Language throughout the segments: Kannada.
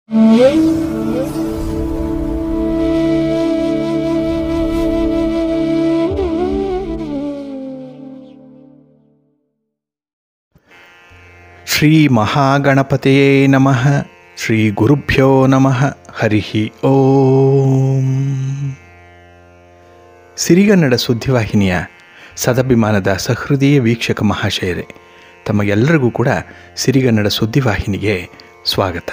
ಶ್ರೀ ಮಹಾಗಣಪತಿಯೇ ನಮಃ ಶ್ರೀ ಗುರುಭ್ಯೋ ನಮಃ ಹರಿ ಓಂ ಸಿರಿಗನ್ನಡ ಸುದ್ದಿವಾಹಿನಿಯ ಸದಭಿಮಾನದ ಸಹೃದಯ ವೀಕ್ಷಕ ಮಹಾಶಯರೇ ತಮಗೆಲ್ಲರಿಗೂ ಕೂಡ ಸಿರಿಗನ್ನಡ ಸುದ್ದಿವಾಹಿನಿಗೆ ಸ್ವಾಗತ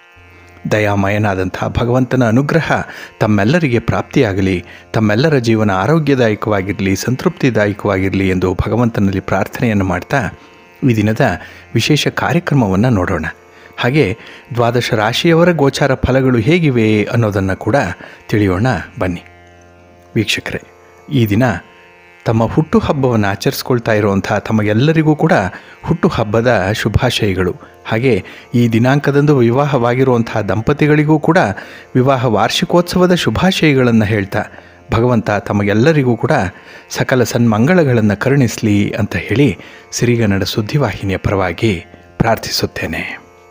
ದಯಾಮಯನಾದಂಥ ಭಗವಂತನ ಅನುಗ್ರಹ ತಮ್ಮೆಲ್ಲರಿಗೆ ಪ್ರಾಪ್ತಿಯಾಗಲಿ ತಮ್ಮೆಲ್ಲರ ಜೀವನ ಆರೋಗ್ಯದಾಯಕವಾಗಿರಲಿ ಸಂತೃಪ್ತಿದಾಯಕವಾಗಿರಲಿ ಎಂದು ಭಗವಂತನಲ್ಲಿ ಪ್ರಾರ್ಥನೆಯನ್ನು ಮಾಡ್ತಾ ಈ ದಿನದ ವಿಶೇಷ ಕಾರ್ಯಕ್ರಮವನ್ನು ನೋಡೋಣ ಹಾಗೆ ದ್ವಾದಶ ರಾಶಿಯವರ ಗೋಚಾರ ಫಲಗಳು ಹೇಗಿವೆ ಅನ್ನೋದನ್ನು ಕೂಡ ತಿಳಿಯೋಣ ಬನ್ನಿ ವೀಕ್ಷಕರೇ ಈ ದಿನ ತಮ್ಮ ಹುಟ್ಟುಹಬ್ಬವನ್ನು ಆಚರಿಸ್ಕೊಳ್ತಾ ಇರುವಂಥ ತಮಗೆಲ್ಲರಿಗೂ ಕೂಡ ಹುಟ್ಟುಹಬ್ಬದ ಶುಭಾಶಯಗಳು ಹಾಗೆ ಈ ದಿನಾಂಕದಂದು ವಿವಾಹವಾಗಿರುವಂಥ ದಂಪತಿಗಳಿಗೂ ಕೂಡ ವಿವಾಹ ವಾರ್ಷಿಕೋತ್ಸವದ ಶುಭಾಶಯಗಳನ್ನು ಹೇಳ್ತಾ ಭಗವಂತ ತಮಗೆಲ್ಲರಿಗೂ ಕೂಡ ಸಕಲ ಸನ್ಮಂಗಳಗಳನ್ನು ಕರುಣಿಸಲಿ ಅಂತ ಹೇಳಿ ಸಿರಿಗನ್ನಡ ಸುದ್ದಿವಾಹಿನಿಯ ಪರವಾಗಿ ಪ್ರಾರ್ಥಿಸುತ್ತೇನೆ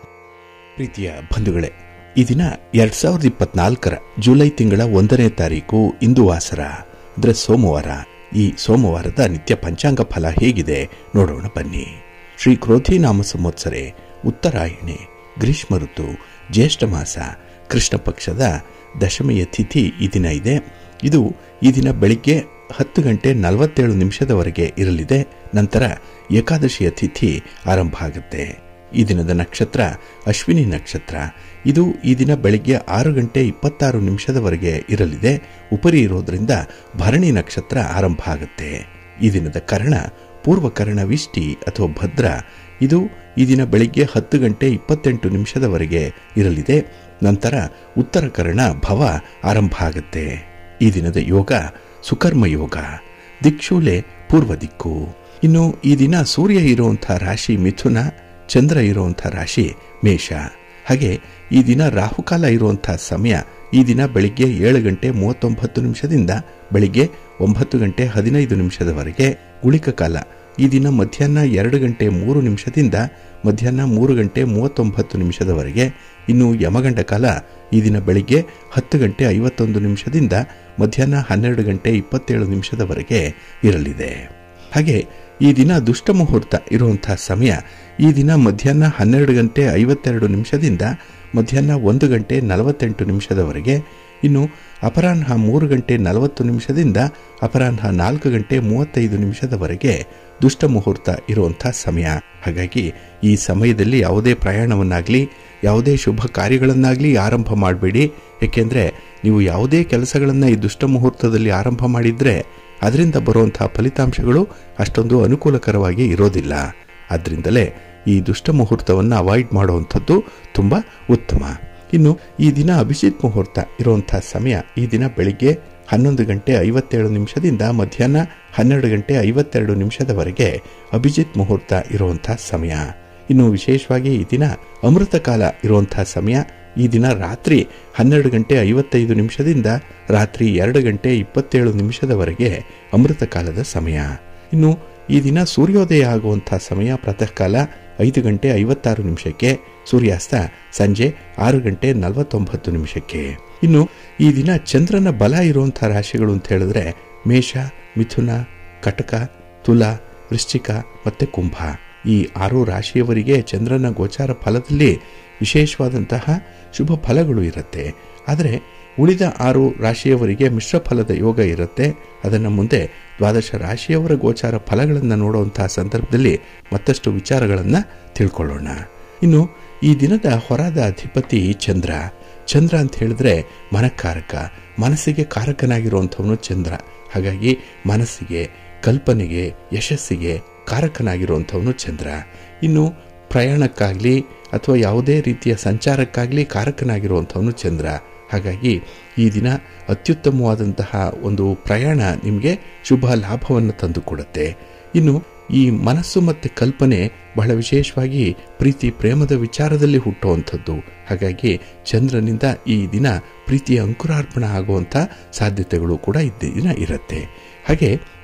ಪ್ರೀತಿಯ ಬಂಧುಗಳೇ ಈ ದಿನ ಎರಡ್ ಸಾವಿರದ ಇಪ್ಪತ್ನಾಲ್ಕರ ಜುಲೈ ತಿಂಗಳ ಒಂದನೇ ತಾರೀಕು ಇಂದು ವಾಸರ ಅಂದ್ರೆ ಸೋಮವಾರ ಈ ಸೋಮವಾರದ ನಿತ್ಯ ಪಂಚಾಂಗ ಫಲ ಹೇಗಿದೆ ನೋಡೋಣ ಬನ್ನಿ ಶ್ರೀ ಕ್ರೋಧಿ ನಾಮ ಸಂವತ್ಸರೆ ಉತ್ತರಾಯಣೆ ಗ್ರೀಷ್ಮ ಋತು ಜ್ಯೇಷ್ಠ ಮಾಸ ಕೃಷ್ಣ ಪಕ್ಷದ ದಶಮಿಯ ತಿಥಿ ಈ ದಿನ ಇದೆ ಇದು ಈ ದಿನ ಬೆಳಿಗ್ಗೆ ಹತ್ತು ಗಂಟೆ ನಲವತ್ತೇಳು ನಿಮಿಷದವರೆಗೆ ಇರಲಿದೆ ನಂತರ ಏಕಾದಶಿಯ ತಿಥಿ ಆರಂಭ ಆಗುತ್ತೆ ಈ ದಿನದ ನಕ್ಷತ್ರ ಅಶ್ವಿನಿ ನಕ್ಷತ್ರ ಇದು ಈ ದಿನ ಬೆಳಿಗ್ಗೆ ಆರು ಗಂಟೆ ಇಪ್ಪತ್ತಾರು ನಿಮಿಷದವರೆಗೆ ಇರಲಿದೆ ಉಪರಿ ಇರೋದ್ರಿಂದ ಭರಣಿ ನಕ್ಷತ್ರ ಆರಂಭ ಆಗುತ್ತೆ ಈ ದಿನದ ಕರ್ಣ ಪೂರ್ವಕರ್ಣ ವಿಷ್ಟಿ ಅಥವಾ ಭದ್ರ ಇದು ಈ ದಿನ ಬೆಳಿಗ್ಗೆ ಹತ್ತು ಗಂಟೆ ಇಪ್ಪತ್ತೆಂಟು ನಿಮಿಷದವರೆಗೆ ಇರಲಿದೆ ನಂತರ ಉತ್ತರ ಕರ್ಣ ಭವ ಆರಂಭ ಆಗುತ್ತೆ ಈ ದಿನದ ಯೋಗ ಸುಕರ್ಮ ಯೋಗ ದಿಕ್ಷೂಲೆ ಪೂರ್ವ ದಿಕ್ಕು ಇನ್ನು ಈ ದಿನ ಸೂರ್ಯ ಇರುವಂತಹ ರಾಶಿ ಮಿಥುನ ಚಂದ್ರ ಇರುವಂಥ ರಾಶಿ ಮೇಷ ಹಾಗೆ ಈ ದಿನ ರಾಹುಕಾಲ ಇರುವಂಥ ಸಮಯ ಈ ದಿನ ಬೆಳಿಗ್ಗೆ ಏಳು ಗಂಟೆ ಮೂವತ್ತೊಂಬತ್ತು ನಿಮಿಷದಿಂದ ಬೆಳಿಗ್ಗೆ ಒಂಬತ್ತು ಗಂಟೆ ಹದಿನೈದು ನಿಮಿಷದವರೆಗೆ ಗುಳಿಕ ಕಾಲ ಈ ದಿನ ಮಧ್ಯಾಹ್ನ ಎರಡು ಗಂಟೆ ಮೂರು ನಿಮಿಷದಿಂದ ಮಧ್ಯಾಹ್ನ ಮೂರು ಗಂಟೆ ಮೂವತ್ತೊಂಬತ್ತು ನಿಮಿಷದವರೆಗೆ ಇನ್ನು ಯಮಗಂಡ ಕಾಲ ಈ ದಿನ ಬೆಳಿಗ್ಗೆ ಹತ್ತು ಗಂಟೆ ಐವತ್ತೊಂದು ನಿಮಿಷದಿಂದ ಮಧ್ಯಾಹ್ನ ಹನ್ನೆರಡು ಗಂಟೆ ಇಪ್ಪತ್ತೇಳು ನಿಮಿಷದವರೆಗೆ ಇರಲಿದೆ ಹಾಗೆ ಈ ದಿನ ದುಷ್ಟ ಮುಹೂರ್ತ ಇರುವಂತಹ ಸಮಯ ಈ ದಿನ ಮಧ್ಯಾಹ್ನ ಹನ್ನೆರಡು ಗಂಟೆ ಐವತ್ತೆರಡು ನಿಮಿಷದಿಂದ ಮಧ್ಯಾಹ್ನ ಒಂದು ಗಂಟೆ ನಲವತ್ತೆಂಟು ನಿಮಿಷದವರೆಗೆ ಇನ್ನು ಅಪರಾಹ್ನ ಮೂರು ಗಂಟೆ ನಲವತ್ತು ನಿಮಿಷದಿಂದ ಅಪರಾಹ್ನ ನಾಲ್ಕು ಗಂಟೆ ಮೂವತ್ತೈದು ನಿಮಿಷದವರೆಗೆ ದುಷ್ಟ ಮುಹೂರ್ತ ಇರುವಂಥ ಸಮಯ ಹಾಗಾಗಿ ಈ ಸಮಯದಲ್ಲಿ ಯಾವುದೇ ಪ್ರಯಾಣವನ್ನಾಗಲಿ ಯಾವುದೇ ಶುಭ ಕಾರ್ಯಗಳನ್ನಾಗಲಿ ಆರಂಭ ಮಾಡಬೇಡಿ ಏಕೆಂದರೆ ನೀವು ಯಾವುದೇ ಕೆಲಸಗಳನ್ನು ಈ ದುಷ್ಟ ಮುಹೂರ್ತದಲ್ಲಿ ಆರಂಭ ಮಾಡಿದರೆ ಅದರಿಂದ ಬರುವಂತಹ ಫಲಿತಾಂಶಗಳು ಅಷ್ಟೊಂದು ಅನುಕೂಲಕರವಾಗಿ ಇರೋದಿಲ್ಲ ಆದ್ದರಿಂದಲೇ ಈ ದುಷ್ಟ ಮುಹೂರ್ತವನ್ನು ಅವಾಯ್ಡ್ ಮಾಡುವಂಥದ್ದು ತುಂಬ ಉತ್ತಮ ಇನ್ನು ಈ ದಿನ ಅಭಿಜಿತ್ ಮುಹೂರ್ತ ಇರುವಂತಹ ಸಮಯ ಈ ದಿನ ಬೆಳಿಗ್ಗೆ ಹನ್ನೊಂದು ಗಂಟೆ ಐವತ್ತೇಳು ನಿಮಿಷದಿಂದ ಮಧ್ಯಾಹ್ನ ಹನ್ನೆರಡು ಗಂಟೆ ಐವತ್ತೆರಡು ನಿಮಿಷದವರೆಗೆ ಅಭಿಜಿತ್ ಮುಹೂರ್ತ ಇರುವಂತಹ ಸಮಯ ಇನ್ನು ವಿಶೇಷವಾಗಿ ಈ ದಿನ ಅಮೃತ ಕಾಲ ಇರುವಂತಹ ಸಮಯ ಈ ದಿನ ರಾತ್ರಿ ಹನ್ನೆರಡು ಗಂಟೆ ಐವತ್ತೈದು ನಿಮಿಷದಿಂದ ರಾತ್ರಿ ಎರಡು ಗಂಟೆ ಇಪ್ಪತ್ತೇಳು ನಿಮಿಷದವರೆಗೆ ಅಮೃತ ಕಾಲದ ಸಮಯ ಇನ್ನು ಈ ದಿನ ಸೂರ್ಯೋದಯ ಆಗುವಂತಹ ಸಮಯ ಪ್ರಾತಃ ಕಾಲ ಐದು ಗಂಟೆ ಐವತ್ತಾರು ನಿಮಿಷಕ್ಕೆ ಸೂರ್ಯಾಸ್ತ ಸಂಜೆ ಆರು ಗಂಟೆ ನಲವತ್ತೊಂಬತ್ತು ನಿಮಿಷಕ್ಕೆ ಇನ್ನು ಈ ದಿನ ಚಂದ್ರನ ಬಲ ಇರುವಂತಹ ರಾಶಿಗಳು ಅಂತ ಹೇಳಿದ್ರೆ ಮೇಷ ಮಿಥುನ ಕಟಕ ತುಲ ವೃಶ್ಚಿಕ ಮತ್ತೆ ಕುಂಭ ಈ ಆರು ರಾಶಿಯವರಿಗೆ ಚಂದ್ರನ ಗೋಚಾರ ಫಲದಲ್ಲಿ ವಿಶೇಷವಾದಂತಹ ಶುಭ ಫಲಗಳು ಇರುತ್ತೆ ಆದರೆ ಉಳಿದ ಆರು ರಾಶಿಯವರಿಗೆ ಮಿಶ್ರ ಫಲದ ಯೋಗ ಇರುತ್ತೆ ಅದನ್ನು ಮುಂದೆ ದ್ವಾದಶ ರಾಶಿಯವರ ಗೋಚಾರ ಫಲಗಳನ್ನು ನೋಡುವಂತಹ ಸಂದರ್ಭದಲ್ಲಿ ಮತ್ತಷ್ಟು ವಿಚಾರಗಳನ್ನು ತಿಳ್ಕೊಳ್ಳೋಣ ಇನ್ನು ಈ ದಿನದ ಹೊರದ ಅಧಿಪತಿ ಚಂದ್ರ ಚಂದ್ರ ಅಂತ ಹೇಳಿದ್ರೆ ಮನಕಾರಕ ಮನಸ್ಸಿಗೆ ಕಾರಕನಾಗಿರುವಂಥವನು ಚಂದ್ರ ಹಾಗಾಗಿ ಮನಸ್ಸಿಗೆ ಕಲ್ಪನೆಗೆ ಯಶಸ್ಸಿಗೆ ಕಾರಕನಾಗಿರುವಂಥವನು ಚಂದ್ರ ಇನ್ನು ಪ್ರಯಾಣಕ್ಕಾಗಲಿ ಅಥವಾ ಯಾವುದೇ ರೀತಿಯ ಸಂಚಾರಕ್ಕಾಗಲಿ ಕಾರಕನಾಗಿರುವಂಥವನು ಚಂದ್ರ ಹಾಗಾಗಿ ಈ ದಿನ ಅತ್ಯುತ್ತಮವಾದಂತಹ ಒಂದು ಪ್ರಯಾಣ ನಿಮಗೆ ಶುಭ ಲಾಭವನ್ನು ತಂದುಕೊಡುತ್ತೆ ಇನ್ನು ಈ ಮನಸ್ಸು ಮತ್ತು ಕಲ್ಪನೆ ಬಹಳ ವಿಶೇಷವಾಗಿ ಪ್ರೀತಿ ಪ್ರೇಮದ ವಿಚಾರದಲ್ಲಿ ಹುಟ್ಟುವಂಥದ್ದು ಹಾಗಾಗಿ ಚಂದ್ರನಿಂದ ಈ ದಿನ ಪ್ರೀತಿಯ ಅಂಕುರಾರ್ಪಣ ಆಗುವಂಥ ಸಾಧ್ಯತೆಗಳು ಕೂಡ ಇದ್ದ ದಿನ ಇರುತ್ತೆ ಹಾಗೆ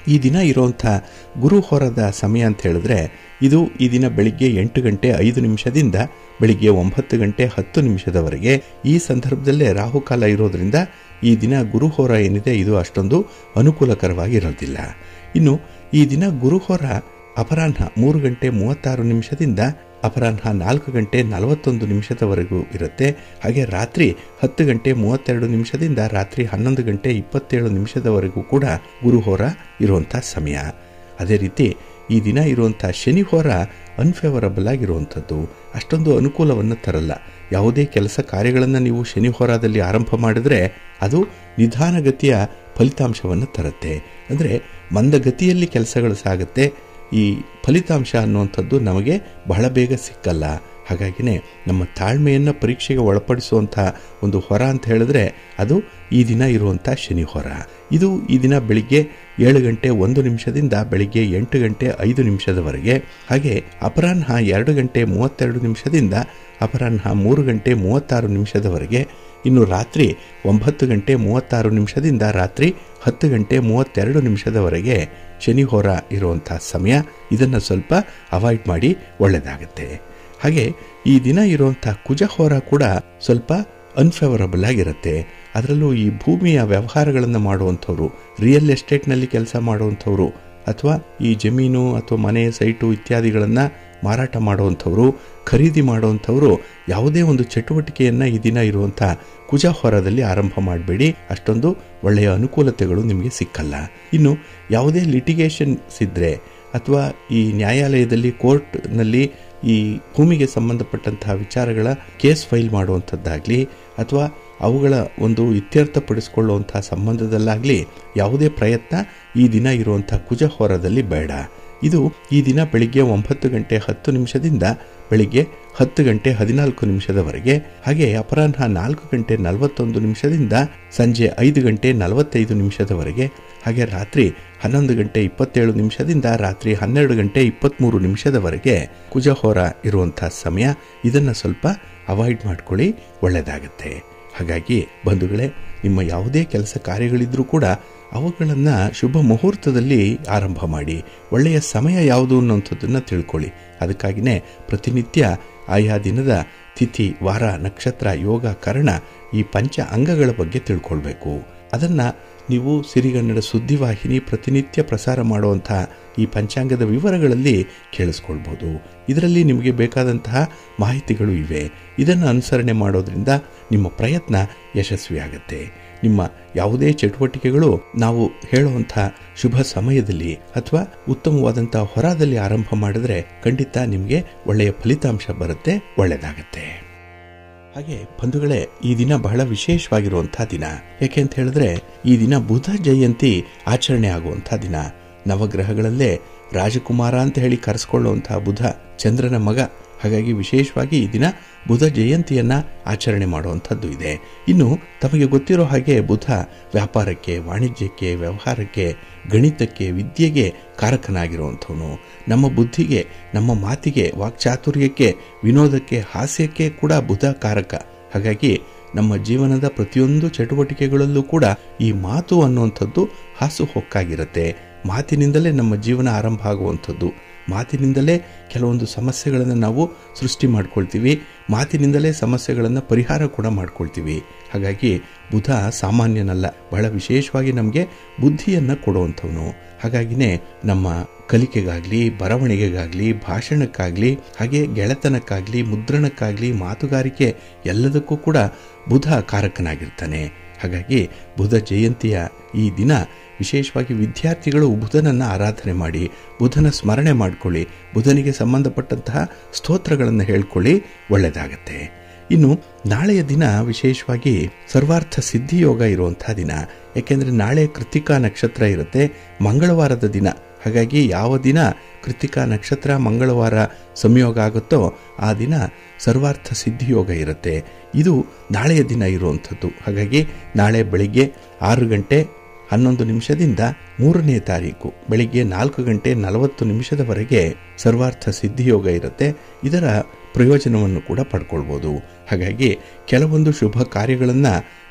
ಈ ದಿನ ಇರುವಂಥ ಗುರುಹೋರದ ಸಮಯ ಅಂತ ಹೇಳಿದ್ರೆ ಇದು ಈ ದಿನ ಬೆಳಿಗ್ಗೆ ಎಂಟು ಗಂಟೆ ಐದು ನಿಮಿಷದಿಂದ ಬೆಳಿಗ್ಗೆ ಒಂಬತ್ತು ಗಂಟೆ ಹತ್ತು ನಿಮಿಷದವರೆಗೆ ಈ ಸಂದರ್ಭದಲ್ಲೇ ರಾಹುಕಾಲ ಇರೋದ್ರಿಂದ ಈ ದಿನ ಗುರುಹೋರ ಏನಿದೆ ಇದು ಅಷ್ಟೊಂದು ಅನುಕೂಲಕರವಾಗಿರೋದಿಲ್ಲ ಇನ್ನು ಈ ದಿನ ಗುರುಹೋರ ಅಪರಾಹ್ನ ಮೂರು ಗಂಟೆ ಮೂವತ್ತಾರು ನಿಮಿಷದಿಂದ ಅಪರಾಹ್ನ ನಾಲ್ಕು ಗಂಟೆ ನಲವತ್ತೊಂದು ನಿಮಿಷದವರೆಗೂ ಇರುತ್ತೆ ಹಾಗೆ ರಾತ್ರಿ ಹತ್ತು ಗಂಟೆ ಮೂವತ್ತೆರಡು ನಿಮಿಷದಿಂದ ರಾತ್ರಿ ಹನ್ನೊಂದು ಗಂಟೆ ಇಪ್ಪತ್ತೇಳು ನಿಮಿಷದವರೆಗೂ ಕೂಡ ಗುರುಹೋರ ಇರುವಂಥ ಸಮಯ ಅದೇ ರೀತಿ ಈ ದಿನ ಇರುವಂಥ ಶನಿಹೋರ ಅನ್ಫೇವರಬಲ್ ಆಗಿರುವಂಥದ್ದು ಅಷ್ಟೊಂದು ಅನುಕೂಲವನ್ನು ತರಲ್ಲ ಯಾವುದೇ ಕೆಲಸ ಕಾರ್ಯಗಳನ್ನು ನೀವು ಶನಿಹೋರದಲ್ಲಿ ಆರಂಭ ಮಾಡಿದ್ರೆ ಅದು ನಿಧಾನಗತಿಯ ಫಲಿತಾಂಶವನ್ನು ತರುತ್ತೆ ಅಂದರೆ ಮಂದಗತಿಯಲ್ಲಿ ಕೆಲಸಗಳು ಸಾಗುತ್ತೆ ಈ ಫಲಿತಾಂಶ ಅನ್ನುವಂಥದ್ದು ನಮಗೆ ಬಹಳ ಬೇಗ ಸಿಕ್ಕಲ್ಲ ಹಾಗಾಗಿನೇ ನಮ್ಮ ತಾಳ್ಮೆಯನ್ನು ಪರೀಕ್ಷೆಗೆ ಒಳಪಡಿಸುವಂಥ ಒಂದು ಹೊರ ಅಂತ ಹೇಳಿದ್ರೆ ಅದು ಈ ದಿನ ಇರುವಂಥ ಶನಿ ಹೊರ ಇದು ಈ ದಿನ ಬೆಳಿಗ್ಗೆ ಏಳು ಗಂಟೆ ಒಂದು ನಿಮಿಷದಿಂದ ಬೆಳಿಗ್ಗೆ ಎಂಟು ಗಂಟೆ ಐದು ನಿಮಿಷದವರೆಗೆ ಹಾಗೆ ಅಪರಾಹ್ನ ಎರಡು ಗಂಟೆ ಮೂವತ್ತೆರಡು ನಿಮಿಷದಿಂದ ಅಪರಾಹ್ನ ಮೂರು ಗಂಟೆ ಮೂವತ್ತಾರು ನಿಮಿಷದವರೆಗೆ ಇನ್ನು ರಾತ್ರಿ ಒಂಬತ್ತು ಗಂಟೆ ಮೂವತ್ತಾರು ನಿಮಿಷದಿಂದ ರಾತ್ರಿ ಹತ್ತು ಗಂಟೆ ಮೂವತ್ತೆರಡು ನಿಮಿಷದವರೆಗೆ ಶನಿ ಹೋರ ಇರುವಂಥ ಸಮಯ ಇದನ್ನು ಸ್ವಲ್ಪ ಅವಾಯ್ಡ್ ಮಾಡಿ ಒಳ್ಳೆಯದಾಗುತ್ತೆ ಹಾಗೆ ಈ ದಿನ ಇರುವಂಥ ಕುಜಹೋರ ಕೂಡ ಸ್ವಲ್ಪ ಅನ್ಫೇವರಬಲ್ ಆಗಿರುತ್ತೆ ಅದರಲ್ಲೂ ಈ ಭೂಮಿಯ ವ್ಯವಹಾರಗಳನ್ನು ಮಾಡುವಂಥವ್ರು ರಿಯಲ್ ಎಸ್ಟೇಟ್ನಲ್ಲಿ ಕೆಲಸ ಮಾಡುವಂಥವ್ರು ಅಥವಾ ಈ ಜಮೀನು ಅಥವಾ ಮನೆ ಸೈಟು ಇತ್ಯಾದಿಗಳನ್ನು ಮಾರಾಟ ಮಾಡುವಂಥವ್ರು ಖರೀದಿ ಮಾಡುವಂಥವ್ರು ಯಾವುದೇ ಒಂದು ಚಟುವಟಿಕೆಯನ್ನು ಈ ದಿನ ಇರುವಂಥ ಕುಜಹೊರದಲ್ಲಿ ಆರಂಭ ಮಾಡಬೇಡಿ ಅಷ್ಟೊಂದು ಒಳ್ಳೆಯ ಅನುಕೂಲತೆಗಳು ನಿಮಗೆ ಸಿಕ್ಕಲ್ಲ ಇನ್ನು ಯಾವುದೇ ಲಿಟಿಗೇಷನ್ಸ್ ಇದ್ದರೆ ಅಥವಾ ಈ ನ್ಯಾಯಾಲಯದಲ್ಲಿ ಕೋರ್ಟ್ನಲ್ಲಿ ಈ ಭೂಮಿಗೆ ಸಂಬಂಧಪಟ್ಟಂತಹ ವಿಚಾರಗಳ ಕೇಸ್ ಫೈಲ್ ಮಾಡುವಂಥದ್ದಾಗಲಿ ಅಥವಾ ಅವುಗಳ ಒಂದು ಇತ್ಯರ್ಥಪಡಿಸಿಕೊಳ್ಳುವಂತಹ ಸಂಬಂಧದಲ್ಲಾಗಲಿ ಯಾವುದೇ ಪ್ರಯತ್ನ ಈ ದಿನ ಇರುವಂಥ ಕುಜಹೋರದಲ್ಲಿ ಬೇಡ ಇದು ಈ ದಿನ ಬೆಳಿಗ್ಗೆ ಒಂಬತ್ತು ಗಂಟೆ ಹತ್ತು ನಿಮಿಷದಿಂದ ಬೆಳಿಗ್ಗೆ ಹತ್ತು ಗಂಟೆ ಹದಿನಾಲ್ಕು ನಿಮಿಷದವರೆಗೆ ಹಾಗೆ ಅಪರಾಹ್ನ ನಾಲ್ಕು ಗಂಟೆ ನಲವತ್ತೊಂದು ನಿಮಿಷದಿಂದ ಸಂಜೆ ಐದು ಗಂಟೆ ನಲವತ್ತೈದು ನಿಮಿಷದವರೆಗೆ ಹಾಗೆ ರಾತ್ರಿ ಹನ್ನೊಂದು ಗಂಟೆ ಇಪ್ಪತ್ತೇಳು ನಿಮಿಷದಿಂದ ರಾತ್ರಿ ಹನ್ನೆರಡು ಗಂಟೆ ಇಪ್ಪತ್ತ್ಮೂರು ನಿಮಿಷದವರೆಗೆ ಕುಜಹೋರ ಇರುವಂಥ ಸಮಯ ಇದನ್ನು ಸ್ವಲ್ಪ ಅವಾಯ್ಡ್ ಮಾಡ್ಕೊಳ್ಳಿ ಒಳ್ಳೆಯದಾಗತ್ತೆ ಹಾಗಾಗಿ ಬಂಧುಗಳೇ ನಿಮ್ಮ ಯಾವುದೇ ಕೆಲಸ ಕಾರ್ಯಗಳಿದ್ರೂ ಕೂಡ ಅವುಗಳನ್ನು ಶುಭ ಮುಹೂರ್ತದಲ್ಲಿ ಆರಂಭ ಮಾಡಿ ಒಳ್ಳೆಯ ಸಮಯ ಯಾವುದು ಅನ್ನೋಂಥದ್ದನ್ನು ತಿಳ್ಕೊಳ್ಳಿ ಅದಕ್ಕಾಗಿಯೇ ಪ್ರತಿನಿತ್ಯ ಆಯಾ ದಿನದ ತಿಥಿ ವಾರ ನಕ್ಷತ್ರ ಯೋಗ ಕರ್ಣ ಈ ಪಂಚ ಅಂಗಗಳ ಬಗ್ಗೆ ತಿಳ್ಕೊಳ್ಬೇಕು ಅದನ್ನು ನೀವು ಸಿರಿಗನ್ನಡ ಸುದ್ದಿವಾಹಿನಿ ಪ್ರತಿನಿತ್ಯ ಪ್ರಸಾರ ಮಾಡುವಂಥ ಈ ಪಂಚಾಂಗದ ವಿವರಗಳಲ್ಲಿ ಕೇಳಿಸ್ಕೊಳ್ಬೋದು ಇದರಲ್ಲಿ ನಿಮಗೆ ಬೇಕಾದಂತಹ ಮಾಹಿತಿಗಳು ಇವೆ ಇದನ್ನು ಅನುಸರಣೆ ಮಾಡೋದ್ರಿಂದ ನಿಮ್ಮ ಪ್ರಯತ್ನ ಯಶಸ್ವಿಯಾಗತ್ತೆ ನಿಮ್ಮ ಯಾವುದೇ ಚಟುವಟಿಕೆಗಳು ನಾವು ಹೇಳುವಂಥ ಶುಭ ಸಮಯದಲ್ಲಿ ಅಥವಾ ಉತ್ತಮವಾದಂತಹ ಹೊರದಲ್ಲಿ ಆರಂಭ ಮಾಡಿದ್ರೆ ಖಂಡಿತ ನಿಮಗೆ ಒಳ್ಳೆಯ ಫಲಿತಾಂಶ ಬರುತ್ತೆ ಒಳ್ಳೆಯದಾಗತ್ತೆ ಹಾಗೆ ಬಂಧುಗಳೇ ಈ ದಿನ ಬಹಳ ವಿಶೇಷವಾಗಿರುವಂತಹ ದಿನ ಯಾಕೆ ಅಂತ ಹೇಳಿದ್ರೆ ಈ ದಿನ ಬುಧ ಜಯಂತಿ ಆಚರಣೆ ಆಗುವಂತಹ ದಿನ ನವಗ್ರಹಗಳಲ್ಲೇ ರಾಜಕುಮಾರ ಅಂತ ಹೇಳಿ ಕರೆಸ್ಕೊಳ್ಳುವಂತಹ ಬುಧ ಚಂದ್ರನ ಮಗ ಹಾಗಾಗಿ ವಿಶೇಷವಾಗಿ ಈ ದಿನ ಬುಧ ಜಯಂತಿಯನ್ನ ಆಚರಣೆ ಮಾಡುವಂಥದ್ದು ಇದೆ ಇನ್ನು ತಮಗೆ ಗೊತ್ತಿರೋ ಹಾಗೆ ಬುಧ ವ್ಯಾಪಾರಕ್ಕೆ ವಾಣಿಜ್ಯಕ್ಕೆ ವ್ಯವಹಾರಕ್ಕೆ ಗಣಿತಕ್ಕೆ ವಿದ್ಯೆಗೆ ಕಾರಕನಾಗಿರುವಂಥವನು ನಮ್ಮ ಬುದ್ಧಿಗೆ ನಮ್ಮ ಮಾತಿಗೆ ವಾಕ್ಚಾತುರ್ಯಕ್ಕೆ ವಿನೋದಕ್ಕೆ ಹಾಸ್ಯಕ್ಕೆ ಕೂಡ ಬುಧ ಕಾರಕ ಹಾಗಾಗಿ ನಮ್ಮ ಜೀವನದ ಪ್ರತಿಯೊಂದು ಚಟುವಟಿಕೆಗಳಲ್ಲೂ ಕೂಡ ಈ ಮಾತು ಅನ್ನುವಂಥದ್ದು ಹಾಸು ಹೊಕ್ಕಾಗಿರುತ್ತೆ ಮಾತಿನಿಂದಲೇ ನಮ್ಮ ಜೀವನ ಆರಂಭ ಆಗುವಂಥದ್ದು ಮಾತಿನಿಂದಲೇ ಕೆಲವೊಂದು ಸಮಸ್ಯೆಗಳನ್ನು ನಾವು ಸೃಷ್ಟಿ ಮಾಡ್ಕೊಳ್ತೀವಿ ಮಾತಿನಿಂದಲೇ ಸಮಸ್ಯೆಗಳನ್ನು ಪರಿಹಾರ ಕೂಡ ಮಾಡ್ಕೊಳ್ತೀವಿ ಹಾಗಾಗಿ ಬುಧ ಸಾಮಾನ್ಯನಲ್ಲ ಬಹಳ ವಿಶೇಷವಾಗಿ ನಮಗೆ ಬುದ್ಧಿಯನ್ನು ಕೊಡುವಂಥವನು ಹಾಗಾಗಿನೇ ನಮ್ಮ ಕಲಿಕೆಗಾಗಲಿ ಬರವಣಿಗೆಗಾಗಲಿ ಭಾಷಣಕ್ಕಾಗಲಿ ಹಾಗೆ ಗೆಳೆತನಕ್ಕಾಗಲಿ ಮುದ್ರಣಕ್ಕಾಗಲಿ ಮಾತುಗಾರಿಕೆ ಎಲ್ಲದಕ್ಕೂ ಕೂಡ ಬುಧ ಕಾರಕನಾಗಿರ್ತಾನೆ ಹಾಗಾಗಿ ಬುಧ ಜಯಂತಿಯ ಈ ದಿನ ವಿಶೇಷವಾಗಿ ವಿದ್ಯಾರ್ಥಿಗಳು ಬುಧನನ್ನು ಆರಾಧನೆ ಮಾಡಿ ಬುಧನ ಸ್ಮರಣೆ ಮಾಡಿಕೊಳ್ಳಿ ಬುಧನಿಗೆ ಸಂಬಂಧಪಟ್ಟಂತಹ ಸ್ತೋತ್ರಗಳನ್ನು ಹೇಳ್ಕೊಳ್ಳಿ ಒಳ್ಳೆಯದಾಗತ್ತೆ ಇನ್ನು ನಾಳೆಯ ದಿನ ವಿಶೇಷವಾಗಿ ಸರ್ವಾರ್ಥ ಸಿದ್ಧಿಯೋಗ ಇರುವಂತಹ ದಿನ ಯಾಕೆಂದರೆ ನಾಳೆ ಕೃತಿಕಾ ನಕ್ಷತ್ರ ಇರುತ್ತೆ ಮಂಗಳವಾರದ ದಿನ ಹಾಗಾಗಿ ಯಾವ ದಿನ ಕೃತಿಕಾ ನಕ್ಷತ್ರ ಮಂಗಳವಾರ ಸಂಯೋಗ ಆಗುತ್ತೋ ಆ ದಿನ ಸರ್ವಾರ್ಥ ಸಿದ್ಧಿಯೋಗ ಇರುತ್ತೆ ಇದು ನಾಳೆಯ ದಿನ ಇರುವಂಥದ್ದು ಹಾಗಾಗಿ ನಾಳೆ ಬೆಳಿಗ್ಗೆ ಆರು ಗಂಟೆ ಹನ್ನೊಂದು ನಿಮಿಷದಿಂದ ಮೂರನೇ ತಾರೀಕು ಬೆಳಿಗ್ಗೆ ನಾಲ್ಕು ಗಂಟೆ ನಲವತ್ತು ನಿಮಿಷದವರೆಗೆ ಸರ್ವಾರ್ಥ ಸಿದ್ಧಿಯೋಗ ಇರುತ್ತೆ ಇದರ ಪ್ರಯೋಜನವನ್ನು ಕೂಡ ಪಡ್ಕೊಳ್ಬೋದು ಹಾಗಾಗಿ ಕೆಲವೊಂದು ಶುಭ ಕಾರ್ಯಗಳನ್ನು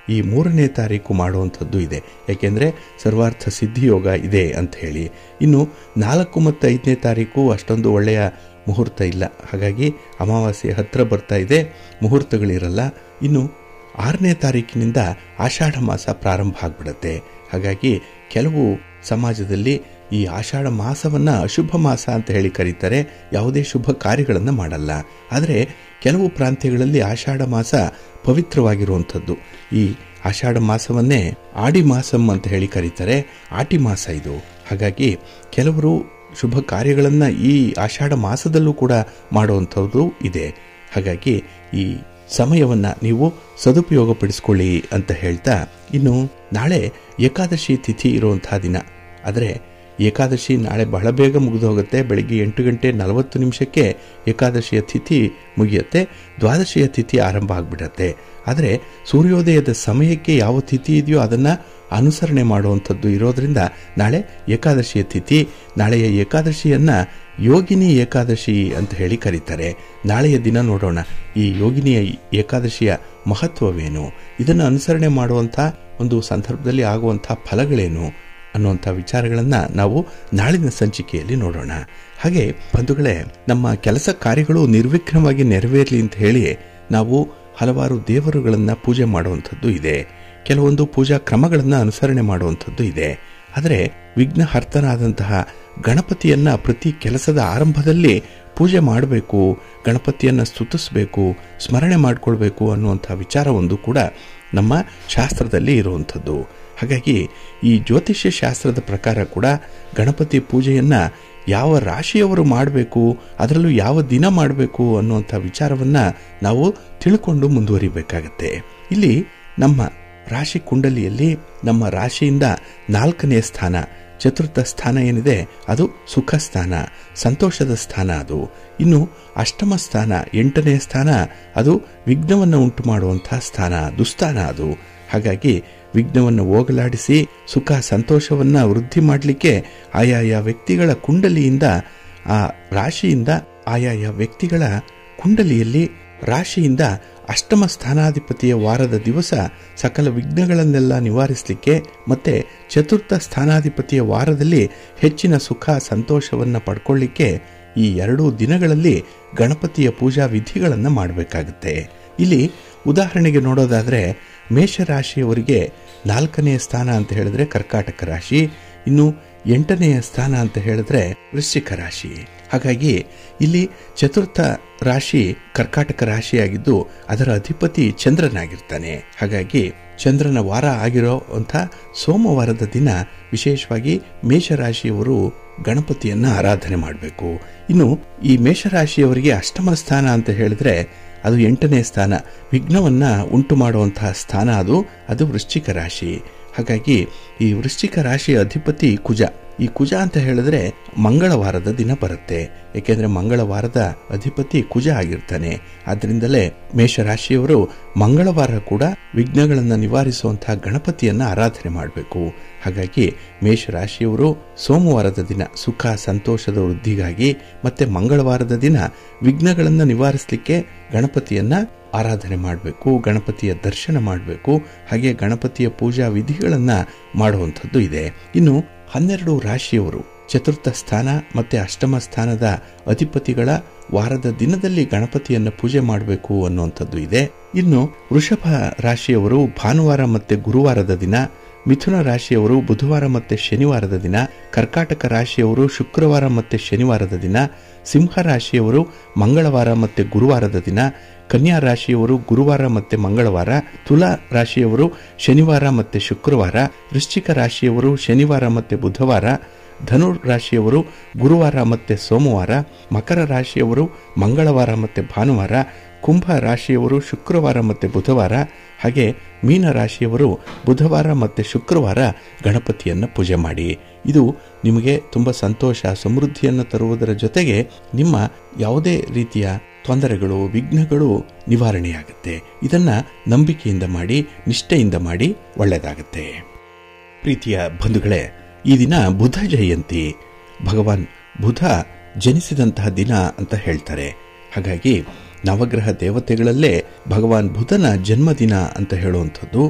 ಈ ಮೂರನೇ ತಾರೀಕು ಮಾಡುವಂಥದ್ದು ಇದೆ ಯಾಕೆಂದರೆ ಸರ್ವಾರ್ಥ ಸಿದ್ಧಿಯೋಗ ಇದೆ ಅಂತ ಹೇಳಿ ಇನ್ನು ನಾಲ್ಕು ಮತ್ತು ಐದನೇ ತಾರೀಕು ಅಷ್ಟೊಂದು ಒಳ್ಳೆಯ ಮುಹೂರ್ತ ಇಲ್ಲ ಹಾಗಾಗಿ ಅಮಾವಾಸ್ಯೆ ಹತ್ತಿರ ಬರ್ತಾ ಇದೆ ಮುಹೂರ್ತಗಳಿರಲ್ಲ ಇನ್ನು ಆರನೇ ತಾರೀಕಿನಿಂದ ಆಷಾಢ ಮಾಸ ಪ್ರಾರಂಭ ಆಗಿಬಿಡುತ್ತೆ ಹಾಗಾಗಿ ಕೆಲವು ಸಮಾಜದಲ್ಲಿ ಈ ಆಷಾಢ ಮಾಸವನ್ನ ಅಶುಭ ಮಾಸ ಅಂತ ಹೇಳಿ ಕರೀತಾರೆ ಯಾವುದೇ ಶುಭ ಕಾರ್ಯಗಳನ್ನು ಮಾಡಲ್ಲ ಆದರೆ ಕೆಲವು ಪ್ರಾಂತ್ಯಗಳಲ್ಲಿ ಆಷಾಢ ಮಾಸ ಪವಿತ್ರವಾಗಿರುವಂಥದ್ದು ಈ ಆಷಾಢ ಮಾಸವನ್ನೇ ಆಡಿ ಮಾಸಂ ಅಂತ ಹೇಳಿ ಕರೀತಾರೆ ಆಟಿ ಮಾಸ ಇದು ಹಾಗಾಗಿ ಕೆಲವರು ಶುಭ ಕಾರ್ಯಗಳನ್ನು ಈ ಆಷಾಢ ಮಾಸದಲ್ಲೂ ಕೂಡ ಮಾಡುವಂಥದ್ದು ಇದೆ ಹಾಗಾಗಿ ಈ ಸಮಯವನ್ನ ನೀವು ಸದುಪಯೋಗಪಡಿಸ್ಕೊಳ್ಳಿ ಅಂತ ಹೇಳ್ತಾ ಇನ್ನು ನಾಳೆ ಏಕಾದಶಿ ತಿಥಿ ಇರುವಂತಹ ದಿನ ಆದರೆ ಏಕಾದಶಿ ನಾಳೆ ಬಹಳ ಬೇಗ ಮುಗಿದು ಹೋಗುತ್ತೆ ಬೆಳಿಗ್ಗೆ ಎಂಟು ಗಂಟೆ ನಲವತ್ತು ನಿಮಿಷಕ್ಕೆ ಏಕಾದಶಿಯ ತಿಥಿ ಮುಗಿಯುತ್ತೆ ದ್ವಾದಶಿಯ ತಿಥಿ ಆರಂಭ ಆಗಿಬಿಡತ್ತೆ ಆದರೆ ಸೂರ್ಯೋದಯದ ಸಮಯಕ್ಕೆ ಯಾವ ತಿಥಿ ಇದೆಯೋ ಅದನ್ನು ಅನುಸರಣೆ ಮಾಡುವಂಥದ್ದು ಇರೋದ್ರಿಂದ ನಾಳೆ ಏಕಾದಶಿಯ ತಿಥಿ ನಾಳೆಯ ಏಕಾದಶಿಯನ್ನ ಯೋಗಿನಿ ಏಕಾದಶಿ ಅಂತ ಹೇಳಿ ಕರೀತಾರೆ ನಾಳೆಯ ದಿನ ನೋಡೋಣ ಈ ಯೋಗಿನಿಯ ಏಕಾದಶಿಯ ಮಹತ್ವವೇನು ಇದನ್ನು ಅನುಸರಣೆ ಮಾಡುವಂಥ ಒಂದು ಸಂದರ್ಭದಲ್ಲಿ ಆಗುವಂಥ ಫಲಗಳೇನು ಅನ್ನುವಂಥ ವಿಚಾರಗಳನ್ನು ನಾವು ನಾಳಿನ ಸಂಚಿಕೆಯಲ್ಲಿ ನೋಡೋಣ ಹಾಗೆ ಬಂಧುಗಳೇ ನಮ್ಮ ಕೆಲಸ ಕಾರ್ಯಗಳು ನಿರ್ವಿಘ್ನವಾಗಿ ನೆರವೇರಲಿ ಅಂತ ಹೇಳಿ ನಾವು ಹಲವಾರು ದೇವರುಗಳನ್ನು ಪೂಜೆ ಮಾಡುವಂಥದ್ದು ಇದೆ ಕೆಲವೊಂದು ಪೂಜಾ ಕ್ರಮಗಳನ್ನು ಅನುಸರಣೆ ಮಾಡುವಂಥದ್ದು ಇದೆ ಆದರೆ ವಿಘ್ನಹರ್ತನಾದಂತಹ ಗಣಪತಿಯನ್ನ ಪ್ರತಿ ಕೆಲಸದ ಆರಂಭದಲ್ಲಿ ಪೂಜೆ ಮಾಡಬೇಕು ಗಣಪತಿಯನ್ನು ಸ್ತುತಿಸಬೇಕು ಸ್ಮರಣೆ ಮಾಡಿಕೊಳ್ಬೇಕು ಅನ್ನುವಂಥ ವಿಚಾರ ಒಂದು ಕೂಡ ನಮ್ಮ ಶಾಸ್ತ್ರದಲ್ಲಿ ಇರುವಂಥದ್ದು ಹಾಗಾಗಿ ಈ ಜ್ಯೋತಿಷ್ಯ ಶಾಸ್ತ್ರದ ಪ್ರಕಾರ ಕೂಡ ಗಣಪತಿ ಪೂಜೆಯನ್ನ ಯಾವ ರಾಶಿಯವರು ಮಾಡಬೇಕು ಅದರಲ್ಲೂ ಯಾವ ದಿನ ಮಾಡಬೇಕು ಅನ್ನುವಂಥ ವಿಚಾರವನ್ನ ನಾವು ತಿಳ್ಕೊಂಡು ಮುಂದುವರಿಬೇಕಾಗತ್ತೆ ಇಲ್ಲಿ ನಮ್ಮ ರಾಶಿ ಕುಂಡಲಿಯಲ್ಲಿ ನಮ್ಮ ರಾಶಿಯಿಂದ ನಾಲ್ಕನೇ ಸ್ಥಾನ ಚತುರ್ಥ ಸ್ಥಾನ ಏನಿದೆ ಅದು ಸುಖ ಸ್ಥಾನ ಸಂತೋಷದ ಸ್ಥಾನ ಅದು ಇನ್ನು ಅಷ್ಟಮ ಸ್ಥಾನ ಎಂಟನೇ ಸ್ಥಾನ ಅದು ವಿಘ್ನವನ್ನು ಉಂಟು ಮಾಡುವಂತಹ ಸ್ಥಾನ ದುಸ್ಥಾನ ಅದು ಹಾಗಾಗಿ ವಿಘ್ನವನ್ನು ಹೋಗಲಾಡಿಸಿ ಸುಖ ಸಂತೋಷವನ್ನ ವೃದ್ಧಿ ಮಾಡಲಿಕ್ಕೆ ಆಯಾಯ ವ್ಯಕ್ತಿಗಳ ಕುಂಡಲಿಯಿಂದ ಆ ರಾಶಿಯಿಂದ ಆಯಾಯ ವ್ಯಕ್ತಿಗಳ ಕುಂಡಲಿಯಲ್ಲಿ ರಾಶಿಯಿಂದ ಅಷ್ಟಮ ಸ್ಥಾನಾಧಿಪತಿಯ ವಾರದ ದಿವಸ ಸಕಲ ವಿಘ್ನಗಳನ್ನೆಲ್ಲ ನಿವಾರಿಸಲಿಕ್ಕೆ ಮತ್ತೆ ಚತುರ್ಥ ಸ್ಥಾನಾಧಿಪತಿಯ ವಾರದಲ್ಲಿ ಹೆಚ್ಚಿನ ಸುಖ ಸಂತೋಷವನ್ನು ಪಡ್ಕೊಳ್ಳಿಕ್ಕೆ ಈ ಎರಡೂ ದಿನಗಳಲ್ಲಿ ಗಣಪತಿಯ ಪೂಜಾ ವಿಧಿಗಳನ್ನು ಮಾಡಬೇಕಾಗುತ್ತೆ ಇಲ್ಲಿ ಉದಾಹರಣೆಗೆ ನೋಡೋದಾದ್ರೆ ಮೇಷರಾಶಿಯವರಿಗೆ ನಾಲ್ಕನೆಯ ಸ್ಥಾನ ಅಂತ ಹೇಳಿದ್ರೆ ಕರ್ಕಾಟಕ ರಾಶಿ ಇನ್ನು ಎಂಟನೆಯ ಸ್ಥಾನ ಅಂತ ಹೇಳಿದ್ರೆ ವೃಶ್ಚಿಕ ರಾಶಿ ಹಾಗಾಗಿ ಇಲ್ಲಿ ಚತುರ್ಥ ರಾಶಿ ಕರ್ಕಾಟಕ ರಾಶಿಯಾಗಿದ್ದು ಅದರ ಅಧಿಪತಿ ಚಂದ್ರನಾಗಿರ್ತಾನೆ ಹಾಗಾಗಿ ಚಂದ್ರನ ವಾರ ಆಗಿರೋಂಥ ಸೋಮವಾರದ ದಿನ ವಿಶೇಷವಾಗಿ ಮೇಷರಾಶಿಯವರು ಗಣಪತಿಯನ್ನ ಆರಾಧನೆ ಮಾಡಬೇಕು ಇನ್ನು ಈ ಮೇಷರಾಶಿಯವರಿಗೆ ಅಷ್ಟಮ ಸ್ಥಾನ ಅಂತ ಹೇಳಿದ್ರೆ ಅದು ಎಂಟನೇ ಸ್ಥಾನ ವಿಘ್ನವನ್ನ ಉಂಟು ಮಾಡುವಂತಹ ಸ್ಥಾನ ಅದು ಅದು ವೃಶ್ಚಿಕ ರಾಶಿ ಹಾಗಾಗಿ ಈ ವೃಶ್ಚಿಕ ರಾಶಿಯ ಅಧಿಪತಿ ಕುಜ ಈ ಕುಜ ಅಂತ ಹೇಳಿದ್ರೆ ಮಂಗಳವಾರದ ದಿನ ಬರುತ್ತೆ ಏಕೆಂದ್ರೆ ಮಂಗಳವಾರದ ಅಧಿಪತಿ ಕುಜ ಆಗಿರ್ತಾನೆ ಆದ್ರಿಂದಲೇ ಮೇಷರಾಶಿಯವರು ಮಂಗಳವಾರ ಕೂಡ ವಿಘ್ನಗಳನ್ನು ನಿವಾರಿಸುವಂತಹ ಗಣಪತಿಯನ್ನ ಆರಾಧನೆ ಮಾಡಬೇಕು ಹಾಗಾಗಿ ಮೇಷರಾಶಿಯವರು ಸೋಮವಾರದ ದಿನ ಸುಖ ಸಂತೋಷದ ವೃದ್ಧಿಗಾಗಿ ಮತ್ತೆ ಮಂಗಳವಾರದ ದಿನ ವಿಘ್ನಗಳನ್ನು ನಿವಾರಿಸಲಿಕ್ಕೆ ಗಣಪತಿಯನ್ನ ಆರಾಧನೆ ಮಾಡಬೇಕು ಗಣಪತಿಯ ದರ್ಶನ ಮಾಡಬೇಕು ಹಾಗೆ ಗಣಪತಿಯ ಪೂಜಾ ವಿಧಿಗಳನ್ನ ಮಾಡುವಂಥದ್ದು ಇದೆ ಇನ್ನು ಹನ್ನೆರಡು ರಾಶಿಯವರು ಚತುರ್ಥ ಸ್ಥಾನ ಮತ್ತೆ ಅಷ್ಟಮ ಸ್ಥಾನದ ಅಧಿಪತಿಗಳ ವಾರದ ದಿನದಲ್ಲಿ ಗಣಪತಿಯನ್ನ ಪೂಜೆ ಮಾಡಬೇಕು ಅನ್ನುವಂಥದ್ದು ಇದೆ ಇನ್ನು ವೃಷಭ ರಾಶಿಯವರು ಭಾನುವಾರ ಮತ್ತೆ ಗುರುವಾರದ ದಿನ ಮಿಥುನ ರಾಶಿಯವರು ಬುಧವಾರ ಮತ್ತೆ ಶನಿವಾರದ ದಿನ ಕರ್ಕಾಟಕ ರಾಶಿಯವರು ಶುಕ್ರವಾರ ಮತ್ತೆ ಶನಿವಾರದ ದಿನ ಸಿಂಹ ರಾಶಿಯವರು ಮಂಗಳವಾರ ಮತ್ತೆ ಗುರುವಾರದ ದಿನ ಕನ್ಯಾ ರಾಶಿಯವರು ಗುರುವಾರ ಮತ್ತೆ ಮಂಗಳವಾರ ತುಲಾ ರಾಶಿಯವರು ಶನಿವಾರ ಮತ್ತೆ ಶುಕ್ರವಾರ ವೃಶ್ಚಿಕ ರಾಶಿಯವರು ಶನಿವಾರ ಮತ್ತೆ ಬುಧವಾರ ಧನುರ್ ರಾಶಿಯವರು ಗುರುವಾರ ಮತ್ತೆ ಸೋಮವಾರ ಮಕರ ರಾಶಿಯವರು ಮಂಗಳವಾರ ಮತ್ತೆ ಭಾನುವಾರ ಕುಂಭ ರಾಶಿಯವರು ಶುಕ್ರವಾರ ಮತ್ತೆ ಬುಧವಾರ ಹಾಗೆ ಮೀನ ರಾಶಿಯವರು ಬುಧವಾರ ಮತ್ತೆ ಶುಕ್ರವಾರ ಗಣಪತಿಯನ್ನು ಪೂಜೆ ಮಾಡಿ ಇದು ನಿಮಗೆ ತುಂಬ ಸಂತೋಷ ಸಮೃದ್ಧಿಯನ್ನು ತರುವುದರ ಜೊತೆಗೆ ನಿಮ್ಮ ಯಾವುದೇ ರೀತಿಯ ತೊಂದರೆಗಳು ವಿಘ್ನಗಳು ನಿವಾರಣೆಯಾಗುತ್ತೆ ಇದನ್ನ ನಂಬಿಕೆಯಿಂದ ಮಾಡಿ ನಿಷ್ಠೆಯಿಂದ ಮಾಡಿ ಒಳ್ಳೆಯದಾಗುತ್ತೆ ಪ್ರೀತಿಯ ಬಂಧುಗಳೇ ಈ ದಿನ ಬುಧ ಜಯಂತಿ ಭಗವಾನ್ ಬುಧ ಜನಿಸಿದಂತಹ ದಿನ ಅಂತ ಹೇಳ್ತಾರೆ ಹಾಗಾಗಿ ನವಗ್ರಹ ದೇವತೆಗಳಲ್ಲೇ ಭಗವಾನ್ ಬುಧನ ಜನ್ಮದಿನ ಅಂತ ಹೇಳುವಂಥದ್ದು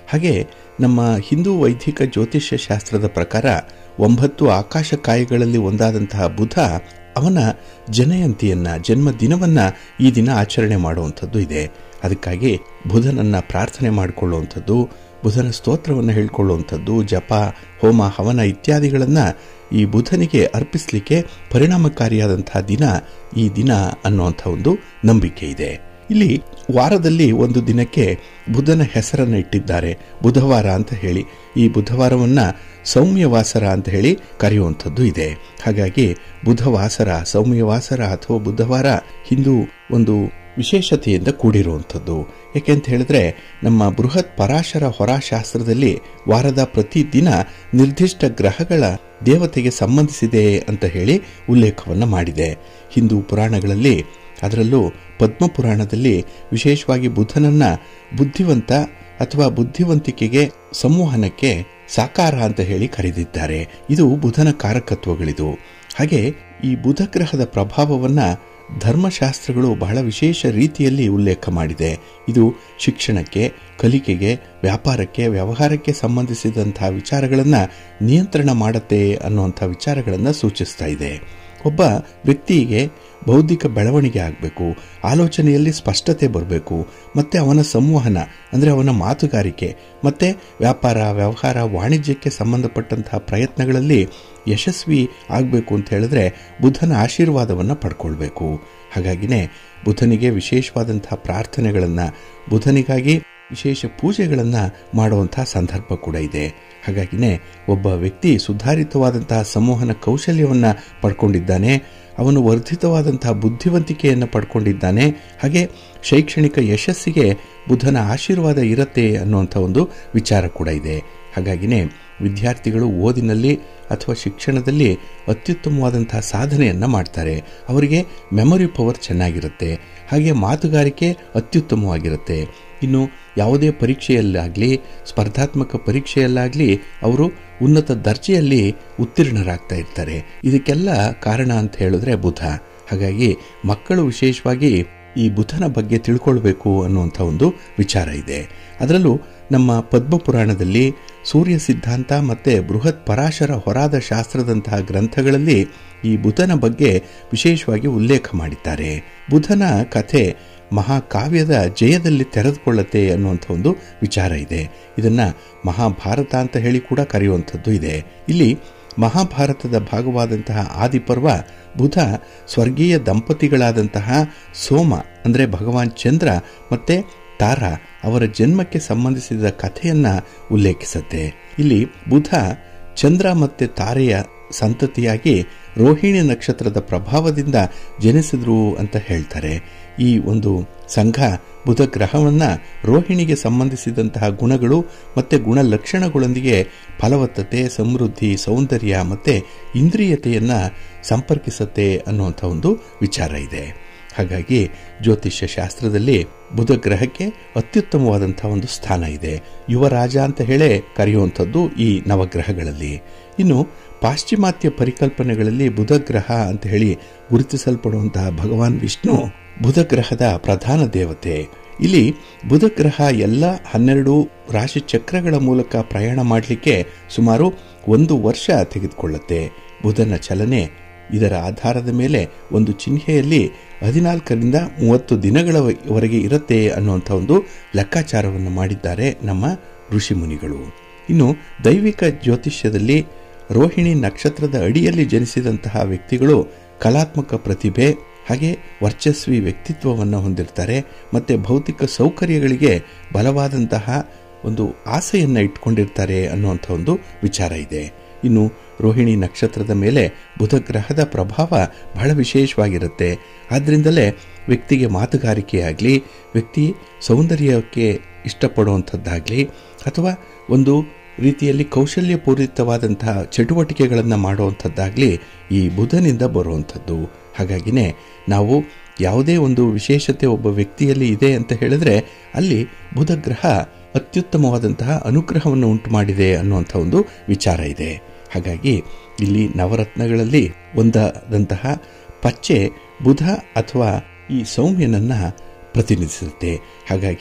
ಹಾಗೆ ನಮ್ಮ ಹಿಂದೂ ವೈದಿಕ ಜ್ಯೋತಿಷ್ಯ ಶಾಸ್ತ್ರದ ಪ್ರಕಾರ ಒಂಬತ್ತು ಆಕಾಶ ಕಾಯಗಳಲ್ಲಿ ಒಂದಾದಂತಹ ಬುಧ ಅವನ ಜನಯಂತಿಯನ್ನ ಜನ್ಮ ದಿನವನ್ನ ಈ ದಿನ ಆಚರಣೆ ಮಾಡುವಂಥದ್ದು ಇದೆ ಅದಕ್ಕಾಗಿ ಬುಧನನ್ನ ಪ್ರಾರ್ಥನೆ ಮಾಡಿಕೊಳ್ಳುವಂಥದ್ದು ಬುಧನ ಸ್ತೋತ್ರವನ್ನು ಹೇಳ್ಕೊಳ್ಳುವಂಥದ್ದು ಜಪ ಹೋಮ ಹವನ ಇತ್ಯಾದಿಗಳನ್ನು ಈ ಬುಧನಿಗೆ ಅರ್ಪಿಸಲಿಕ್ಕೆ ಪರಿಣಾಮಕಾರಿಯಾದಂತಹ ದಿನ ಈ ದಿನ ಅನ್ನುವಂಥ ಒಂದು ನಂಬಿಕೆ ಇದೆ ಇಲ್ಲಿ ವಾರದಲ್ಲಿ ಒಂದು ದಿನಕ್ಕೆ ಬುಧನ ಹೆಸರನ್ನು ಇಟ್ಟಿದ್ದಾರೆ ಬುಧವಾರ ಅಂತ ಹೇಳಿ ಈ ಬುಧವಾರವನ್ನ ಸೌಮ್ಯವಾಸರ ಅಂತ ಹೇಳಿ ಕರೆಯುವಂಥದ್ದು ಇದೆ ಹಾಗಾಗಿ ಬುಧವಾಸರ ಸೌಮ್ಯವಾಸರ ಅಥವಾ ಬುಧವಾರ ಹಿಂದೂ ಒಂದು ವಿಶೇಷತೆಯಿಂದ ಕೂಡಿರುವಂಥದ್ದು ಯಾಕೆಂತ ಹೇಳಿದ್ರೆ ನಮ್ಮ ಬೃಹತ್ ಪರಾಶರ ಹೊರಾಶಾಸ್ತ್ರದಲ್ಲಿ ವಾರದ ಪ್ರತಿ ದಿನ ನಿರ್ದಿಷ್ಟ ಗ್ರಹಗಳ ದೇವತೆಗೆ ಸಂಬಂಧಿಸಿದೆ ಅಂತ ಹೇಳಿ ಉಲ್ಲೇಖವನ್ನು ಮಾಡಿದೆ ಹಿಂದೂ ಪುರಾಣಗಳಲ್ಲಿ ಅದರಲ್ಲೂ ಪದ್ಮಪುರಾಣದಲ್ಲಿ ವಿಶೇಷವಾಗಿ ಬುಧನನ್ನ ಬುದ್ಧಿವಂತ ಅಥವಾ ಬುದ್ಧಿವಂತಿಕೆಗೆ ಸಂವಹನಕ್ಕೆ ಸಾಕಾರ ಅಂತ ಹೇಳಿ ಕರೆದಿದ್ದಾರೆ ಇದು ಬುಧನ ಕಾರಕತ್ವಗಳಿದು ಹಾಗೆ ಈ ಬುಧ ಗ್ರಹದ ಪ್ರಭಾವವನ್ನ ಧರ್ಮಶಾಸ್ತ್ರಗಳು ಬಹಳ ವಿಶೇಷ ರೀತಿಯಲ್ಲಿ ಉಲ್ಲೇಖ ಮಾಡಿದೆ ಇದು ಶಿಕ್ಷಣಕ್ಕೆ ಕಲಿಕೆಗೆ ವ್ಯಾಪಾರಕ್ಕೆ ವ್ಯವಹಾರಕ್ಕೆ ಸಂಬಂಧಿಸಿದಂತಹ ವಿಚಾರಗಳನ್ನು ನಿಯಂತ್ರಣ ಮಾಡುತ್ತೆ ಅನ್ನುವಂಥ ವಿಚಾರಗಳನ್ನು ಸೂಚಿಸ್ತಾ ಇದೆ ಒಬ್ಬ ವ್ಯಕ್ತಿಗೆ ಬೌದ್ಧಿಕ ಬೆಳವಣಿಗೆ ಆಗಬೇಕು ಆಲೋಚನೆಯಲ್ಲಿ ಸ್ಪಷ್ಟತೆ ಬರಬೇಕು ಮತ್ತೆ ಅವನ ಸಂವಹನ ಅಂದರೆ ಅವನ ಮಾತುಗಾರಿಕೆ ಮತ್ತೆ ವ್ಯಾಪಾರ ವ್ಯವಹಾರ ವಾಣಿಜ್ಯಕ್ಕೆ ಸಂಬಂಧಪಟ್ಟಂತಹ ಪ್ರಯತ್ನಗಳಲ್ಲಿ ಯಶಸ್ವಿ ಆಗಬೇಕು ಅಂತ ಹೇಳಿದ್ರೆ ಬುಧನ ಆಶೀರ್ವಾದವನ್ನು ಪಡ್ಕೊಳ್ಬೇಕು ಹಾಗಾಗಿನೇ ಬುಧನಿಗೆ ವಿಶೇಷವಾದಂತಹ ಪ್ರಾರ್ಥನೆಗಳನ್ನು ಬುಧನಿಗಾಗಿ ವಿಶೇಷ ಪೂಜೆಗಳನ್ನು ಮಾಡುವಂತಹ ಸಂದರ್ಭ ಕೂಡ ಇದೆ ಹಾಗಾಗಿನೇ ಒಬ್ಬ ವ್ಯಕ್ತಿ ಸುಧಾರಿತವಾದಂತಹ ಸಂವಹನ ಕೌಶಲ್ಯವನ್ನು ಪಡ್ಕೊಂಡಿದ್ದಾನೆ ಅವನು ವರ್ಧಿತವಾದಂತಹ ಬುದ್ಧಿವಂತಿಕೆಯನ್ನು ಪಡ್ಕೊಂಡಿದ್ದಾನೆ ಹಾಗೆ ಶೈಕ್ಷಣಿಕ ಯಶಸ್ಸಿಗೆ ಬುಧನ ಆಶೀರ್ವಾದ ಇರುತ್ತೆ ಅನ್ನುವಂಥ ಒಂದು ವಿಚಾರ ಕೂಡ ಇದೆ ಹಾಗಾಗಿನೇ ವಿದ್ಯಾರ್ಥಿಗಳು ಓದಿನಲ್ಲಿ ಅಥವಾ ಶಿಕ್ಷಣದಲ್ಲಿ ಅತ್ಯುತ್ತಮವಾದಂತಹ ಸಾಧನೆಯನ್ನು ಮಾಡ್ತಾರೆ ಅವರಿಗೆ ಮೆಮೊರಿ ಪವರ್ ಚೆನ್ನಾಗಿರುತ್ತೆ ಹಾಗೆ ಮಾತುಗಾರಿಕೆ ಅತ್ಯುತ್ತಮವಾಗಿರುತ್ತೆ ಇನ್ನು ಯಾವುದೇ ಪರೀಕ್ಷೆಯಲ್ಲಾಗಲಿ ಸ್ಪರ್ಧಾತ್ಮಕ ಪರೀಕ್ಷೆಯಲ್ಲಾಗಲಿ ಅವರು ಉನ್ನತ ದರ್ಜೆಯಲ್ಲಿ ಉತ್ತೀರ್ಣರಾಗ್ತಾ ಇರ್ತಾರೆ ಇದಕ್ಕೆಲ್ಲ ಕಾರಣ ಅಂತ ಹೇಳಿದ್ರೆ ಬುಧ ಹಾಗಾಗಿ ಮಕ್ಕಳು ವಿಶೇಷವಾಗಿ ಈ ಬುಧನ ಬಗ್ಗೆ ತಿಳ್ಕೊಳ್ಬೇಕು ಅನ್ನುವಂಥ ಒಂದು ವಿಚಾರ ಇದೆ ಅದರಲ್ಲೂ ನಮ್ಮ ಪದ್ಮಪುರಾಣದಲ್ಲಿ ಸೂರ್ಯ ಸಿದ್ಧಾಂತ ಮತ್ತೆ ಬೃಹತ್ ಪರಾಶರ ಹೊರಾದ ಶಾಸ್ತ್ರದಂತಹ ಗ್ರಂಥಗಳಲ್ಲಿ ಈ ಬುಧನ ಬಗ್ಗೆ ವಿಶೇಷವಾಗಿ ಉಲ್ಲೇಖ ಮಾಡಿದ್ದಾರೆ ಬುಧನ ಕಥೆ ಮಹಾಕಾವ್ಯದ ಜಯದಲ್ಲಿ ತೆರೆದುಕೊಳ್ಳುತ್ತೆ ಅನ್ನುವಂಥ ಒಂದು ವಿಚಾರ ಇದೆ ಇದನ್ನ ಮಹಾಭಾರತ ಅಂತ ಹೇಳಿ ಕೂಡ ಕರೆಯುವಂಥದ್ದು ಇದೆ ಇಲ್ಲಿ ಮಹಾಭಾರತದ ಭಾಗವಾದಂತಹ ಆದಿಪರ್ವ ಬುಧ ಸ್ವರ್ಗೀಯ ದಂಪತಿಗಳಾದಂತಹ ಸೋಮ ಅಂದರೆ ಭಗವಾನ್ ಚಂದ್ರ ಮತ್ತೆ ತಾರ ಅವರ ಜನ್ಮಕ್ಕೆ ಸಂಬಂಧಿಸಿದ ಕಥೆಯನ್ನ ಉಲ್ಲೇಖಿಸುತ್ತೆ ಇಲ್ಲಿ ಬುಧ ಚಂದ್ರ ಮತ್ತೆ ತಾರೆಯ ಸಂತತಿಯಾಗಿ ರೋಹಿಣಿ ನಕ್ಷತ್ರದ ಪ್ರಭಾವದಿಂದ ಜನಿಸಿದ್ರು ಅಂತ ಹೇಳ್ತಾರೆ ಈ ಒಂದು ಸಂಘ ಬುಧ ಗ್ರಹವನ್ನ ರೋಹಿಣಿಗೆ ಸಂಬಂಧಿಸಿದಂತಹ ಗುಣಗಳು ಮತ್ತೆ ಗುಣಲಕ್ಷಣಗಳೊಂದಿಗೆ ಫಲವತ್ತತೆ ಸಮೃದ್ಧಿ ಸೌಂದರ್ಯ ಮತ್ತೆ ಇಂದ್ರಿಯತೆಯನ್ನ ಸಂಪರ್ಕಿಸುತ್ತೆ ಅನ್ನುವಂಥ ಒಂದು ವಿಚಾರ ಇದೆ ಹಾಗಾಗಿ ಜ್ಯೋತಿಷ್ಯ ಶಾಸ್ತ್ರದಲ್ಲಿ ಬುಧ ಗ್ರಹಕ್ಕೆ ಅತ್ಯುತ್ತಮವಾದಂತಹ ಒಂದು ಸ್ಥಾನ ಇದೆ ಯುವರಾಜ ಅಂತ ಹೇಳೇ ಕರೆಯುವಂಥದ್ದು ಈ ನವಗ್ರಹಗಳಲ್ಲಿ ಇನ್ನು ಪಾಶ್ಚಿಮಾತ್ಯ ಪರಿಕಲ್ಪನೆಗಳಲ್ಲಿ ಬುಧ ಗ್ರಹ ಅಂತ ಹೇಳಿ ಗುರುತಿಸಲ್ಪಡುವಂತಹ ಭಗವಾನ್ ವಿಷ್ಣು ಬುಧ ಗ್ರಹದ ಪ್ರಧಾನ ದೇವತೆ ಇಲ್ಲಿ ಬುಧ ಗ್ರಹ ಎಲ್ಲ ಹನ್ನೆರಡು ರಾಶಿ ಚಕ್ರಗಳ ಮೂಲಕ ಪ್ರಯಾಣ ಮಾಡಲಿಕ್ಕೆ ಸುಮಾರು ಒಂದು ವರ್ಷ ತೆಗೆದುಕೊಳ್ಳುತ್ತೆ ಬುಧನ ಚಲನೆ ಇದರ ಆಧಾರದ ಮೇಲೆ ಒಂದು ಚಿಹ್ನೆಯಲ್ಲಿ ಹದಿನಾಲ್ಕರಿಂದ ಮೂವತ್ತು ದಿನಗಳವರೆಗೆ ಇರುತ್ತೆ ಅನ್ನುವಂಥ ಒಂದು ಲೆಕ್ಕಾಚಾರವನ್ನು ಮಾಡಿದ್ದಾರೆ ನಮ್ಮ ಋಷಿಮುನಿಗಳು ಇನ್ನು ದೈವಿಕ ಜ್ಯೋತಿಷ್ಯದಲ್ಲಿ ರೋಹಿಣಿ ನಕ್ಷತ್ರದ ಅಡಿಯಲ್ಲಿ ಜನಿಸಿದಂತಹ ವ್ಯಕ್ತಿಗಳು ಕಲಾತ್ಮಕ ಪ್ರತಿಭೆ ಹಾಗೆ ವರ್ಚಸ್ವಿ ವ್ಯಕ್ತಿತ್ವವನ್ನು ಹೊಂದಿರ್ತಾರೆ ಮತ್ತೆ ಭೌತಿಕ ಸೌಕರ್ಯಗಳಿಗೆ ಬಲವಾದಂತಹ ಒಂದು ಆಸೆಯನ್ನು ಇಟ್ಕೊಂಡಿರ್ತಾರೆ ಅನ್ನುವಂಥ ಒಂದು ವಿಚಾರ ಇದೆ ಇನ್ನು ರೋಹಿಣಿ ನಕ್ಷತ್ರದ ಮೇಲೆ ಬುಧ ಗ್ರಹದ ಪ್ರಭಾವ ಬಹಳ ವಿಶೇಷವಾಗಿರುತ್ತೆ ಆದ್ದರಿಂದಲೇ ವ್ಯಕ್ತಿಗೆ ಮಾತುಗಾರಿಕೆಯಾಗಲಿ ವ್ಯಕ್ತಿ ಸೌಂದರ್ಯಕ್ಕೆ ಇಷ್ಟಪಡುವಂಥದ್ದಾಗಲಿ ಅಥವಾ ಒಂದು ರೀತಿಯಲ್ಲಿ ಕೌಶಲ್ಯಪೂರಿತವಾದಂತಹ ಚಟುವಟಿಕೆಗಳನ್ನು ಮಾಡುವಂಥದ್ದಾಗಲಿ ಈ ಬುಧನಿಂದ ಬರುವಂಥದ್ದು ಹಾಗಾಗಿನೇ ನಾವು ಯಾವುದೇ ಒಂದು ವಿಶೇಷತೆ ಒಬ್ಬ ವ್ಯಕ್ತಿಯಲ್ಲಿ ಇದೆ ಅಂತ ಹೇಳಿದ್ರೆ ಅಲ್ಲಿ ಬುಧ ಗ್ರಹ ಅತ್ಯುತ್ತಮವಾದಂತಹ ಅನುಗ್ರಹವನ್ನು ಉಂಟು ಮಾಡಿದೆ ಅನ್ನುವಂಥ ಒಂದು ವಿಚಾರ ಇದೆ ಹಾಗಾಗಿ ಇಲ್ಲಿ ನವರತ್ನಗಳಲ್ಲಿ ಒಂದಾದಂತಹ ಪಚ್ಚೆ ಬುಧ ಅಥವಾ ಈ ಸೌಮ್ಯನನ್ನ ಪ್ರತಿನಿಧಿಸುತ್ತೆ ಹಾಗಾಗಿ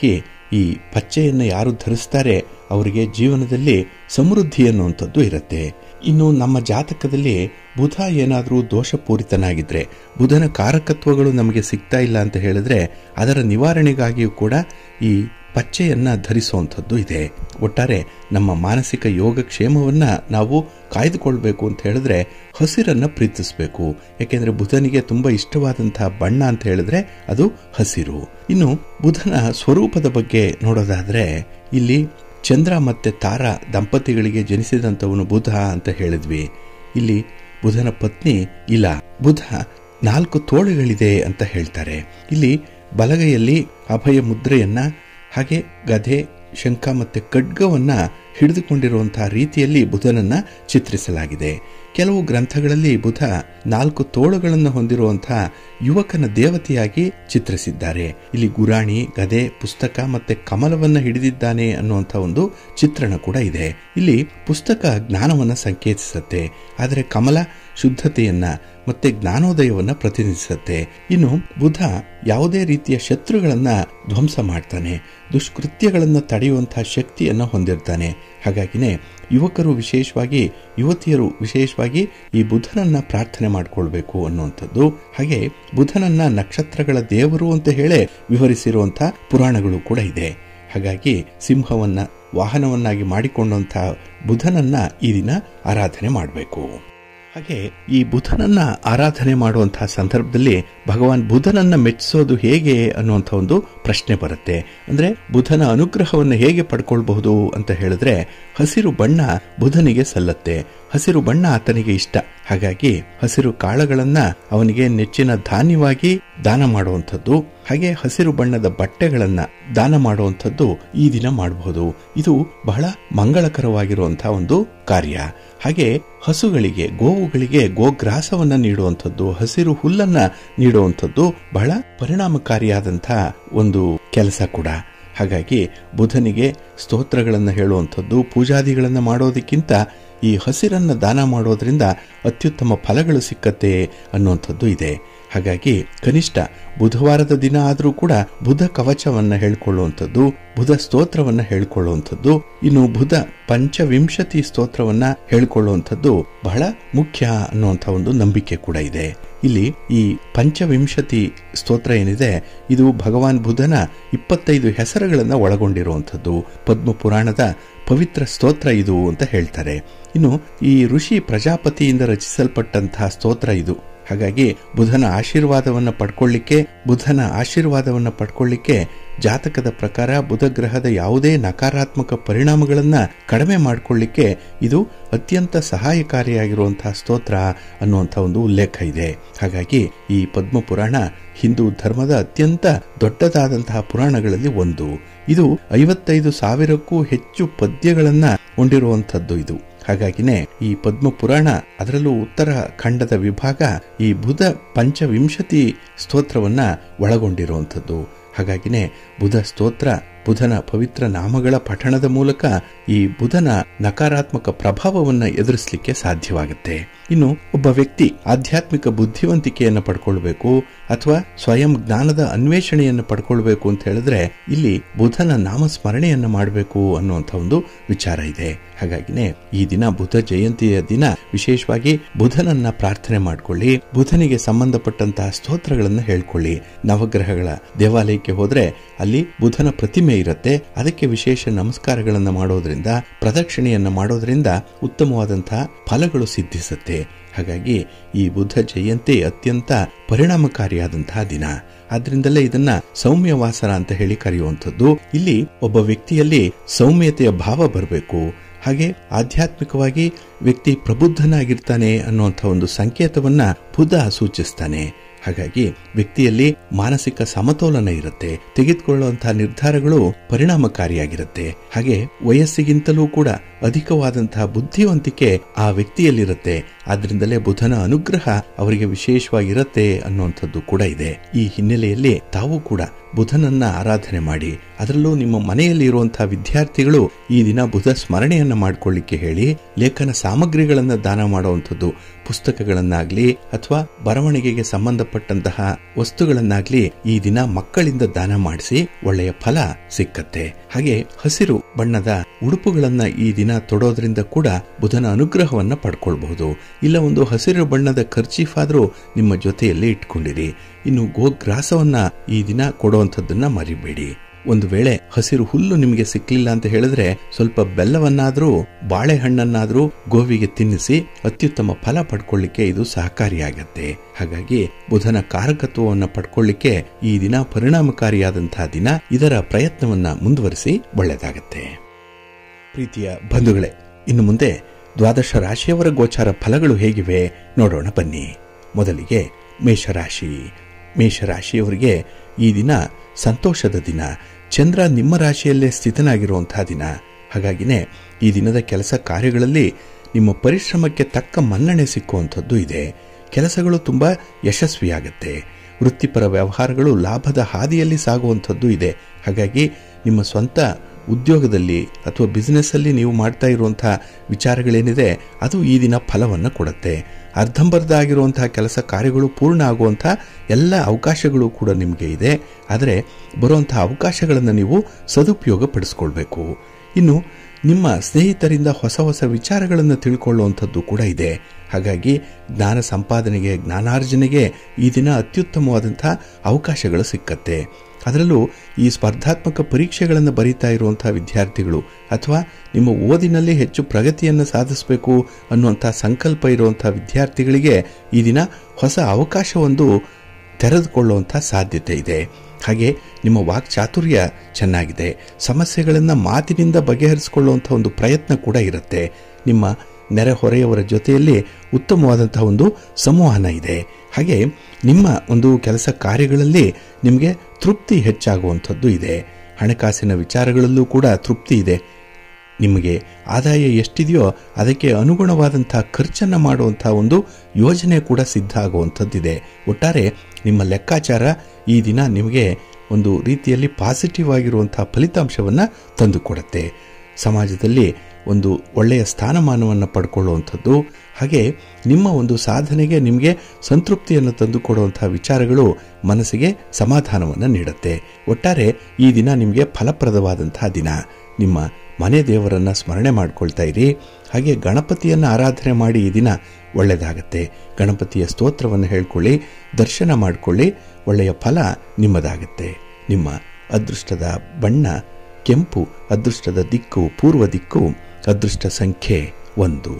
ಈ ಪಚ್ಚೆಯನ್ನು ಯಾರು ಧರಿಸ್ತಾರೆ ಅವರಿಗೆ ಜೀವನದಲ್ಲಿ ಸಮೃದ್ಧಿ ಅನ್ನುವಂಥದ್ದು ಇರುತ್ತೆ ಇನ್ನು ನಮ್ಮ ಜಾತಕದಲ್ಲಿ ಬುಧ ಏನಾದರೂ ದೋಷಪೂರಿತನಾಗಿದ್ರೆ ಬುಧನ ಕಾರಕತ್ವಗಳು ನಮಗೆ ಸಿಗ್ತಾ ಇಲ್ಲ ಅಂತ ಹೇಳಿದ್ರೆ ಅದರ ನಿವಾರಣೆಗಾಗಿಯೂ ಕೂಡ ಈ ಪಚ್ಚೆಯನ್ನ ಧರಿಸುವಂಥದ್ದು ಇದೆ ಒಟ್ಟಾರೆ ನಮ್ಮ ಮಾನಸಿಕ ಯೋಗಕ್ಷೇಮವನ್ನ ನಾವು ಕಾಯ್ದುಕೊಳ್ಬೇಕು ಅಂತ ಹೇಳಿದ್ರೆ ಹಸಿರನ್ನ ಪ್ರೀತಿಸಬೇಕು ಯಾಕೆಂದ್ರೆ ಬುಧನಿಗೆ ತುಂಬಾ ಇಷ್ಟವಾದಂತಹ ಬಣ್ಣ ಅಂತ ಹೇಳಿದ್ರೆ ಅದು ಹಸಿರು ಇನ್ನು ಬುಧನ ಸ್ವರೂಪದ ಬಗ್ಗೆ ನೋಡೋದಾದ್ರೆ ಇಲ್ಲಿ ಚಂದ್ರ ಮತ್ತೆ ತಾರ ದಂಪತಿಗಳಿಗೆ ಜನಿಸಿದಂಥವನು ಬುಧ ಅಂತ ಹೇಳಿದ್ವಿ ಇಲ್ಲಿ ಬುಧನ ಪತ್ನಿ ಇಲ್ಲ ಬುಧ ನಾಲ್ಕು ತೋಳುಗಳಿದೆ ಅಂತ ಹೇಳ್ತಾರೆ ಇಲ್ಲಿ ಬಲಗೈಯಲ್ಲಿ ಅಭಯ ಮುದ್ರೆಯನ್ನ ಹಾಗೆ ಗದೆ ಶಂಖ ಮತ್ತೆ ಖಡ್ಗವನ್ನ ಹಿಡಿದುಕೊಂಡಿರುವಂತಹ ರೀತಿಯಲ್ಲಿ ಬುಧನನ್ನ ಚಿತ್ರಿಸಲಾಗಿದೆ ಕೆಲವು ಗ್ರಂಥಗಳಲ್ಲಿ ಬುಧ ನಾಲ್ಕು ತೋಳುಗಳನ್ನು ಹೊಂದಿರುವಂತಹ ಯುವಕನ ದೇವತೆಯಾಗಿ ಚಿತ್ರಿಸಿದ್ದಾರೆ ಇಲ್ಲಿ ಗುರಾಣಿ ಗದೆ ಪುಸ್ತಕ ಮತ್ತೆ ಕಮಲವನ್ನ ಹಿಡಿದಿದ್ದಾನೆ ಅನ್ನುವಂಥ ಒಂದು ಚಿತ್ರಣ ಕೂಡ ಇದೆ ಇಲ್ಲಿ ಪುಸ್ತಕ ಜ್ಞಾನವನ್ನ ಸಂಕೇತಿಸುತ್ತೆ ಆದರೆ ಕಮಲ ಶುದ್ಧತೆಯನ್ನ ಮತ್ತೆ ಜ್ಞಾನೋದಯವನ್ನ ಪ್ರತಿನಿಧಿಸುತ್ತೆ ಇನ್ನು ಬುಧ ಯಾವುದೇ ರೀತಿಯ ಶತ್ರುಗಳನ್ನ ಧ್ವಂಸ ಮಾಡ್ತಾನೆ ದುಷ್ಕೃತ್ಯಗಳನ್ನ ತಡೆಯುವಂತಹ ಶಕ್ತಿಯನ್ನ ಹೊಂದಿರ್ತಾನೆ ಹಾಗಾಗಿನೇ ಯುವಕರು ವಿಶೇಷವಾಗಿ ಯುವತಿಯರು ವಿಶೇಷವಾಗಿ ಈ ಬುಧನನ್ನ ಪ್ರಾರ್ಥನೆ ಮಾಡಿಕೊಳ್ಬೇಕು ಅನ್ನುವಂಥದ್ದು ಹಾಗೆ ಬುಧನನ್ನ ನಕ್ಷತ್ರಗಳ ದೇವರು ಅಂತ ಹೇಳೇ ವಿವರಿಸಿರುವಂತಹ ಪುರಾಣಗಳು ಕೂಡ ಇದೆ ಹಾಗಾಗಿ ಸಿಂಹವನ್ನ ವಾಹನವನ್ನಾಗಿ ಮಾಡಿಕೊಂಡಂತಹ ಬುಧನನ್ನ ಈ ದಿನ ಆರಾಧನೆ ಮಾಡಬೇಕು ಹಾಗೆ ಈ ಬುಧನನ್ನ ಆರಾಧನೆ ಮಾಡುವಂತಹ ಸಂದರ್ಭದಲ್ಲಿ ಭಗವಾನ್ ಬುಧನನ್ನ ಮೆಚ್ಚಿಸೋದು ಹೇಗೆ ಅನ್ನುವಂಥ ಒಂದು ಪ್ರಶ್ನೆ ಬರುತ್ತೆ ಅಂದ್ರೆ ಬುಧನ ಅನುಗ್ರಹವನ್ನು ಹೇಗೆ ಪಡ್ಕೊಳ್ಬಹುದು ಅಂತ ಹೇಳಿದ್ರೆ ಹಸಿರು ಬಣ್ಣ ಬುಧನಿಗೆ ಸಲ್ಲತ್ತೆ ಹಸಿರು ಬಣ್ಣ ಆತನಿಗೆ ಇಷ್ಟ ಹಾಗಾಗಿ ಹಸಿರು ಕಾಳುಗಳನ್ನ ಅವನಿಗೆ ನೆಚ್ಚಿನ ಧಾನ್ಯವಾಗಿ ದಾನ ಮಾಡುವಂಥದ್ದು ಹಾಗೆ ಹಸಿರು ಬಣ್ಣದ ಬಟ್ಟೆಗಳನ್ನ ದಾನ ಮಾಡುವಂಥದ್ದು ಈ ದಿನ ಮಾಡಬಹುದು ಇದು ಬಹಳ ಮಂಗಳಕರವಾಗಿರುವಂತಹ ಒಂದು ಕಾರ್ಯ ಹಾಗೆ ಹಸುಗಳಿಗೆ ಗೋವುಗಳಿಗೆ ಗೋಗ್ರಾಸವನ್ನ ನೀಡುವಂಥದ್ದು ಹಸಿರು ಹುಲ್ಲನ್ನ ನೀಡುವಂಥದ್ದು ಬಹಳ ಪರಿಣಾಮಕಾರಿಯಾದಂತಹ ಒಂದು ಕೆಲಸ ಕೂಡ ಹಾಗಾಗಿ ಬುಧನಿಗೆ ಸ್ತೋತ್ರಗಳನ್ನು ಹೇಳುವಂಥದ್ದು ಪೂಜಾದಿಗಳನ್ನು ಮಾಡೋದಕ್ಕಿಂತ ಈ ಹಸಿರನ್ನ ದಾನ ಮಾಡೋದ್ರಿಂದ ಅತ್ಯುತ್ತಮ ಫಲಗಳು ಸಿಕ್ಕತ್ತೆ ಅನ್ನುವಂಥದ್ದು ಇದೆ ಹಾಗಾಗಿ ಕನಿಷ್ಠ ಬುಧವಾರದ ದಿನ ಆದರೂ ಕೂಡ ಬುಧ ಕವಚವನ್ನ ಹೇಳ್ಕೊಳ್ಳುವಂಥದ್ದು ಬುಧ ಸ್ತೋತ್ರವನ್ನ ಹೇಳ್ಕೊಳ್ಳುವಂಥದ್ದು ಇನ್ನು ಬುಧ ಪಂಚವಿಂಶತಿ ಸ್ತೋತ್ರವನ್ನ ಹೇಳ್ಕೊಳ್ಳುವಂಥದ್ದು ಬಹಳ ಮುಖ್ಯ ಅನ್ನುವಂಥ ಒಂದು ನಂಬಿಕೆ ಕೂಡ ಇದೆ ಇಲ್ಲಿ ಈ ಪಂಚವಿಂಶತಿ ಸ್ತೋತ್ರ ಏನಿದೆ ಇದು ಭಗವಾನ್ ಬುಧನ ಇಪ್ಪತ್ತೈದು ಹೆಸರುಗಳನ್ನ ಒಳಗೊಂಡಿರುವಂಥದ್ದು ಪದ್ಮ ಪುರಾಣದ ಪವಿತ್ರ ಸ್ತೋತ್ರ ಇದು ಅಂತ ಹೇಳ್ತಾರೆ ಇನ್ನು ಈ ಋಷಿ ಪ್ರಜಾಪತಿಯಿಂದ ರಚಿಸಲ್ಪಟ್ಟಂತಹ ಸ್ತೋತ್ರ ಇದು ಹಾಗಾಗಿ ಬುಧನ ಆಶೀರ್ವಾದವನ್ನು ಪಡ್ಕೊಳ್ಳಿಕ್ಕೆ ಬುಧನ ಆಶೀರ್ವಾದವನ್ನು ಪಡ್ಕೊಳ್ಳಿಕ್ಕೆ ಜಾತಕದ ಪ್ರಕಾರ ಬುಧ ಗ್ರಹದ ಯಾವುದೇ ನಕಾರಾತ್ಮಕ ಪರಿಣಾಮಗಳನ್ನ ಕಡಿಮೆ ಮಾಡಿಕೊಳ್ಳಿಕ್ಕೆ ಇದು ಅತ್ಯಂತ ಸಹಾಯಕಾರಿಯಾಗಿರುವಂತಹ ಸ್ತೋತ್ರ ಅನ್ನುವಂಥ ಒಂದು ಉಲ್ಲೇಖ ಇದೆ ಹಾಗಾಗಿ ಈ ಪದ್ಮ ಪುರಾಣ ಹಿಂದೂ ಧರ್ಮದ ಅತ್ಯಂತ ದೊಡ್ಡದಾದಂತಹ ಪುರಾಣಗಳಲ್ಲಿ ಒಂದು ಇದು ಐವತ್ತೈದು ಸಾವಿರಕ್ಕೂ ಹೆಚ್ಚು ಪದ್ಯಗಳನ್ನ ಹೊಂದಿರುವಂಥದ್ದು ಇದು ಹಾಗಾಗಿನೇ ಈ ಪದ್ಮ ಪುರಾಣ ಅದರಲ್ಲೂ ಉತ್ತರ ಖಂಡದ ವಿಭಾಗ ಈ ಬುಧ ಪಂಚವಿಂಶತಿ ಸ್ತೋತ್ರವನ್ನ ಒಳಗೊಂಡಿರುವಂಥದ್ದು ಹಾಗಾಗಿನೇ ಬುಧ ಸ್ತೋತ್ರ ಬುಧನ ಪವಿತ್ರ ನಾಮಗಳ ಪಠಣದ ಮೂಲಕ ಈ ಬುಧನ ನಕಾರಾತ್ಮಕ ಪ್ರಭಾವವನ್ನು ಎದುರಿಸಲಿಕ್ಕೆ ಸಾಧ್ಯವಾಗುತ್ತೆ ಇನ್ನು ಒಬ್ಬ ವ್ಯಕ್ತಿ ಆಧ್ಯಾತ್ಮಿಕ ಬುದ್ಧಿವಂತಿಕೆಯನ್ನು ಪಡ್ಕೊಳ್ಬೇಕು ಅಥವಾ ಸ್ವಯಂ ಜ್ಞಾನದ ಅನ್ವೇಷಣೆಯನ್ನು ಪಡ್ಕೊಳ್ಬೇಕು ಅಂತ ಹೇಳಿದ್ರೆ ಇಲ್ಲಿ ಬುಧನ ನಾಮಸ್ಮರಣೆಯನ್ನು ಮಾಡಬೇಕು ಅನ್ನುವಂಥ ಒಂದು ವಿಚಾರ ಇದೆ ಹಾಗಾಗಿನೇ ಈ ದಿನ ಬುಧ ಜಯಂತಿಯ ದಿನ ವಿಶೇಷವಾಗಿ ಬುಧನನ್ನ ಪ್ರಾರ್ಥನೆ ಮಾಡ್ಕೊಳ್ಳಿ ಬುಧನಿಗೆ ಸಂಬಂಧಪಟ್ಟಂತಹ ಸ್ತೋತ್ರಗಳನ್ನು ಹೇಳ್ಕೊಳ್ಳಿ ನವಗ್ರಹಗಳ ದೇವಾಲಯಕ್ಕೆ ಹೋದ್ರೆ ಅಲ್ಲಿ ಬುಧನ ಪ್ರತಿಮೆ ಇರುತ್ತೆ ಅದಕ್ಕೆ ವಿಶೇಷ ನಮಸ್ಕಾರಗಳನ್ನು ಮಾಡೋದ್ರಿಂದ ಪ್ರದಕ್ಷಿಣೆಯನ್ನು ಮಾಡೋದ್ರಿಂದ ಉತ್ತಮವಾದಂತಹ ಫಲಗಳು ಸಿದ್ಧಿಸುತ್ತೆ ಹಾಗಾಗಿ ಈ ಬುದ್ಧ ಜಯಂತಿ ಅತ್ಯಂತ ಪರಿಣಾಮಕಾರಿಯಾದಂತಹ ದಿನ ಆದ್ರಿಂದಲೇ ಇದನ್ನ ಸೌಮ್ಯವಾಸರ ಅಂತ ಹೇಳಿ ಕರೆಯುವಂಥದ್ದು ಇಲ್ಲಿ ಒಬ್ಬ ವ್ಯಕ್ತಿಯಲ್ಲಿ ಸೌಮ್ಯತೆಯ ಭಾವ ಬರಬೇಕು ಹಾಗೆ ಆಧ್ಯಾತ್ಮಿಕವಾಗಿ ವ್ಯಕ್ತಿ ಪ್ರಬುದ್ಧನಾಗಿರ್ತಾನೆ ಅನ್ನುವಂಥ ಒಂದು ಸಂಕೇತವನ್ನ ಬುದ್ಧ ಸೂಚಿಸ್ತಾನೆ ಹಾಗಾಗಿ ವ್ಯಕ್ತಿಯಲ್ಲಿ ಮಾನಸಿಕ ಸಮತೋಲನ ಇರುತ್ತೆ ತೆಗೆದುಕೊಳ್ಳುವಂತಹ ನಿರ್ಧಾರಗಳು ಪರಿಣಾಮಕಾರಿಯಾಗಿರುತ್ತೆ ಹಾಗೆ ವಯಸ್ಸಿಗಿಂತಲೂ ಕೂಡ ಅಧಿಕವಾದಂತಹ ಬುದ್ಧಿವಂತಿಕೆ ಆ ವ್ಯಕ್ತಿಯಲ್ಲಿರುತ್ತೆ ಆದ್ರಿಂದಲೇ ಬುಧನ ಅನುಗ್ರಹ ಅವರಿಗೆ ವಿಶೇಷವಾಗಿರುತ್ತೆ ಅನ್ನುವಂಥದ್ದು ಕೂಡ ಇದೆ ಈ ಹಿನ್ನೆಲೆಯಲ್ಲಿ ತಾವು ಕೂಡ ಬುಧನನ್ನ ಆರಾಧನೆ ಮಾಡಿ ಅದರಲ್ಲೂ ನಿಮ್ಮ ಮನೆಯಲ್ಲಿ ಇರುವಂತಹ ವಿದ್ಯಾರ್ಥಿಗಳು ಈ ದಿನ ಬುಧ ಸ್ಮರಣೆಯನ್ನ ಮಾಡ್ಕೊಳ್ಳಿಕ್ಕೆ ಹೇಳಿ ಲೇಖನ ಸಾಮಗ್ರಿಗಳನ್ನ ದಾನ ಮಾಡುವಂಥದ್ದು ಪುಸ್ತಕಗಳನ್ನಾಗ್ಲಿ ಅಥವಾ ಬರವಣಿಗೆಗೆ ಸಂಬಂಧಪಟ್ಟಂತಹ ವಸ್ತುಗಳನ್ನಾಗ್ಲಿ ಈ ದಿನ ಮಕ್ಕಳಿಂದ ದಾನ ಮಾಡಿಸಿ ಒಳ್ಳೆಯ ಫಲ ಸಿಕ್ಕತ್ತೆ ಹಾಗೆ ಹಸಿರು ಬಣ್ಣದ ಉಡುಪುಗಳನ್ನ ಈ ದಿನ ತೊಡೋದ್ರಿಂದ ಕೂಡ ಬುಧನ ಅನುಗ್ರಹವನ್ನ ಪಡ್ಕೊಳ್ಬಹುದು ಇಲ್ಲ ಒಂದು ಹಸಿರು ಬಣ್ಣದ ಖರ್ಚೀಫ್ ಆದ್ರೂ ನಿಮ್ಮ ಜೊತೆಯಲ್ಲಿ ಇಟ್ಕೊಂಡಿರಿ ಇನ್ನು ಗೋಗ್ರಾಸವನ್ನ ಈ ದಿನ ಕೊಡುವಂಥದ್ದನ್ನ ಮರಿಬೇಡಿ ಒಂದು ವೇಳೆ ಹಸಿರು ಹುಲ್ಲು ನಿಮಗೆ ಸಿಕ್ಲಿಲ್ಲ ಅಂತ ಹೇಳಿದ್ರೆ ಸ್ವಲ್ಪ ಬೆಲ್ಲವನ್ನಾದ್ರೂ ಬಾಳೆಹಣ್ಣನ್ನಾದ್ರೂ ಗೋವಿಗೆ ತಿನ್ನಿಸಿ ಅತ್ಯುತ್ತಮ ಫಲ ಪಡ್ಕೊಳ್ಳಿಕ್ಕೆ ಇದು ಸಹಕಾರಿಯಾಗತ್ತೆ ಹಾಗಾಗಿ ಬುಧನ ಕಾರಕತ್ವವನ್ನ ಪಡ್ಕೊಳ್ಳಿಕ್ಕೆ ಈ ದಿನ ಪರಿಣಾಮಕಾರಿಯಾದಂತಹ ದಿನ ಇದರ ಪ್ರಯತ್ನವನ್ನ ಮುಂದುವರಿಸಿ ಒಳ್ಳೆಯದಾಗತ್ತೆ ಪ್ರೀತಿಯ ಬಂಧುಗಳೇ ಇನ್ನು ಮುಂದೆ ದ್ವಾದಶ ರಾಶಿಯವರ ಗೋಚಾರ ಫಲಗಳು ಹೇಗಿವೆ ನೋಡೋಣ ಬನ್ನಿ ಮೊದಲಿಗೆ ಮೇಷರಾಶಿ ಮೇಷರಾಶಿಯವರಿಗೆ ಈ ದಿನ ಸಂತೋಷದ ದಿನ ಚಂದ್ರ ನಿಮ್ಮ ರಾಶಿಯಲ್ಲೇ ಸ್ಥಿತನಾಗಿರುವಂತಹ ದಿನ ಹಾಗಾಗಿನೇ ಈ ದಿನದ ಕೆಲಸ ಕಾರ್ಯಗಳಲ್ಲಿ ನಿಮ್ಮ ಪರಿಶ್ರಮಕ್ಕೆ ತಕ್ಕ ಮನ್ನಣೆ ಸಿಕ್ಕುವಂಥದ್ದು ಇದೆ ಕೆಲಸಗಳು ತುಂಬ ಯಶಸ್ವಿಯಾಗತ್ತೆ ವೃತ್ತಿಪರ ವ್ಯವಹಾರಗಳು ಲಾಭದ ಹಾದಿಯಲ್ಲಿ ಸಾಗುವಂಥದ್ದು ಇದೆ ಹಾಗಾಗಿ ನಿಮ್ಮ ಸ್ವಂತ ಉದ್ಯೋಗದಲ್ಲಿ ಅಥವಾ ಬಿಸ್ನೆಸ್ಸಲ್ಲಿ ನೀವು ಮಾಡ್ತಾ ಇರುವಂತಹ ವಿಚಾರಗಳೇನಿದೆ ಅದು ಈ ದಿನ ಫಲವನ್ನು ಕೊಡುತ್ತೆ ಅರ್ಧಂಬರ್ಧ ಆಗಿರುವಂತಹ ಕೆಲಸ ಕಾರ್ಯಗಳು ಪೂರ್ಣ ಆಗುವಂಥ ಎಲ್ಲ ಅವಕಾಶಗಳು ಕೂಡ ನಿಮಗೆ ಇದೆ ಆದರೆ ಬರುವಂತಹ ಅವಕಾಶಗಳನ್ನು ನೀವು ಸದುಪಯೋಗ ಪಡಿಸ್ಕೊಳ್ಬೇಕು ಇನ್ನು ನಿಮ್ಮ ಸ್ನೇಹಿತರಿಂದ ಹೊಸ ಹೊಸ ವಿಚಾರಗಳನ್ನು ತಿಳ್ಕೊಳ್ಳುವಂಥದ್ದು ಕೂಡ ಇದೆ ಹಾಗಾಗಿ ಜ್ಞಾನ ಸಂಪಾದನೆಗೆ ಜ್ಞಾನಾರ್ಜನೆಗೆ ಈ ದಿನ ಅತ್ಯುತ್ತಮವಾದಂಥ ಅವಕಾಶಗಳು ಸಿಕ್ಕತ್ತೆ ಅದರಲ್ಲೂ ಈ ಸ್ಪರ್ಧಾತ್ಮಕ ಪರೀಕ್ಷೆಗಳನ್ನು ಬರೀತಾ ಇರುವಂತಹ ವಿದ್ಯಾರ್ಥಿಗಳು ಅಥವಾ ನಿಮ್ಮ ಓದಿನಲ್ಲಿ ಹೆಚ್ಚು ಪ್ರಗತಿಯನ್ನು ಸಾಧಿಸಬೇಕು ಅನ್ನುವಂಥ ಸಂಕಲ್ಪ ಇರುವಂಥ ವಿದ್ಯಾರ್ಥಿಗಳಿಗೆ ಈ ದಿನ ಹೊಸ ಅವಕಾಶವೊಂದು ತೆರೆದುಕೊಳ್ಳುವಂಥ ಸಾಧ್ಯತೆ ಇದೆ ಹಾಗೆ ನಿಮ್ಮ ವಾಕ್ಚಾತುರ್ಯ ಚೆನ್ನಾಗಿದೆ ಸಮಸ್ಯೆಗಳನ್ನು ಮಾತಿನಿಂದ ಬಗೆಹರಿಸಿಕೊಳ್ಳುವಂಥ ಒಂದು ಪ್ರಯತ್ನ ಕೂಡ ಇರುತ್ತೆ ನಿಮ್ಮ ನೆರೆಹೊರೆಯವರ ಜೊತೆಯಲ್ಲಿ ಉತ್ತಮವಾದಂತಹ ಒಂದು ಸಂವಹನ ಇದೆ ಹಾಗೆ ನಿಮ್ಮ ಒಂದು ಕೆಲಸ ಕಾರ್ಯಗಳಲ್ಲಿ ನಿಮಗೆ ತೃಪ್ತಿ ಹೆಚ್ಚಾಗುವಂಥದ್ದು ಇದೆ ಹಣಕಾಸಿನ ವಿಚಾರಗಳಲ್ಲೂ ಕೂಡ ತೃಪ್ತಿ ಇದೆ ನಿಮಗೆ ಆದಾಯ ಎಷ್ಟಿದೆಯೋ ಅದಕ್ಕೆ ಅನುಗುಣವಾದಂಥ ಖರ್ಚನ್ನು ಮಾಡುವಂಥ ಒಂದು ಯೋಜನೆ ಕೂಡ ಸಿದ್ಧ ಆಗುವಂಥದ್ದಿದೆ ಒಟ್ಟಾರೆ ನಿಮ್ಮ ಲೆಕ್ಕಾಚಾರ ಈ ದಿನ ನಿಮಗೆ ಒಂದು ರೀತಿಯಲ್ಲಿ ಪಾಸಿಟಿವ್ ಆಗಿರುವಂಥ ಫಲಿತಾಂಶವನ್ನು ತಂದುಕೊಡುತ್ತೆ ಸಮಾಜದಲ್ಲಿ ಒಂದು ಒಳ್ಳೆಯ ಸ್ಥಾನಮಾನವನ್ನು ಪಡ್ಕೊಳ್ಳುವಂಥದ್ದು ಹಾಗೆ ನಿಮ್ಮ ಒಂದು ಸಾಧನೆಗೆ ನಿಮಗೆ ಸಂತೃಪ್ತಿಯನ್ನು ತಂದುಕೊಡುವಂತಹ ವಿಚಾರಗಳು ಮನಸ್ಸಿಗೆ ಸಮಾಧಾನವನ್ನು ನೀಡುತ್ತೆ ಒಟ್ಟಾರೆ ಈ ದಿನ ನಿಮಗೆ ಫಲಪ್ರದವಾದಂತಹ ದಿನ ನಿಮ್ಮ ಮನೆ ದೇವರನ್ನ ಸ್ಮರಣೆ ಮಾಡ್ಕೊಳ್ತಾ ಇರಿ ಹಾಗೆ ಗಣಪತಿಯನ್ನು ಆರಾಧನೆ ಮಾಡಿ ಈ ದಿನ ಒಳ್ಳೆಯದಾಗತ್ತೆ ಗಣಪತಿಯ ಸ್ತೋತ್ರವನ್ನು ಹೇಳ್ಕೊಳ್ಳಿ ದರ್ಶನ ಮಾಡಿಕೊಳ್ಳಿ ಒಳ್ಳೆಯ ಫಲ ನಿಮ್ಮದಾಗತ್ತೆ ನಿಮ್ಮ ಅದೃಷ್ಟದ ಬಣ್ಣ ಕೆಂಪು ಅದೃಷ್ಟದ ದಿಕ್ಕು ಪೂರ್ವ ದಿಕ್ಕು ಅದೃಷ್ಟ ಸಂಖ್ಯೆ ಒಂದು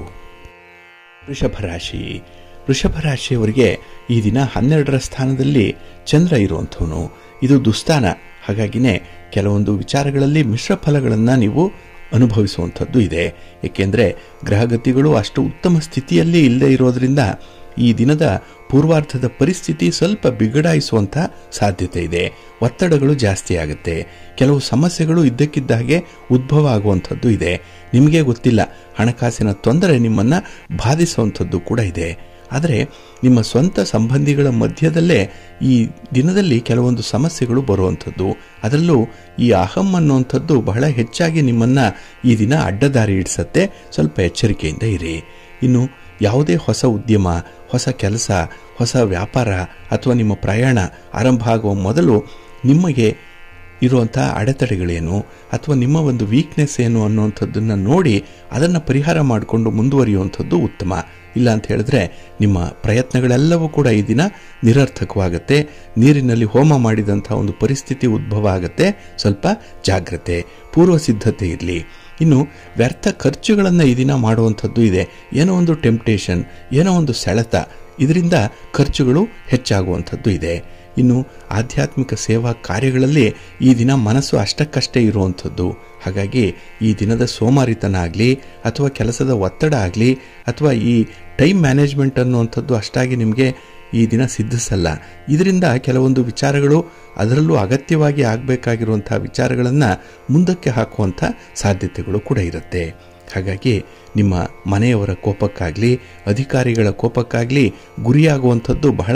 ವೃಷಭ ರಾಶಿ ವೃಷಭ ರಾಶಿಯವರಿಗೆ ಈ ದಿನ ಹನ್ನೆರಡರ ಸ್ಥಾನದಲ್ಲಿ ಚಂದ್ರ ಇರುವಂಥವನು ಇದು ದುಸ್ಥಾನ ಹಾಗಾಗಿನೇ ಕೆಲವೊಂದು ವಿಚಾರಗಳಲ್ಲಿ ಮಿಶ್ರ ಫಲಗಳನ್ನು ನೀವು ಅನುಭವಿಸುವಂಥದ್ದು ಇದೆ ಏಕೆಂದರೆ ಗ್ರಹಗತಿಗಳು ಅಷ್ಟು ಉತ್ತಮ ಸ್ಥಿತಿಯಲ್ಲಿ ಇಲ್ಲದೆ ಇರೋದ್ರಿಂದ ಈ ದಿನದ ಪೂರ್ವಾರ್ಧದ ಪರಿಸ್ಥಿತಿ ಸ್ವಲ್ಪ ಬಿಗಡಾಯಿಸುವಂಥ ಸಾಧ್ಯತೆ ಇದೆ ಒತ್ತಡಗಳು ಜಾಸ್ತಿ ಆಗುತ್ತೆ ಕೆಲವು ಸಮಸ್ಯೆಗಳು ಇದ್ದಕ್ಕಿದ್ದ ಹಾಗೆ ಉದ್ಭವ ಆಗುವಂಥದ್ದು ಇದೆ ನಿಮಗೆ ಗೊತ್ತಿಲ್ಲ ಹಣಕಾಸಿನ ತೊಂದರೆ ನಿಮ್ಮನ್ನು ಬಾಧಿಸುವಂಥದ್ದು ಕೂಡ ಇದೆ ಆದರೆ ನಿಮ್ಮ ಸ್ವಂತ ಸಂಬಂಧಿಗಳ ಮಧ್ಯದಲ್ಲೇ ಈ ದಿನದಲ್ಲಿ ಕೆಲವೊಂದು ಸಮಸ್ಯೆಗಳು ಬರುವಂಥದ್ದು ಅದರಲ್ಲೂ ಈ ಅಹಂ ಅನ್ನುವಂಥದ್ದು ಬಹಳ ಹೆಚ್ಚಾಗಿ ನಿಮ್ಮನ್ನು ಈ ದಿನ ಅಡ್ಡದಾರಿ ಇಡಿಸತ್ತೆ ಸ್ವಲ್ಪ ಎಚ್ಚರಿಕೆಯಿಂದ ಇರಿ ಇನ್ನು ಯಾವುದೇ ಹೊಸ ಉದ್ಯಮ ಹೊಸ ಕೆಲಸ ಹೊಸ ವ್ಯಾಪಾರ ಅಥವಾ ನಿಮ್ಮ ಪ್ರಯಾಣ ಆರಂಭ ಆಗುವ ಮೊದಲು ನಿಮಗೆ ಇರುವಂಥ ಅಡೆತಡೆಗಳೇನು ಅಥವಾ ನಿಮ್ಮ ಒಂದು ವೀಕ್ನೆಸ್ ಏನು ಅನ್ನುವಂಥದ್ದನ್ನು ನೋಡಿ ಅದನ್ನು ಪರಿಹಾರ ಮಾಡಿಕೊಂಡು ಮುಂದುವರಿಯುವಂಥದ್ದು ಉತ್ತಮ ಇಲ್ಲ ಅಂತ ಹೇಳಿದ್ರೆ ನಿಮ್ಮ ಪ್ರಯತ್ನಗಳೆಲ್ಲವೂ ಕೂಡ ಈ ದಿನ ನಿರರ್ಥಕವಾಗುತ್ತೆ ನೀರಿನಲ್ಲಿ ಹೋಮ ಮಾಡಿದಂಥ ಒಂದು ಪರಿಸ್ಥಿತಿ ಉದ್ಭವ ಆಗುತ್ತೆ ಸ್ವಲ್ಪ ಜಾಗ್ರತೆ ಪೂರ್ವ ಸಿದ್ಧತೆ ಇರಲಿ ಇನ್ನು ವ್ಯರ್ಥ ಖರ್ಚುಗಳನ್ನು ಈ ದಿನ ಮಾಡುವಂಥದ್ದು ಇದೆ ಏನೋ ಒಂದು ಟೆಂಪ್ಟೇಷನ್ ಏನೋ ಒಂದು ಸೆಳೆತ ಇದರಿಂದ ಖರ್ಚುಗಳು ಹೆಚ್ಚಾಗುವಂಥದ್ದು ಇದೆ ಇನ್ನು ಆಧ್ಯಾತ್ಮಿಕ ಸೇವಾ ಕಾರ್ಯಗಳಲ್ಲಿ ಈ ದಿನ ಮನಸ್ಸು ಅಷ್ಟಕ್ಕಷ್ಟೇ ಇರುವಂಥದ್ದು ಹಾಗಾಗಿ ಈ ದಿನದ ಸೋಮಾರಿತನ ಆಗಲಿ ಅಥವಾ ಕೆಲಸದ ಒತ್ತಡ ಆಗಲಿ ಅಥವಾ ಈ ಟೈಮ್ ಮ್ಯಾನೇಜ್ಮೆಂಟ್ ಅನ್ನುವಂಥದ್ದು ಅಷ್ಟಾಗಿ ನಿಮಗೆ ಈ ದಿನ ಸಿದ್ಧಿಸಲ್ಲ ಇದರಿಂದ ಕೆಲವೊಂದು ವಿಚಾರಗಳು ಅದರಲ್ಲೂ ಅಗತ್ಯವಾಗಿ ಆಗಬೇಕಾಗಿರುವಂಥ ವಿಚಾರಗಳನ್ನು ಮುಂದಕ್ಕೆ ಹಾಕುವಂಥ ಸಾಧ್ಯತೆಗಳು ಕೂಡ ಇರುತ್ತೆ ಹಾಗಾಗಿ ನಿಮ್ಮ ಮನೆಯವರ ಕೋಪಕ್ಕಾಗಲಿ ಅಧಿಕಾರಿಗಳ ಕೋಪಕ್ಕಾಗಲಿ ಗುರಿಯಾಗುವಂಥದ್ದು ಬಹಳ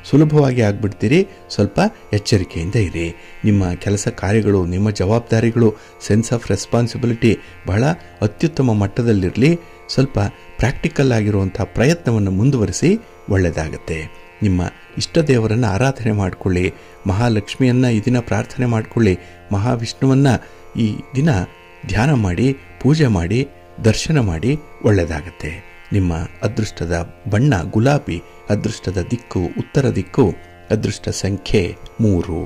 ಸುಲಭವಾಗಿ ಆಗ್ಬಿಡ್ತೀರಿ ಸ್ವಲ್ಪ ಎಚ್ಚರಿಕೆಯಿಂದ ಇರಿ ನಿಮ್ಮ ಕೆಲಸ ಕಾರ್ಯಗಳು ನಿಮ್ಮ ಜವಾಬ್ದಾರಿಗಳು ಸೆನ್ಸ್ ಆಫ್ ರೆಸ್ಪಾನ್ಸಿಬಿಲಿಟಿ ಬಹಳ ಅತ್ಯುತ್ತಮ ಮಟ್ಟದಲ್ಲಿರಲಿ ಸ್ವಲ್ಪ ಪ್ರಾಕ್ಟಿಕಲ್ ಆಗಿರುವಂಥ ಪ್ರಯತ್ನವನ್ನು ಮುಂದುವರಿಸಿ ಒಳ್ಳೆಯದಾಗತ್ತೆ ನಿಮ್ಮ ಇಷ್ಟ ದೇವರನ್ನು ಆರಾಧನೆ ಮಾಡಿಕೊಳ್ಳಿ ಮಹಾಲಕ್ಷ್ಮಿಯನ್ನು ಈ ದಿನ ಪ್ರಾರ್ಥನೆ ಮಾಡಿಕೊಳ್ಳಿ ಮಹಾವಿಷ್ಣುವನ್ನು ಈ ದಿನ ಧ್ಯಾನ ಮಾಡಿ ಪೂಜೆ ಮಾಡಿ ದರ್ಶನ ಮಾಡಿ ಒಳ್ಳೆಯದಾಗತ್ತೆ ನಿಮ್ಮ ಅದೃಷ್ಟದ ಬಣ್ಣ ಗುಲಾಬಿ ಅದೃಷ್ಟದ ದಿಕ್ಕು ಉತ್ತರ ದಿಕ್ಕು ಅದೃಷ್ಟ ಸಂಖ್ಯೆ ಮೂರು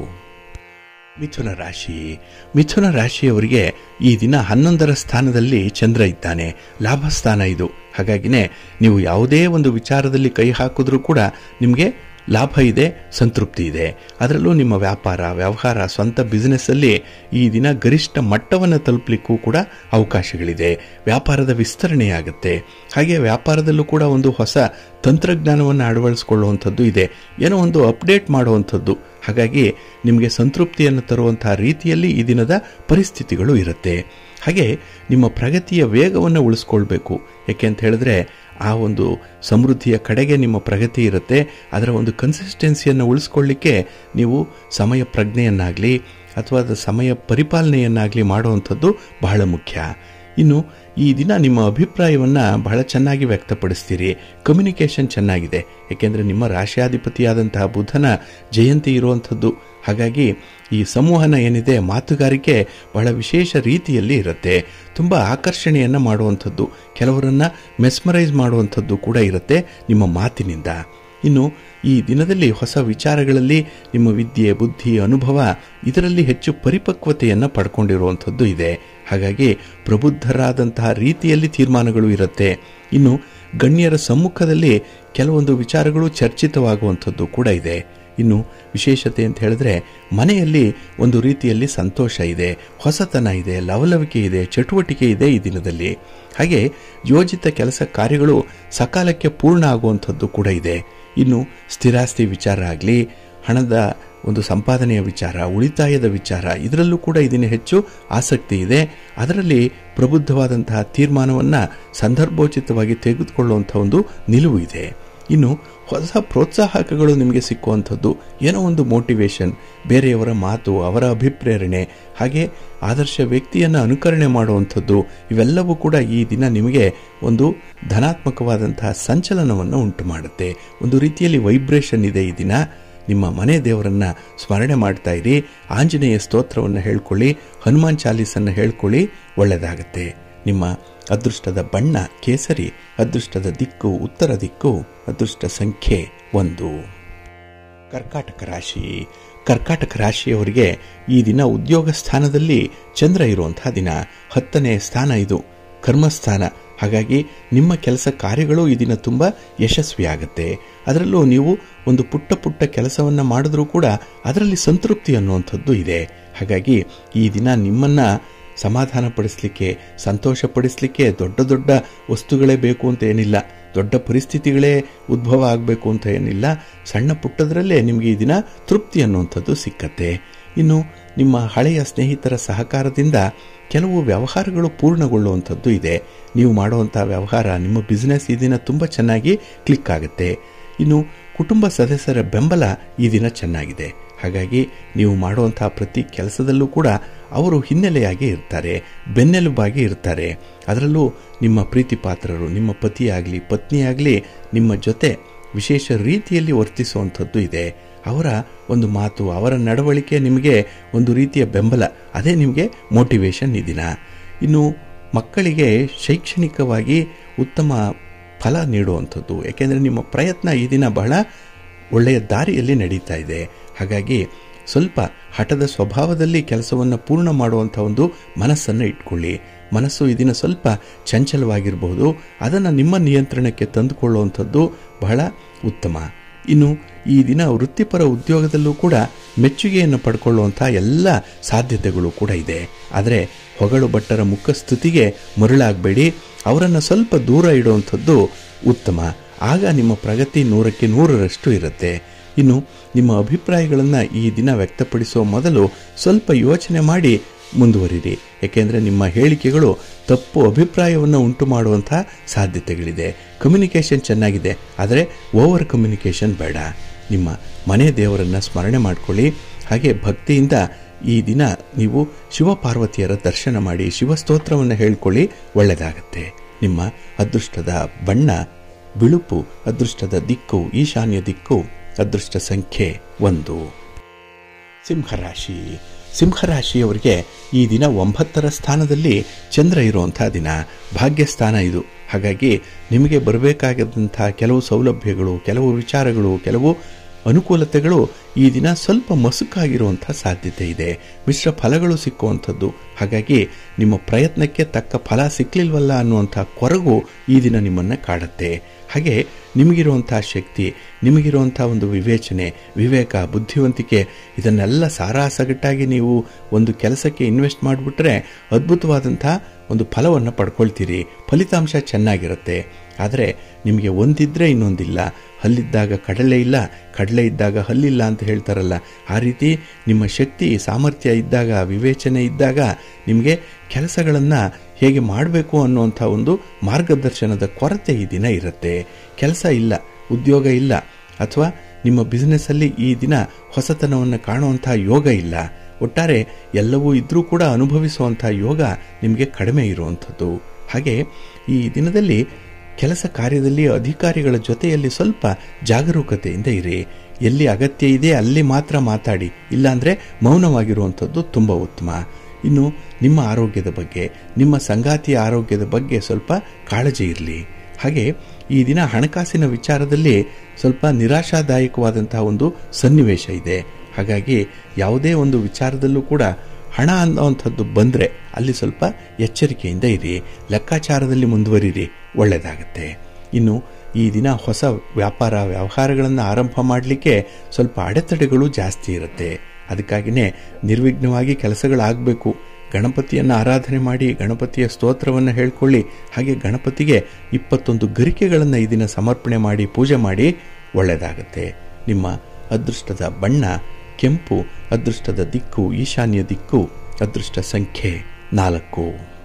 ಮಿಥುನ ರಾಶಿ ಮಿಥುನ ರಾಶಿಯವರಿಗೆ ಈ ದಿನ ಹನ್ನೊಂದರ ಸ್ಥಾನದಲ್ಲಿ ಚಂದ್ರ ಇದ್ದಾನೆ ಲಾಭ ಸ್ಥಾನ ಇದು ಹಾಗಾಗಿನೇ ನೀವು ಯಾವುದೇ ಒಂದು ವಿಚಾರದಲ್ಲಿ ಕೈ ಹಾಕಿದ್ರೂ ಕೂಡ ನಿಮಗೆ ಲಾಭ ಇದೆ ಸಂತೃಪ್ತಿ ಇದೆ ಅದರಲ್ಲೂ ನಿಮ್ಮ ವ್ಯಾಪಾರ ವ್ಯವಹಾರ ಸ್ವಂತ ಬಿಸ್ನೆಸ್ಸಲ್ಲಿ ಈ ದಿನ ಗರಿಷ್ಠ ಮಟ್ಟವನ್ನು ತಲುಪಲಿಕ್ಕೂ ಕೂಡ ಅವಕಾಶಗಳಿದೆ ವ್ಯಾಪಾರದ ವಿಸ್ತರಣೆಯಾಗುತ್ತೆ ಹಾಗೆ ವ್ಯಾಪಾರದಲ್ಲೂ ಕೂಡ ಒಂದು ಹೊಸ ತಂತ್ರಜ್ಞಾನವನ್ನು ಅಳವಡಿಸಿಕೊಳ್ಳುವಂಥದ್ದು ಇದೆ ಏನೋ ಒಂದು ಅಪ್ಡೇಟ್ ಮಾಡುವಂಥದ್ದು ಹಾಗಾಗಿ ನಿಮಗೆ ಸಂತೃಪ್ತಿಯನ್ನು ತರುವಂತಹ ರೀತಿಯಲ್ಲಿ ಈ ದಿನದ ಪರಿಸ್ಥಿತಿಗಳು ಇರುತ್ತೆ ಹಾಗೆ ನಿಮ್ಮ ಪ್ರಗತಿಯ ವೇಗವನ್ನು ಉಳಿಸ್ಕೊಳ್ಬೇಕು ಯಾಕೆ ಅಂತ ಹೇಳಿದ್ರೆ ಆ ಒಂದು ಸಮೃದ್ಧಿಯ ಕಡೆಗೆ ನಿಮ್ಮ ಪ್ರಗತಿ ಇರುತ್ತೆ ಅದರ ಒಂದು ಕನ್ಸಿಸ್ಟೆನ್ಸಿಯನ್ನು ಉಳಿಸ್ಕೊಳ್ಳಿಕ್ಕೆ ನೀವು ಸಮಯ ಪ್ರಜ್ಞೆಯನ್ನಾಗಲಿ ಅಥವಾ ಅದರ ಸಮಯ ಪರಿಪಾಲನೆಯನ್ನಾಗಲಿ ಮಾಡುವಂಥದ್ದು ಬಹಳ ಮುಖ್ಯ ಇನ್ನು ಈ ದಿನ ನಿಮ್ಮ ಅಭಿಪ್ರಾಯವನ್ನು ಬಹಳ ಚೆನ್ನಾಗಿ ವ್ಯಕ್ತಪಡಿಸ್ತೀರಿ ಕಮ್ಯುನಿಕೇಷನ್ ಚೆನ್ನಾಗಿದೆ ಏಕೆಂದರೆ ನಿಮ್ಮ ರಾಶಿಯಾಧಿಪತಿಯಾದಂತಹ ಬುಧನ ಜಯಂತಿ ಇರುವಂಥದ್ದು ಹಾಗಾಗಿ ಈ ಸಂವಹನ ಏನಿದೆ ಮಾತುಗಾರಿಕೆ ಬಹಳ ವಿಶೇಷ ರೀತಿಯಲ್ಲಿ ಇರುತ್ತೆ ತುಂಬ ಆಕರ್ಷಣೆಯನ್ನು ಮಾಡುವಂಥದ್ದು ಕೆಲವರನ್ನು ಮೆಸ್ಮರೈಸ್ ಮಾಡುವಂಥದ್ದು ಕೂಡ ಇರುತ್ತೆ ನಿಮ್ಮ ಮಾತಿನಿಂದ ಇನ್ನು ಈ ದಿನದಲ್ಲಿ ಹೊಸ ವಿಚಾರಗಳಲ್ಲಿ ನಿಮ್ಮ ವಿದ್ಯೆ ಬುದ್ಧಿ ಅನುಭವ ಇದರಲ್ಲಿ ಹೆಚ್ಚು ಪರಿಪಕ್ವತೆಯನ್ನು ಪಡ್ಕೊಂಡಿರುವಂಥದ್ದು ಇದೆ ಹಾಗಾಗಿ ಪ್ರಬುದ್ಧರಾದಂತಹ ರೀತಿಯಲ್ಲಿ ತೀರ್ಮಾನಗಳು ಇರುತ್ತೆ ಇನ್ನು ಗಣ್ಯರ ಸಮ್ಮುಖದಲ್ಲಿ ಕೆಲವೊಂದು ವಿಚಾರಗಳು ಚರ್ಚಿತವಾಗುವಂಥದ್ದು ಕೂಡ ಇದೆ ಇನ್ನು ವಿಶೇಷತೆ ಅಂತ ಹೇಳಿದ್ರೆ ಮನೆಯಲ್ಲಿ ಒಂದು ರೀತಿಯಲ್ಲಿ ಸಂತೋಷ ಇದೆ ಹೊಸತನ ಇದೆ ಲವಲವಿಕೆ ಇದೆ ಚಟುವಟಿಕೆ ಇದೆ ಈ ದಿನದಲ್ಲಿ ಹಾಗೆ ಯೋಜಿತ ಕೆಲಸ ಕಾರ್ಯಗಳು ಸಕಾಲಕ್ಕೆ ಪೂರ್ಣ ಆಗುವಂಥದ್ದು ಕೂಡ ಇದೆ ಇನ್ನು ಸ್ಥಿರಾಸ್ತಿ ವಿಚಾರ ಆಗಲಿ ಹಣದ ಒಂದು ಸಂಪಾದನೆಯ ವಿಚಾರ ಉಳಿತಾಯದ ವಿಚಾರ ಇದರಲ್ಲೂ ಕೂಡ ಇದನ್ನು ಹೆಚ್ಚು ಆಸಕ್ತಿ ಇದೆ ಅದರಲ್ಲಿ ಪ್ರಬುದ್ಧವಾದಂತಹ ತೀರ್ಮಾನವನ್ನು ಸಂದರ್ಭೋಚಿತವಾಗಿ ತೆಗೆದುಕೊಳ್ಳುವಂಥ ಒಂದು ನಿಲುವು ಇದೆ ಇನ್ನು ಹೊಸ ಪ್ರೋತ್ಸಾಹಕಗಳು ನಿಮಗೆ ಸಿಕ್ಕುವಂಥದ್ದು ಏನೋ ಒಂದು ಮೋಟಿವೇಶನ್ ಬೇರೆಯವರ ಮಾತು ಅವರ ಅಭಿಪ್ರೇರಣೆ ಹಾಗೆ ಆದರ್ಶ ವ್ಯಕ್ತಿಯನ್ನು ಅನುಕರಣೆ ಮಾಡುವಂಥದ್ದು ಇವೆಲ್ಲವೂ ಕೂಡ ಈ ದಿನ ನಿಮಗೆ ಒಂದು ಧನಾತ್ಮಕವಾದಂತಹ ಸಂಚಲನವನ್ನು ಉಂಟು ಮಾಡುತ್ತೆ ಒಂದು ರೀತಿಯಲ್ಲಿ ವೈಬ್ರೇಷನ್ ಇದೆ ಈ ದಿನ ನಿಮ್ಮ ಮನೆ ದೇವರನ್ನ ಸ್ಮರಣೆ ಮಾಡ್ತಾ ಇರಿ ಆಂಜನೇಯ ಸ್ತೋತ್ರವನ್ನು ಹೇಳ್ಕೊಳ್ಳಿ ಹನುಮಾನ್ ಚಾಲೀಸನ್ನು ಹೇಳ್ಕೊಳ್ಳಿ ಒಳ್ಳೆಯದಾಗತ್ತೆ ನಿಮ್ಮ ಅದೃಷ್ಟದ ಬಣ್ಣ ಕೇಸರಿ ಅದೃಷ್ಟದ ದಿಕ್ಕು ಉತ್ತರ ದಿಕ್ಕು ಅದೃಷ್ಟ ಸಂಖ್ಯೆ ಒಂದು ಕರ್ಕಾಟಕ ರಾಶಿ ಕರ್ಕಾಟಕ ರಾಶಿಯವರಿಗೆ ಈ ದಿನ ಉದ್ಯೋಗ ಸ್ಥಾನದಲ್ಲಿ ಚಂದ್ರ ಇರುವಂತಹ ದಿನ ಹತ್ತನೇ ಸ್ಥಾನ ಇದು ಕರ್ಮಸ್ಥಾನ ಹಾಗಾಗಿ ನಿಮ್ಮ ಕೆಲಸ ಕಾರ್ಯಗಳು ಈ ದಿನ ತುಂಬ ಯಶಸ್ವಿಯಾಗುತ್ತೆ ಅದರಲ್ಲೂ ನೀವು ಒಂದು ಪುಟ್ಟ ಪುಟ್ಟ ಕೆಲಸವನ್ನು ಮಾಡಿದ್ರೂ ಕೂಡ ಅದರಲ್ಲಿ ಸಂತೃಪ್ತಿ ಅನ್ನುವಂಥದ್ದು ಇದೆ ಹಾಗಾಗಿ ಈ ದಿನ ನಿಮ್ಮನ್ನು ಸಮಾಧಾನಪಡಿಸಲಿಕ್ಕೆ ಸಂತೋಷಪಡಿಸಲಿಕ್ಕೆ ದೊಡ್ಡ ದೊಡ್ಡ ವಸ್ತುಗಳೇ ಬೇಕು ಅಂತ ಏನಿಲ್ಲ ದೊಡ್ಡ ಪರಿಸ್ಥಿತಿಗಳೇ ಉದ್ಭವ ಆಗಬೇಕು ಅಂತ ಏನಿಲ್ಲ ಸಣ್ಣ ಪುಟ್ಟದರಲ್ಲೇ ನಿಮಗೆ ಈ ದಿನ ತೃಪ್ತಿ ಅನ್ನುವಂಥದ್ದು ಸಿಕ್ಕತ್ತೆ ಇನ್ನು ನಿಮ್ಮ ಹಳೆಯ ಸ್ನೇಹಿತರ ಸಹಕಾರದಿಂದ ಕೆಲವು ವ್ಯವಹಾರಗಳು ಪೂರ್ಣಗೊಳ್ಳುವಂಥದ್ದು ಇದೆ ನೀವು ಮಾಡುವಂಥ ವ್ಯವಹಾರ ನಿಮ್ಮ ಬಿಸ್ನೆಸ್ ಈ ದಿನ ತುಂಬ ಚೆನ್ನಾಗಿ ಕ್ಲಿಕ್ ಆಗುತ್ತೆ ಇನ್ನು ಕುಟುಂಬ ಸದಸ್ಯರ ಬೆಂಬಲ ಈ ದಿನ ಚೆನ್ನಾಗಿದೆ ಹಾಗಾಗಿ ನೀವು ಮಾಡುವಂತಹ ಪ್ರತಿ ಕೆಲಸದಲ್ಲೂ ಕೂಡ ಅವರು ಹಿನ್ನೆಲೆಯಾಗಿ ಇರ್ತಾರೆ ಬೆನ್ನೆಲುಬಾಗಿ ಇರ್ತಾರೆ ಅದರಲ್ಲೂ ನಿಮ್ಮ ಪ್ರೀತಿ ಪಾತ್ರರು ನಿಮ್ಮ ಪತಿಯಾಗಲಿ ಪತ್ನಿಯಾಗಲಿ ನಿಮ್ಮ ಜೊತೆ ವಿಶೇಷ ರೀತಿಯಲ್ಲಿ ವರ್ತಿಸುವಂಥದ್ದು ಇದೆ ಅವರ ಒಂದು ಮಾತು ಅವರ ನಡವಳಿಕೆ ನಿಮಗೆ ಒಂದು ರೀತಿಯ ಬೆಂಬಲ ಅದೇ ನಿಮಗೆ ಮೋಟಿವೇಶನ್ ಈ ದಿನ ಇನ್ನು ಮಕ್ಕಳಿಗೆ ಶೈಕ್ಷಣಿಕವಾಗಿ ಉತ್ತಮ ಫಲ ನೀಡುವಂಥದ್ದು ಯಾಕೆಂದರೆ ನಿಮ್ಮ ಪ್ರಯತ್ನ ಈ ದಿನ ಬಹಳ ಒಳ್ಳೆಯ ದಾರಿಯಲ್ಲಿ ನಡೀತಾ ಇದೆ ಹಾಗಾಗಿ ಸ್ವಲ್ಪ ಹಠದ ಸ್ವಭಾವದಲ್ಲಿ ಕೆಲಸವನ್ನು ಪೂರ್ಣ ಮಾಡುವಂಥ ಒಂದು ಮನಸ್ಸನ್ನು ಇಟ್ಕೊಳ್ಳಿ ಮನಸ್ಸು ಈ ದಿನ ಸ್ವಲ್ಪ ಚಂಚಲವಾಗಿರಬಹುದು ಅದನ್ನು ನಿಮ್ಮ ನಿಯಂತ್ರಣಕ್ಕೆ ತಂದುಕೊಳ್ಳುವಂಥದ್ದು ಬಹಳ ಉತ್ತಮ ಇನ್ನು ಈ ದಿನ ವೃತ್ತಿಪರ ಉದ್ಯೋಗದಲ್ಲೂ ಕೂಡ ಮೆಚ್ಚುಗೆಯನ್ನು ಪಡ್ಕೊಳ್ಳುವಂಥ ಎಲ್ಲ ಸಾಧ್ಯತೆಗಳು ಕೂಡ ಇದೆ ಆದರೆ ಹೊಗಳು ಭಟ್ಟರ ಮುಖಸ್ತುತಿಗೆ ಮರಳಾಗಬೇಡಿ ಅವರನ್ನು ಸ್ವಲ್ಪ ದೂರ ಇಡುವಂಥದ್ದು ಉತ್ತಮ ಆಗ ನಿಮ್ಮ ಪ್ರಗತಿ ನೂರಕ್ಕೆ ನೂರರಷ್ಟು ಇರುತ್ತೆ ಇನ್ನು ನಿಮ್ಮ ಅಭಿಪ್ರಾಯಗಳನ್ನು ಈ ದಿನ ವ್ಯಕ್ತಪಡಿಸುವ ಮೊದಲು ಸ್ವಲ್ಪ ಯೋಚನೆ ಮಾಡಿ ಮುಂದುವರಿರಿ ಏಕೆಂದರೆ ನಿಮ್ಮ ಹೇಳಿಕೆಗಳು ತಪ್ಪು ಅಭಿಪ್ರಾಯವನ್ನು ಉಂಟು ಮಾಡುವಂಥ ಸಾಧ್ಯತೆಗಳಿದೆ ಕಮ್ಯುನಿಕೇಷನ್ ಚೆನ್ನಾಗಿದೆ ಆದರೆ ಓವರ್ ಕಮ್ಯುನಿಕೇಷನ್ ಬೇಡ ನಿಮ್ಮ ಮನೆ ದೇವರನ್ನು ಸ್ಮರಣೆ ಮಾಡಿಕೊಳ್ಳಿ ಹಾಗೆ ಭಕ್ತಿಯಿಂದ ಈ ದಿನ ನೀವು ಶಿವಪಾರ್ವತಿಯರ ದರ್ಶನ ಮಾಡಿ ಶಿವಸ್ತೋತ್ರವನ್ನು ಹೇಳ್ಕೊಳ್ಳಿ ಒಳ್ಳೆಯದಾಗತ್ತೆ ನಿಮ್ಮ ಅದೃಷ್ಟದ ಬಣ್ಣ ಬಿಳುಪು ಅದೃಷ್ಟದ ದಿಕ್ಕು ಈಶಾನ್ಯ ದಿಕ್ಕು ಅದೃಷ್ಟ ಸಂಖ್ಯೆ ಒಂದು ಸಿಂಹರಾಶಿ ಸಿಂಹರಾಶಿಯವರಿಗೆ ಈ ದಿನ ಒಂಬತ್ತರ ಸ್ಥಾನದಲ್ಲಿ ಚಂದ್ರ ಇರುವಂಥ ದಿನ ಭಾಗ್ಯಸ್ಥಾನ ಇದು ಹಾಗಾಗಿ ನಿಮಗೆ ಬರಬೇಕಾದಂಥ ಕೆಲವು ಸೌಲಭ್ಯಗಳು ಕೆಲವು ವಿಚಾರಗಳು ಕೆಲವು ಅನುಕೂಲತೆಗಳು ಈ ದಿನ ಸ್ವಲ್ಪ ಮಸುಕಾಗಿರುವಂಥ ಸಾಧ್ಯತೆ ಇದೆ ಮಿಶ್ರ ಫಲಗಳು ಸಿಕ್ಕುವಂಥದ್ದು ಹಾಗಾಗಿ ನಿಮ್ಮ ಪ್ರಯತ್ನಕ್ಕೆ ತಕ್ಕ ಫಲ ಸಿಕ್ಕಲಿಲ್ವಲ್ಲ ಅನ್ನುವಂಥ ಕೊರಗು ಈ ದಿನ ನಿಮ್ಮನ್ನು ಕಾಡುತ್ತೆ ಹಾಗೆ ನಿಮಗಿರುವಂಥ ಶಕ್ತಿ ನಿಮಗಿರುವಂಥ ಒಂದು ವಿವೇಚನೆ ವಿವೇಕ ಬುದ್ಧಿವಂತಿಕೆ ಇದನ್ನೆಲ್ಲ ಸಾರಾಸಗಟ್ಟಾಗಿ ನೀವು ಒಂದು ಕೆಲಸಕ್ಕೆ ಇನ್ವೆಸ್ಟ್ ಮಾಡಿಬಿಟ್ರೆ ಅದ್ಭುತವಾದಂಥ ಒಂದು ಫಲವನ್ನು ಪಡ್ಕೊಳ್ತೀರಿ ಫಲಿತಾಂಶ ಚೆನ್ನಾಗಿರುತ್ತೆ ಆದರೆ ನಿಮಗೆ ಒಂದಿದ್ರೆ ಇನ್ನೊಂದಿಲ್ಲ ಹಲ್ಲಿದ್ದಾಗ ಕಡಲೆ ಇಲ್ಲ ಕಡಲೆ ಇದ್ದಾಗ ಹಲ್ಲಿಲ್ಲ ಅಂತ ಹೇಳ್ತಾರಲ್ಲ ಆ ರೀತಿ ನಿಮ್ಮ ಶಕ್ತಿ ಸಾಮರ್ಥ್ಯ ಇದ್ದಾಗ ವಿವೇಚನೆ ಇದ್ದಾಗ ನಿಮಗೆ ಕೆಲಸಗಳನ್ನು ಹೇಗೆ ಮಾಡಬೇಕು ಅನ್ನುವಂಥ ಒಂದು ಮಾರ್ಗದರ್ಶನದ ಕೊರತೆ ಈ ದಿನ ಇರುತ್ತೆ ಕೆಲಸ ಇಲ್ಲ ಉದ್ಯೋಗ ಇಲ್ಲ ಅಥವಾ ನಿಮ್ಮ ಬಿಸ್ನೆಸ್ಸಲ್ಲಿ ಈ ದಿನ ಹೊಸತನವನ್ನು ಕಾಣುವಂಥ ಯೋಗ ಇಲ್ಲ ಒಟ್ಟಾರೆ ಎಲ್ಲವೂ ಇದ್ರೂ ಕೂಡ ಅನುಭವಿಸುವಂಥ ಯೋಗ ನಿಮಗೆ ಕಡಿಮೆ ಇರುವಂಥದ್ದು ಹಾಗೆ ಈ ದಿನದಲ್ಲಿ ಕೆಲಸ ಕಾರ್ಯದಲ್ಲಿ ಅಧಿಕಾರಿಗಳ ಜೊತೆಯಲ್ಲಿ ಸ್ವಲ್ಪ ಜಾಗರೂಕತೆಯಿಂದ ಇರಿ ಎಲ್ಲಿ ಅಗತ್ಯ ಇದೆ ಅಲ್ಲಿ ಮಾತ್ರ ಮಾತಾಡಿ ಇಲ್ಲಾಂದರೆ ಮೌನವಾಗಿರುವಂಥದ್ದು ತುಂಬ ಉತ್ತಮ ಇನ್ನು ನಿಮ್ಮ ಆರೋಗ್ಯದ ಬಗ್ಗೆ ನಿಮ್ಮ ಸಂಗಾತಿಯ ಆರೋಗ್ಯದ ಬಗ್ಗೆ ಸ್ವಲ್ಪ ಕಾಳಜಿ ಇರಲಿ ಹಾಗೆ ಈ ದಿನ ಹಣಕಾಸಿನ ವಿಚಾರದಲ್ಲಿ ಸ್ವಲ್ಪ ನಿರಾಶಾದಾಯಕವಾದಂತಹ ಒಂದು ಸನ್ನಿವೇಶ ಇದೆ ಹಾಗಾಗಿ ಯಾವುದೇ ಒಂದು ವಿಚಾರದಲ್ಲೂ ಕೂಡ ಹಣ ಅನ್ನೋವಂಥದ್ದು ಬಂದರೆ ಅಲ್ಲಿ ಸ್ವಲ್ಪ ಎಚ್ಚರಿಕೆಯಿಂದ ಇರಿ ಲೆಕ್ಕಾಚಾರದಲ್ಲಿ ಮುಂದುವರಿರಿ ಒಳ್ಳೆಯದಾಗತ್ತೆ ಇನ್ನು ಈ ದಿನ ಹೊಸ ವ್ಯಾಪಾರ ವ್ಯವಹಾರಗಳನ್ನು ಆರಂಭ ಮಾಡಲಿಕ್ಕೆ ಸ್ವಲ್ಪ ಅಡೆತಡೆಗಳು ಜಾಸ್ತಿ ಇರುತ್ತೆ ಅದಕ್ಕಾಗಿಯೇ ನಿರ್ವಿಘ್ನವಾಗಿ ಕೆಲಸಗಳಾಗಬೇಕು ಗಣಪತಿಯನ್ನು ಆರಾಧನೆ ಮಾಡಿ ಗಣಪತಿಯ ಸ್ತೋತ್ರವನ್ನು ಹೇಳ್ಕೊಳ್ಳಿ ಹಾಗೆ ಗಣಪತಿಗೆ ಇಪ್ಪತ್ತೊಂದು ಗರಿಕೆಗಳನ್ನು ಈ ದಿನ ಸಮರ್ಪಣೆ ಮಾಡಿ ಪೂಜೆ ಮಾಡಿ ಒಳ್ಳೆಯದಾಗತ್ತೆ ನಿಮ್ಮ ಅದೃಷ್ಟದ ಬಣ್ಣ ಕೆಂಪು ಅದೃಷ್ಟದ ದಿಕ್ಕು ಈಶಾನ್ಯ ದಿಕ್ಕು ಅದೃಷ್ಟ ಸಂಖ್ಯೆ ನಾಲ್ಕು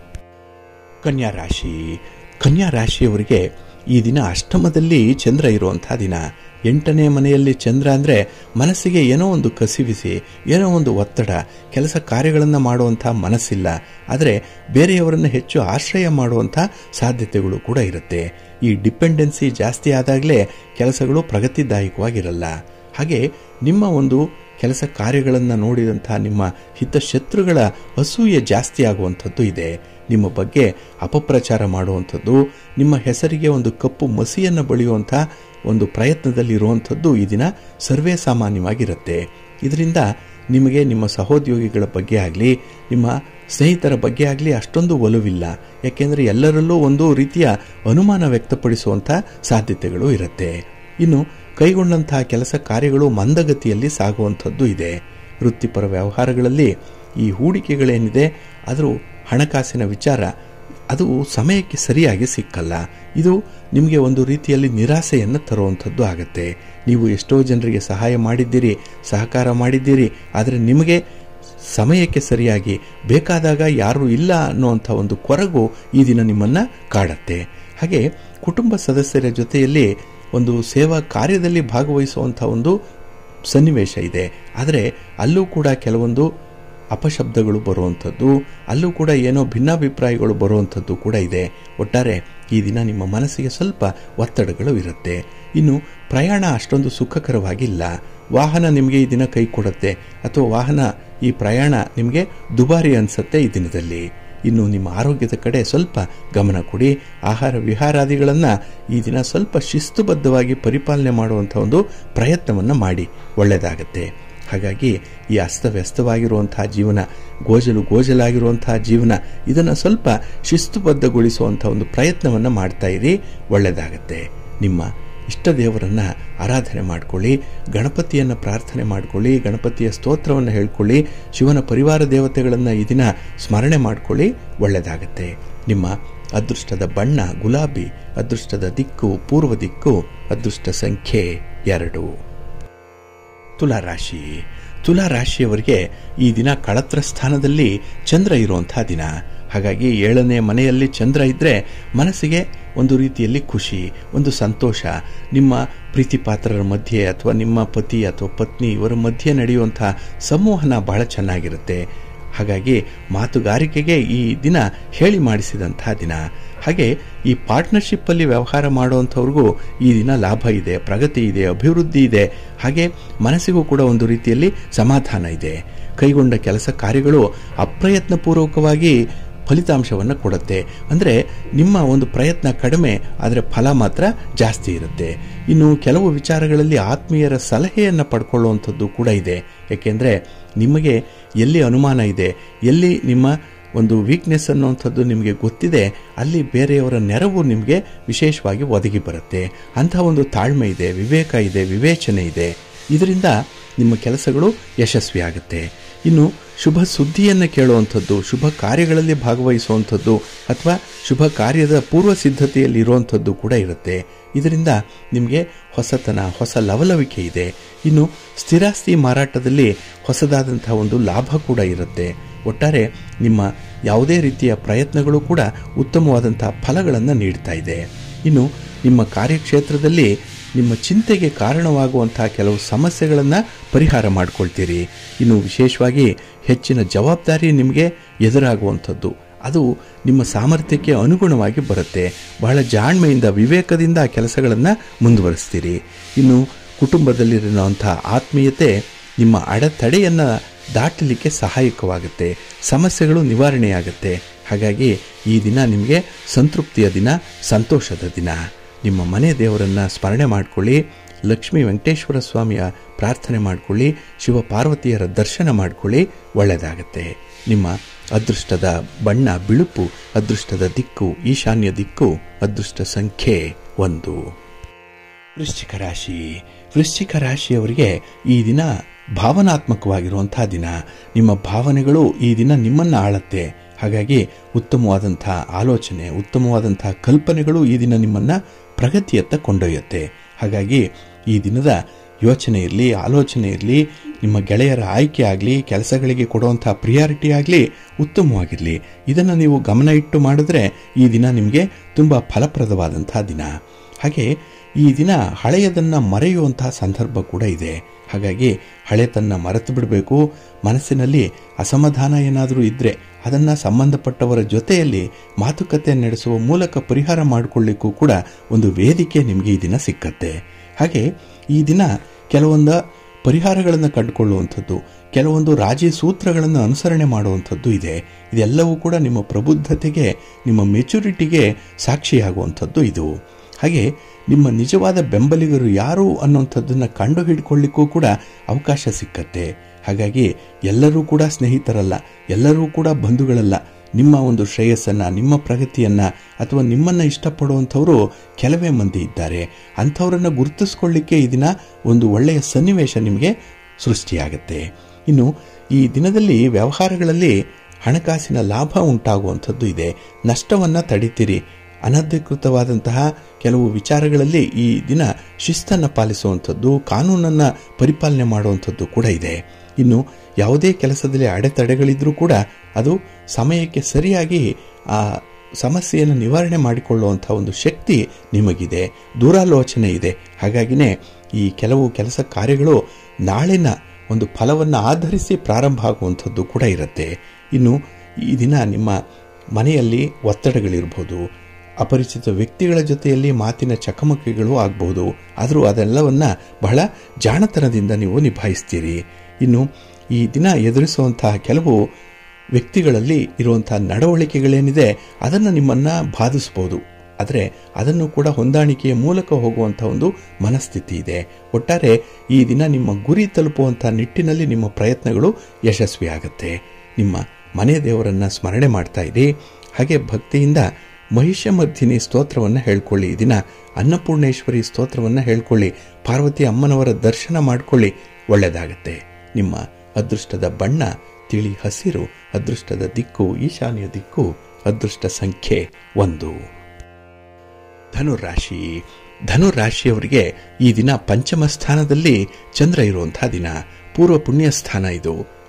ಕನ್ಯಾ ರಾಶಿ ಕನ್ಯಾ ರಾಶಿಯವರಿಗೆ ಈ ದಿನ ಅಷ್ಟಮದಲ್ಲಿ ಚಂದ್ರ ಇರುವಂಥ ದಿನ ಎಂಟನೇ ಮನೆಯಲ್ಲಿ ಚಂದ್ರ ಅಂದರೆ ಮನಸ್ಸಿಗೆ ಏನೋ ಒಂದು ಕಸಿವಿಸಿ ಏನೋ ಒಂದು ಒತ್ತಡ ಕೆಲಸ ಕಾರ್ಯಗಳನ್ನು ಮಾಡುವಂಥ ಮನಸ್ಸಿಲ್ಲ ಆದರೆ ಬೇರೆಯವರನ್ನು ಹೆಚ್ಚು ಆಶ್ರಯ ಮಾಡುವಂಥ ಸಾಧ್ಯತೆಗಳು ಕೂಡ ಇರುತ್ತೆ ಈ ಡಿಪೆಂಡೆನ್ಸಿ ಜಾಸ್ತಿ ಆದಾಗಲೇ ಕೆಲಸಗಳು ಪ್ರಗತಿದಾಯಕವಾಗಿರಲ್ಲ ಹಾಗೆ ನಿಮ್ಮ ಒಂದು ಕೆಲಸ ಕಾರ್ಯಗಳನ್ನು ನೋಡಿದಂಥ ನಿಮ್ಮ ಹಿತಶತ್ರುಗಳ ಅಸೂಯೆ ಜಾಸ್ತಿ ಆಗುವಂಥದ್ದು ಇದೆ ನಿಮ್ಮ ಬಗ್ಗೆ ಅಪಪ್ರಚಾರ ಮಾಡುವಂಥದ್ದು ನಿಮ್ಮ ಹೆಸರಿಗೆ ಒಂದು ಕಪ್ಪು ಮಸಿಯನ್ನು ಬಳಿಯುವಂಥ ಒಂದು ಪ್ರಯತ್ನದಲ್ಲಿರುವಂಥದ್ದು ಈ ದಿನ ಸರ್ವೇ ಸಾಮಾನ್ಯವಾಗಿರುತ್ತೆ ಇದರಿಂದ ನಿಮಗೆ ನಿಮ್ಮ ಸಹೋದ್ಯೋಗಿಗಳ ಬಗ್ಗೆ ಆಗಲಿ ನಿಮ್ಮ ಸ್ನೇಹಿತರ ಬಗ್ಗೆ ಆಗಲಿ ಅಷ್ಟೊಂದು ಒಲವಿಲ್ಲ ಯಾಕೆಂದರೆ ಎಲ್ಲರಲ್ಲೂ ಒಂದು ರೀತಿಯ ಅನುಮಾನ ವ್ಯಕ್ತಪಡಿಸುವಂಥ ಸಾಧ್ಯತೆಗಳು ಇರುತ್ತೆ ಇನ್ನು ಕೈಗೊಂಡಂತಹ ಕೆಲಸ ಕಾರ್ಯಗಳು ಮಂದಗತಿಯಲ್ಲಿ ಸಾಗುವಂಥದ್ದು ಇದೆ ವೃತ್ತಿಪರ ವ್ಯವಹಾರಗಳಲ್ಲಿ ಈ ಹೂಡಿಕೆಗಳೇನಿದೆ ಆದರೂ ಹಣಕಾಸಿನ ವಿಚಾರ ಅದು ಸಮಯಕ್ಕೆ ಸರಿಯಾಗಿ ಸಿಕ್ಕಲ್ಲ ಇದು ನಿಮಗೆ ಒಂದು ರೀತಿಯಲ್ಲಿ ನಿರಾಸೆಯನ್ನು ತರುವಂಥದ್ದು ಆಗುತ್ತೆ ನೀವು ಎಷ್ಟೋ ಜನರಿಗೆ ಸಹಾಯ ಮಾಡಿದ್ದೀರಿ ಸಹಕಾರ ಮಾಡಿದ್ದೀರಿ ಆದರೆ ನಿಮಗೆ ಸಮಯಕ್ಕೆ ಸರಿಯಾಗಿ ಬೇಕಾದಾಗ ಯಾರೂ ಇಲ್ಲ ಅನ್ನುವಂಥ ಒಂದು ಕೊರಗು ಈ ದಿನ ನಿಮ್ಮನ್ನು ಕಾಡತ್ತೆ ಹಾಗೆ ಕುಟುಂಬ ಸದಸ್ಯರ ಜೊತೆಯಲ್ಲಿ ಒಂದು ಸೇವಾ ಕಾರ್ಯದಲ್ಲಿ ಭಾಗವಹಿಸುವಂಥ ಒಂದು ಸನ್ನಿವೇಶ ಇದೆ ಆದರೆ ಅಲ್ಲೂ ಕೂಡ ಕೆಲವೊಂದು ಅಪಶಬ್ದಗಳು ಬರುವಂಥದ್ದು ಅಲ್ಲೂ ಕೂಡ ಏನೋ ಭಿನ್ನಾಭಿಪ್ರಾಯಗಳು ಬರುವಂಥದ್ದು ಕೂಡ ಇದೆ ಒಟ್ಟಾರೆ ಈ ದಿನ ನಿಮ್ಮ ಮನಸ್ಸಿಗೆ ಸ್ವಲ್ಪ ಒತ್ತಡಗಳು ಇರುತ್ತೆ ಇನ್ನು ಪ್ರಯಾಣ ಅಷ್ಟೊಂದು ಸುಖಕರವಾಗಿಲ್ಲ ವಾಹನ ನಿಮಗೆ ಈ ದಿನ ಕೈ ಕೊಡುತ್ತೆ ಅಥವಾ ವಾಹನ ಈ ಪ್ರಯಾಣ ನಿಮಗೆ ದುಬಾರಿ ಅನಿಸುತ್ತೆ ಈ ದಿನದಲ್ಲಿ ಇನ್ನು ನಿಮ್ಮ ಆರೋಗ್ಯದ ಕಡೆ ಸ್ವಲ್ಪ ಗಮನ ಕೊಡಿ ಆಹಾರ ವಿಹಾರಾದಿಗಳನ್ನು ಈ ದಿನ ಸ್ವಲ್ಪ ಶಿಸ್ತುಬದ್ಧವಾಗಿ ಪರಿಪಾಲನೆ ಮಾಡುವಂಥ ಒಂದು ಪ್ರಯತ್ನವನ್ನು ಮಾಡಿ ಒಳ್ಳೆಯದಾಗತ್ತೆ ಹಾಗಾಗಿ ಈ ಅಸ್ತವ್ಯಸ್ತವಾಗಿರುವಂತಹ ಜೀವನ ಗೋಜಲು ಗೋಜಲಾಗಿರುವಂತಹ ಜೀವನ ಇದನ್ನು ಸ್ವಲ್ಪ ಶಿಸ್ತುಬದ್ಧಗೊಳಿಸುವಂಥ ಒಂದು ಪ್ರಯತ್ನವನ್ನು ಮಾಡ್ತಾ ಇರಿ ಒಳ್ಳೆಯದಾಗತ್ತೆ ನಿಮ್ಮ ಇಷ್ಟ ದೇವರನ್ನು ಆರಾಧನೆ ಮಾಡಿಕೊಳ್ಳಿ ಗಣಪತಿಯನ್ನು ಪ್ರಾರ್ಥನೆ ಮಾಡಿಕೊಳ್ಳಿ ಗಣಪತಿಯ ಸ್ತೋತ್ರವನ್ನು ಹೇಳ್ಕೊಳ್ಳಿ ಶಿವನ ಪರಿವಾರ ದೇವತೆಗಳನ್ನು ಈ ದಿನ ಸ್ಮರಣೆ ಮಾಡಿಕೊಳ್ಳಿ ಒಳ್ಳೆಯದಾಗತ್ತೆ ನಿಮ್ಮ ಅದೃಷ್ಟದ ಬಣ್ಣ ಗುಲಾಬಿ ಅದೃಷ್ಟದ ದಿಕ್ಕು ಪೂರ್ವ ದಿಕ್ಕು ಅದೃಷ್ಟ ಸಂಖ್ಯೆ ಎರಡು ತುಲಾರಾಶಿ ತುಲಾರಾಶಿಯವರಿಗೆ ಈ ದಿನ ಕಳತ್ರ ಸ್ಥಾನದಲ್ಲಿ ಚಂದ್ರ ಇರುವಂಥ ದಿನ ಹಾಗಾಗಿ ಏಳನೇ ಮನೆಯಲ್ಲಿ ಚಂದ್ರ ಇದ್ದರೆ ಮನಸ್ಸಿಗೆ ಒಂದು ರೀತಿಯಲ್ಲಿ ಖುಷಿ ಒಂದು ಸಂತೋಷ ನಿಮ್ಮ ಪ್ರೀತಿ ಪಾತ್ರರ ಮಧ್ಯೆ ಅಥವಾ ನಿಮ್ಮ ಪತಿ ಅಥವಾ ಪತ್ನಿ ಇವರ ಮಧ್ಯೆ ನಡೆಯುವಂಥ ಸಂವಹನ ಬಹಳ ಚೆನ್ನಾಗಿರುತ್ತೆ ಹಾಗಾಗಿ ಮಾತುಗಾರಿಕೆಗೆ ಈ ದಿನ ಹೇಳಿ ಮಾಡಿಸಿದಂಥ ದಿನ ಹಾಗೆ ಈ ಪಾರ್ಟ್ನರ್ಶಿಪ್ಪಲ್ಲಿ ವ್ಯವಹಾರ ಮಾಡುವಂಥವ್ರಿಗೂ ಈ ದಿನ ಲಾಭ ಇದೆ ಪ್ರಗತಿ ಇದೆ ಅಭಿವೃದ್ಧಿ ಇದೆ ಹಾಗೆ ಮನಸ್ಸಿಗೂ ಕೂಡ ಒಂದು ರೀತಿಯಲ್ಲಿ ಸಮಾಧಾನ ಇದೆ ಕೈಗೊಂಡ ಕೆಲಸ ಕಾರ್ಯಗಳು ಅಪ್ರಯತ್ನಪೂರ್ವಕವಾಗಿ ಫಲಿತಾಂಶವನ್ನು ಕೊಡುತ್ತೆ ಅಂದರೆ ನಿಮ್ಮ ಒಂದು ಪ್ರಯತ್ನ ಕಡಿಮೆ ಆದರೆ ಫಲ ಮಾತ್ರ ಜಾಸ್ತಿ ಇರುತ್ತೆ ಇನ್ನು ಕೆಲವು ವಿಚಾರಗಳಲ್ಲಿ ಆತ್ಮೀಯರ ಸಲಹೆಯನ್ನು ಪಡ್ಕೊಳ್ಳುವಂಥದ್ದು ಕೂಡ ಇದೆ ಯಾಕೆಂದರೆ ನಿಮಗೆ ಎಲ್ಲಿ ಅನುಮಾನ ಇದೆ ಎಲ್ಲಿ ನಿಮ್ಮ ಒಂದು ವೀಕ್ನೆಸ್ ಅನ್ನುವಂಥದ್ದು ನಿಮಗೆ ಗೊತ್ತಿದೆ ಅಲ್ಲಿ ಬೇರೆಯವರ ನೆರವು ನಿಮಗೆ ವಿಶೇಷವಾಗಿ ಒದಗಿ ಬರುತ್ತೆ ಅಂಥ ಒಂದು ತಾಳ್ಮೆ ಇದೆ ವಿವೇಕ ಇದೆ ವಿವೇಚನೆ ಇದೆ ಇದರಿಂದ ನಿಮ್ಮ ಕೆಲಸಗಳು ಯಶಸ್ವಿ ಆಗುತ್ತೆ ಇನ್ನು ಶುಭ ಸುದ್ದಿಯನ್ನು ಕೇಳುವಂಥದ್ದು ಶುಭ ಕಾರ್ಯಗಳಲ್ಲಿ ಭಾಗವಹಿಸುವಂಥದ್ದು ಅಥವಾ ಶುಭ ಕಾರ್ಯದ ಪೂರ್ವ ಸಿದ್ಧತೆಯಲ್ಲಿ ಇರುವಂಥದ್ದು ಕೂಡ ಇರುತ್ತೆ ಇದರಿಂದ ನಿಮಗೆ ಹೊಸತನ ಹೊಸ ಲವಲವಿಕೆ ಇದೆ ಇನ್ನು ಸ್ಥಿರಾಸ್ತಿ ಮಾರಾಟದಲ್ಲಿ ಹೊಸದಾದಂಥ ಒಂದು ಲಾಭ ಕೂಡ ಇರುತ್ತೆ ಒಟ್ಟಾರೆ ನಿಮ್ಮ ಯಾವುದೇ ರೀತಿಯ ಪ್ರಯತ್ನಗಳು ಕೂಡ ಉತ್ತಮವಾದಂಥ ಫಲಗಳನ್ನು ನೀಡ್ತಾ ಇದೆ ಇನ್ನು ನಿಮ್ಮ ಕಾರ್ಯಕ್ಷೇತ್ರದಲ್ಲಿ ನಿಮ್ಮ ಚಿಂತೆಗೆ ಕಾರಣವಾಗುವಂಥ ಕೆಲವು ಸಮಸ್ಯೆಗಳನ್ನು ಪರಿಹಾರ ಮಾಡ್ಕೊಳ್ತೀರಿ ಇನ್ನು ವಿಶೇಷವಾಗಿ ಹೆಚ್ಚಿನ ಜವಾಬ್ದಾರಿ ನಿಮಗೆ ಎದುರಾಗುವಂಥದ್ದು ಅದು ನಿಮ್ಮ ಸಾಮರ್ಥ್ಯಕ್ಕೆ ಅನುಗುಣವಾಗಿ ಬರುತ್ತೆ ಬಹಳ ಜಾಣ್ಮೆಯಿಂದ ವಿವೇಕದಿಂದ ಆ ಕೆಲಸಗಳನ್ನು ಮುಂದುವರಿಸ್ತೀರಿ ಇನ್ನು ಕುಟುಂಬದಲ್ಲಿರುವಂಥ ಆತ್ಮೀಯತೆ ನಿಮ್ಮ ಅಡೆತಡೆಯನ್ನು ದಾಟಲಿಕ್ಕೆ ಸಹಾಯಕವಾಗುತ್ತೆ ಸಮಸ್ಯೆಗಳು ನಿವಾರಣೆಯಾಗುತ್ತೆ ಹಾಗಾಗಿ ಈ ದಿನ ನಿಮಗೆ ಸಂತೃಪ್ತಿಯ ದಿನ ಸಂತೋಷದ ದಿನ ನಿಮ್ಮ ಮನೆ ದೇವರನ್ನು ಸ್ಮರಣೆ ಮಾಡಿಕೊಳ್ಳಿ ಲಕ್ಷ್ಮೀ ವೆಂಕಟೇಶ್ವರ ಸ್ವಾಮಿಯ ಪ್ರಾರ್ಥನೆ ಮಾಡಿಕೊಳ್ಳಿ ಶಿವ ಪಾರ್ವತಿಯರ ದರ್ಶನ ಮಾಡಿಕೊಳ್ಳಿ ಒಳ್ಳೆಯದಾಗತ್ತೆ ನಿಮ್ಮ ಅದೃಷ್ಟದ ಬಣ್ಣ ಬಿಳುಪು ಅದೃಷ್ಟದ ದಿಕ್ಕು ಈಶಾನ್ಯ ದಿಕ್ಕು ಅದೃಷ್ಟ ಸಂಖ್ಯೆ ಒಂದು ವೃಶ್ಚಿಕ ರಾಶಿ ವೃಶ್ಚಿಕ ರಾಶಿಯವರಿಗೆ ಈ ದಿನ ಭಾವನಾತ್ಮಕವಾಗಿರುವಂಥ ದಿನ ನಿಮ್ಮ ಭಾವನೆಗಳು ಈ ದಿನ ನಿಮ್ಮನ್ನು ಆಳತ್ತೆ ಹಾಗಾಗಿ ಉತ್ತಮವಾದಂಥ ಆಲೋಚನೆ ಉತ್ತಮವಾದಂಥ ಕಲ್ಪನೆಗಳು ಈ ದಿನ ನಿಮ್ಮನ್ನು ಪ್ರಗತಿಯತ್ತ ಕೊಂಡೊಯ್ಯುತ್ತೆ ಹಾಗಾಗಿ ಈ ದಿನದ ಯೋಚನೆ ಇರಲಿ ಆಲೋಚನೆ ಇರಲಿ ನಿಮ್ಮ ಗೆಳೆಯರ ಆಯ್ಕೆ ಆಗಲಿ ಕೆಲಸಗಳಿಗೆ ಕೊಡುವಂಥ ಪ್ರಿಯಾರಿಟಿ ಆಗಲಿ ಉತ್ತಮವಾಗಿರಲಿ ಇದನ್ನು ನೀವು ಗಮನ ಇಟ್ಟು ಮಾಡಿದ್ರೆ ಈ ದಿನ ನಿಮಗೆ ತುಂಬ ಫಲಪ್ರದವಾದಂಥ ದಿನ ಹಾಗೆ ಈ ದಿನ ಹಳೆಯದನ್ನು ಮರೆಯುವಂತಹ ಸಂದರ್ಭ ಕೂಡ ಇದೆ ಹಾಗಾಗಿ ಹಳೆತನ್ನ ಮರೆತು ಬಿಡಬೇಕು ಮನಸ್ಸಿನಲ್ಲಿ ಅಸಮಾಧಾನ ಏನಾದರೂ ಇದ್ದರೆ ಅದನ್ನು ಸಂಬಂಧಪಟ್ಟವರ ಜೊತೆಯಲ್ಲಿ ಮಾತುಕತೆ ನಡೆಸುವ ಮೂಲಕ ಪರಿಹಾರ ಮಾಡಿಕೊಳ್ಳಿಕ್ಕೂ ಕೂಡ ಒಂದು ವೇದಿಕೆ ನಿಮಗೆ ಈ ದಿನ ಸಿಕ್ಕತ್ತೆ ಹಾಗೆ ಈ ದಿನ ಕೆಲವೊಂದು ಪರಿಹಾರಗಳನ್ನು ಕಂಡುಕೊಳ್ಳುವಂಥದ್ದು ಕೆಲವೊಂದು ರಾಜಿ ಸೂತ್ರಗಳನ್ನು ಅನುಸರಣೆ ಮಾಡುವಂಥದ್ದು ಇದೆ ಇದೆಲ್ಲವೂ ಕೂಡ ನಿಮ್ಮ ಪ್ರಬುದ್ಧತೆಗೆ ನಿಮ್ಮ ಮೆಚುರಿಟಿಗೆ ಸಾಕ್ಷಿಯಾಗುವಂಥದ್ದು ಇದು ಹಾಗೆ ನಿಮ್ಮ ನಿಜವಾದ ಬೆಂಬಲಿಗರು ಯಾರು ಅನ್ನುವಂಥದ್ದನ್ನು ಕಂಡು ಹಿಡ್ಕೊಳ್ಳಿಕ್ಕೂ ಕೂಡ ಅವಕಾಶ ಸಿಕ್ಕತ್ತೆ ಹಾಗಾಗಿ ಎಲ್ಲರೂ ಕೂಡ ಸ್ನೇಹಿತರಲ್ಲ ಎಲ್ಲರೂ ಕೂಡ ಬಂಧುಗಳಲ್ಲ ನಿಮ್ಮ ಒಂದು ಶ್ರೇಯಸ್ಸನ್ನು ನಿಮ್ಮ ಪ್ರಗತಿಯನ್ನು ಅಥವಾ ನಿಮ್ಮನ್ನು ಇಷ್ಟಪಡುವಂಥವರು ಕೆಲವೇ ಮಂದಿ ಇದ್ದಾರೆ ಅಂಥವರನ್ನು ಗುರುತಿಸ್ಕೊಳ್ಳಿಕ್ಕೆ ಈ ದಿನ ಒಂದು ಒಳ್ಳೆಯ ಸನ್ನಿವೇಶ ನಿಮಗೆ ಸೃಷ್ಟಿಯಾಗುತ್ತೆ ಇನ್ನು ಈ ದಿನದಲ್ಲಿ ವ್ಯವಹಾರಗಳಲ್ಲಿ ಹಣಕಾಸಿನ ಲಾಭ ಉಂಟಾಗುವಂಥದ್ದು ಇದೆ ನಷ್ಟವನ್ನು ತಡಿತೀರಿ ಅನಧಿಕೃತವಾದಂತಹ ಕೆಲವು ವಿಚಾರಗಳಲ್ಲಿ ಈ ದಿನ ಶಿಸ್ತನ್ನು ಪಾಲಿಸುವಂಥದ್ದು ಕಾನೂನನ್ನು ಪರಿಪಾಲನೆ ಮಾಡುವಂಥದ್ದು ಕೂಡ ಇದೆ ಇನ್ನು ಯಾವುದೇ ಕೆಲಸದಲ್ಲಿ ಅಡೆತಡೆಗಳಿದ್ರೂ ಕೂಡ ಅದು ಸಮಯಕ್ಕೆ ಸರಿಯಾಗಿ ಆ ಸಮಸ್ಯೆಯನ್ನು ನಿವಾರಣೆ ಮಾಡಿಕೊಳ್ಳುವಂಥ ಒಂದು ಶಕ್ತಿ ನಿಮಗಿದೆ ದೂರಾಲೋಚನೆ ಇದೆ ಹಾಗಾಗಿನೇ ಈ ಕೆಲವು ಕೆಲಸ ಕಾರ್ಯಗಳು ನಾಳಿನ ಒಂದು ಫಲವನ್ನು ಆಧರಿಸಿ ಪ್ರಾರಂಭ ಆಗುವಂಥದ್ದು ಕೂಡ ಇರುತ್ತೆ ಇನ್ನು ಈ ದಿನ ನಿಮ್ಮ ಮನೆಯಲ್ಲಿ ಒತ್ತಡಗಳಿರ್ಬೋದು ಅಪರಿಚಿತ ವ್ಯಕ್ತಿಗಳ ಜೊತೆಯಲ್ಲಿ ಮಾತಿನ ಚಕಮಕಿಗಳು ಆಗಬಹುದು ಆದರೂ ಅದೆಲ್ಲವನ್ನು ಬಹಳ ಜಾಣತನದಿಂದ ನೀವು ನಿಭಾಯಿಸ್ತೀರಿ ಇನ್ನು ಈ ದಿನ ಎದುರಿಸುವಂತಹ ಕೆಲವು ವ್ಯಕ್ತಿಗಳಲ್ಲಿ ಇರುವಂಥ ನಡವಳಿಕೆಗಳೇನಿದೆ ಅದನ್ನು ನಿಮ್ಮನ್ನು ಬಾಧಿಸ್ಬೋದು ಆದರೆ ಅದನ್ನು ಕೂಡ ಹೊಂದಾಣಿಕೆಯ ಮೂಲಕ ಹೋಗುವಂಥ ಒಂದು ಮನಸ್ಥಿತಿ ಇದೆ ಒಟ್ಟಾರೆ ಈ ದಿನ ನಿಮ್ಮ ಗುರಿ ತಲುಪುವಂಥ ನಿಟ್ಟಿನಲ್ಲಿ ನಿಮ್ಮ ಪ್ರಯತ್ನಗಳು ಯಶಸ್ವಿಯಾಗುತ್ತೆ ನಿಮ್ಮ ಮನೆ ದೇವರನ್ನು ಸ್ಮರಣೆ ಮಾಡ್ತಾ ಇರಿ ಹಾಗೆ ಭಕ್ತಿಯಿಂದ ಮಹಿಷಮರ್ಧಿನಿ ಸ್ತೋತ್ರವನ್ನು ಹೇಳ್ಕೊಳ್ಳಿ ಈ ದಿನ ಅನ್ನಪೂರ್ಣೇಶ್ವರಿ ಸ್ತೋತ್ರವನ್ನು ಹೇಳ್ಕೊಳ್ಳಿ ಪಾರ್ವತಿ ಅಮ್ಮನವರ ದರ್ಶನ ಮಾಡಿಕೊಳ್ಳಿ ಒಳ್ಳೆಯದಾಗತ್ತೆ ನಿಮ್ಮ ಅದೃಷ್ಟದ ಬಣ್ಣ ತಿಳಿ ಹಸಿರು ಅದೃಷ್ಟದ ದಿಕ್ಕು ಈಶಾನ್ಯ ದಿಕ್ಕು ಅದೃಷ್ಟ ಸಂಖ್ಯೆ ಒಂದು ಧನುರಾಶಿ ಧನುರಾಶಿಯವರಿಗೆ ಈ ದಿನ ಪಂಚಮ ಸ್ಥಾನದಲ್ಲಿ ಚಂದ್ರ ಇರುವಂತಹ ದಿನ ಪೂರ್ವ ಪುಣ್ಯ ಸ್ಥಾನ ಇದು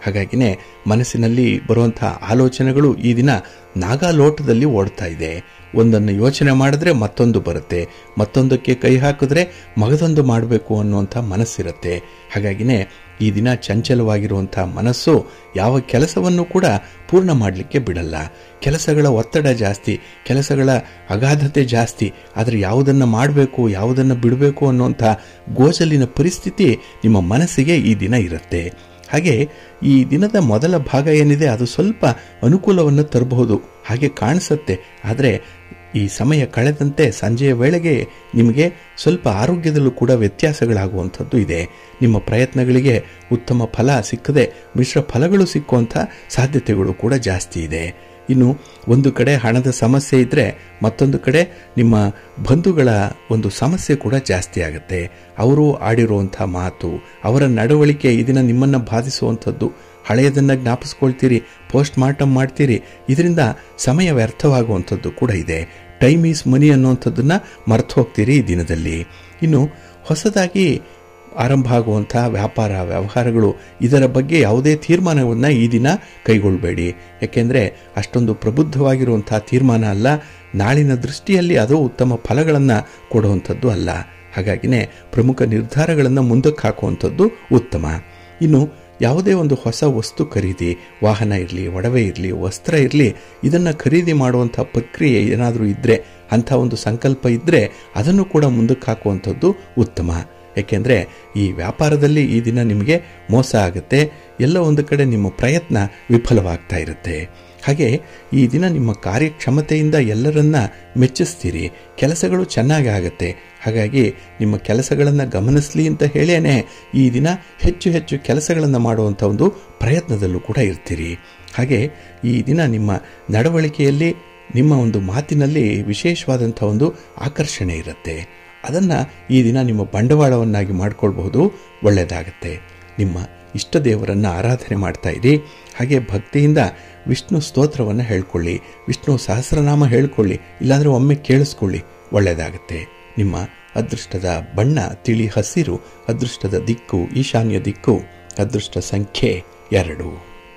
ಹಾಗಾಗಿನೇ ಮನಸ್ಸಿನಲ್ಲಿ ಬರುವಂಥ ಆಲೋಚನೆಗಳು ಈ ದಿನ ನಾಗಾಲೋಟದಲ್ಲಿ ಓಡ್ತಾ ಇದೆ ಒಂದನ್ನು ಯೋಚನೆ ಮಾಡಿದ್ರೆ ಮತ್ತೊಂದು ಬರುತ್ತೆ ಮತ್ತೊಂದಕ್ಕೆ ಕೈ ಹಾಕಿದ್ರೆ ಮಗದೊಂದು ಮಾಡಬೇಕು ಅನ್ನುವಂಥ ಮನಸ್ಸಿರುತ್ತೆ ಹಾಗಾಗಿನೇ ಈ ದಿನ ಚಂಚಲವಾಗಿರುವಂಥ ಮನಸ್ಸು ಯಾವ ಕೆಲಸವನ್ನು ಕೂಡ ಪೂರ್ಣ ಮಾಡಲಿಕ್ಕೆ ಬಿಡಲ್ಲ ಕೆಲಸಗಳ ಒತ್ತಡ ಜಾಸ್ತಿ ಕೆಲಸಗಳ ಅಗಾಧತೆ ಜಾಸ್ತಿ ಆದರೆ ಯಾವುದನ್ನು ಮಾಡಬೇಕು ಯಾವುದನ್ನು ಬಿಡಬೇಕು ಅನ್ನುವಂಥ ಗೋಜಲಿನ ಪರಿಸ್ಥಿತಿ ನಿಮ್ಮ ಮನಸ್ಸಿಗೆ ಈ ದಿನ ಇರುತ್ತೆ ಹಾಗೆ ಈ ದಿನದ ಮೊದಲ ಭಾಗ ಏನಿದೆ ಅದು ಸ್ವಲ್ಪ ಅನುಕೂಲವನ್ನು ತರಬಹುದು ಹಾಗೆ ಕಾಣಿಸುತ್ತೆ ಆದರೆ ಈ ಸಮಯ ಕಳೆದಂತೆ ಸಂಜೆಯ ವೇಳೆಗೆ ನಿಮಗೆ ಸ್ವಲ್ಪ ಆರೋಗ್ಯದಲ್ಲೂ ಕೂಡ ವ್ಯತ್ಯಾಸಗಳಾಗುವಂಥದ್ದು ಇದೆ ನಿಮ್ಮ ಪ್ರಯತ್ನಗಳಿಗೆ ಉತ್ತಮ ಫಲ ಸಿಕ್ಕದೆ ಮಿಶ್ರ ಫಲಗಳು ಸಿಕ್ಕುವಂಥ ಸಾಧ್ಯತೆಗಳು ಕೂಡ ಜಾಸ್ತಿ ಇದೆ ಇನ್ನು ಒಂದು ಕಡೆ ಹಣದ ಸಮಸ್ಯೆ ಇದ್ದರೆ ಮತ್ತೊಂದು ಕಡೆ ನಿಮ್ಮ ಬಂಧುಗಳ ಒಂದು ಸಮಸ್ಯೆ ಕೂಡ ಜಾಸ್ತಿ ಆಗುತ್ತೆ ಅವರು ಆಡಿರುವಂಥ ಮಾತು ಅವರ ನಡವಳಿಕೆ ಇದನ್ನು ನಿಮ್ಮನ್ನು ಬಾಧಿಸುವಂಥದ್ದು ಹಳೆಯದನ್ನು ಜ್ಞಾಪಿಸ್ಕೊಳ್ತೀರಿ ಪೋಸ್ಟ್ ಮಾರ್ಟಮ್ ಮಾಡ್ತೀರಿ ಇದರಿಂದ ಸಮಯ ವ್ಯರ್ಥವಾಗುವಂಥದ್ದು ಕೂಡ ಇದೆ ಟೈಮ್ ಈಸ್ ಮನಿ ಅನ್ನುವಂಥದ್ದನ್ನು ಮರ್ತು ಹೋಗ್ತೀರಿ ಈ ದಿನದಲ್ಲಿ ಇನ್ನು ಹೊಸದಾಗಿ ಆರಂಭ ಆಗುವಂಥ ವ್ಯಾಪಾರ ವ್ಯವಹಾರಗಳು ಇದರ ಬಗ್ಗೆ ಯಾವುದೇ ತೀರ್ಮಾನವನ್ನು ಈ ದಿನ ಕೈಗೊಳ್ಳಬೇಡಿ ಯಾಕೆಂದರೆ ಅಷ್ಟೊಂದು ಪ್ರಬುದ್ಧವಾಗಿರುವಂಥ ತೀರ್ಮಾನ ಅಲ್ಲ ನಾಳಿನ ದೃಷ್ಟಿಯಲ್ಲಿ ಅದು ಉತ್ತಮ ಫಲಗಳನ್ನು ಕೊಡುವಂಥದ್ದು ಅಲ್ಲ ಹಾಗಾಗಿನೇ ಪ್ರಮುಖ ನಿರ್ಧಾರಗಳನ್ನು ಮುಂದಕ್ಕೆ ಹಾಕುವಂಥದ್ದು ಉತ್ತಮ ಇನ್ನು ಯಾವುದೇ ಒಂದು ಹೊಸ ವಸ್ತು ಖರೀದಿ ವಾಹನ ಇರಲಿ ಒಡವೆ ಇರಲಿ ವಸ್ತ್ರ ಇರಲಿ ಇದನ್ನು ಖರೀದಿ ಮಾಡುವಂಥ ಪ್ರಕ್ರಿಯೆ ಏನಾದರೂ ಇದ್ದರೆ ಅಂಥ ಒಂದು ಸಂಕಲ್ಪ ಇದ್ದರೆ ಅದನ್ನು ಕೂಡ ಮುಂದಕ್ಕೆ ಹಾಕುವಂಥದ್ದು ಉತ್ತಮ ಏಕೆಂದರೆ ಈ ವ್ಯಾಪಾರದಲ್ಲಿ ಈ ದಿನ ನಿಮಗೆ ಮೋಸ ಆಗುತ್ತೆ ಎಲ್ಲ ಒಂದು ಕಡೆ ನಿಮ್ಮ ಪ್ರಯತ್ನ ವಿಫಲವಾಗ್ತಾ ಇರುತ್ತೆ ಹಾಗೆ ಈ ದಿನ ನಿಮ್ಮ ಕಾರ್ಯಕ್ಷಮತೆಯಿಂದ ಎಲ್ಲರನ್ನ ಮೆಚ್ಚಿಸ್ತೀರಿ ಕೆಲಸಗಳು ಚೆನ್ನಾಗಿ ಆಗುತ್ತೆ ಹಾಗಾಗಿ ನಿಮ್ಮ ಕೆಲಸಗಳನ್ನು ಗಮನಿಸಲಿ ಅಂತ ಹೇಳೇನೆ ಈ ದಿನ ಹೆಚ್ಚು ಹೆಚ್ಚು ಕೆಲಸಗಳನ್ನು ಮಾಡುವಂಥ ಒಂದು ಪ್ರಯತ್ನದಲ್ಲೂ ಕೂಡ ಇರ್ತೀರಿ ಹಾಗೆ ಈ ದಿನ ನಿಮ್ಮ ನಡವಳಿಕೆಯಲ್ಲಿ ನಿಮ್ಮ ಒಂದು ಮಾತಿನಲ್ಲಿ ವಿಶೇಷವಾದಂಥ ಒಂದು ಆಕರ್ಷಣೆ ಇರುತ್ತೆ ಅದನ್ನು ಈ ದಿನ ನಿಮ್ಮ ಬಂಡವಾಳವನ್ನಾಗಿ ಮಾಡಿಕೊಳ್ಬಹುದು ಒಳ್ಳೆಯದಾಗತ್ತೆ ನಿಮ್ಮ ಇಷ್ಟ ದೇವರನ್ನು ಆರಾಧನೆ ಮಾಡ್ತಾ ಇರಿ ಹಾಗೆ ಭಕ್ತಿಯಿಂದ ವಿಷ್ಣು ಸ್ತೋತ್ರವನ್ನು ಹೇಳ್ಕೊಳ್ಳಿ ವಿಷ್ಣು ಸಹಸ್ರನಾಮ ಹೇಳ್ಕೊಳ್ಳಿ ಇಲ್ಲಾಂದರೆ ಒಮ್ಮೆ ಕೇಳಿಸ್ಕೊಳ್ಳಿ ಒಳ್ಳೆಯದಾಗತ್ತೆ ನಿಮ್ಮ ಅದೃಷ್ಟದ ಬಣ್ಣ ತಿಳಿ ಹಸಿರು ಅದೃಷ್ಟದ ದಿಕ್ಕು ಈಶಾನ್ಯ ದಿಕ್ಕು ಅದೃಷ್ಟ ಸಂಖ್ಯೆ ಎರಡು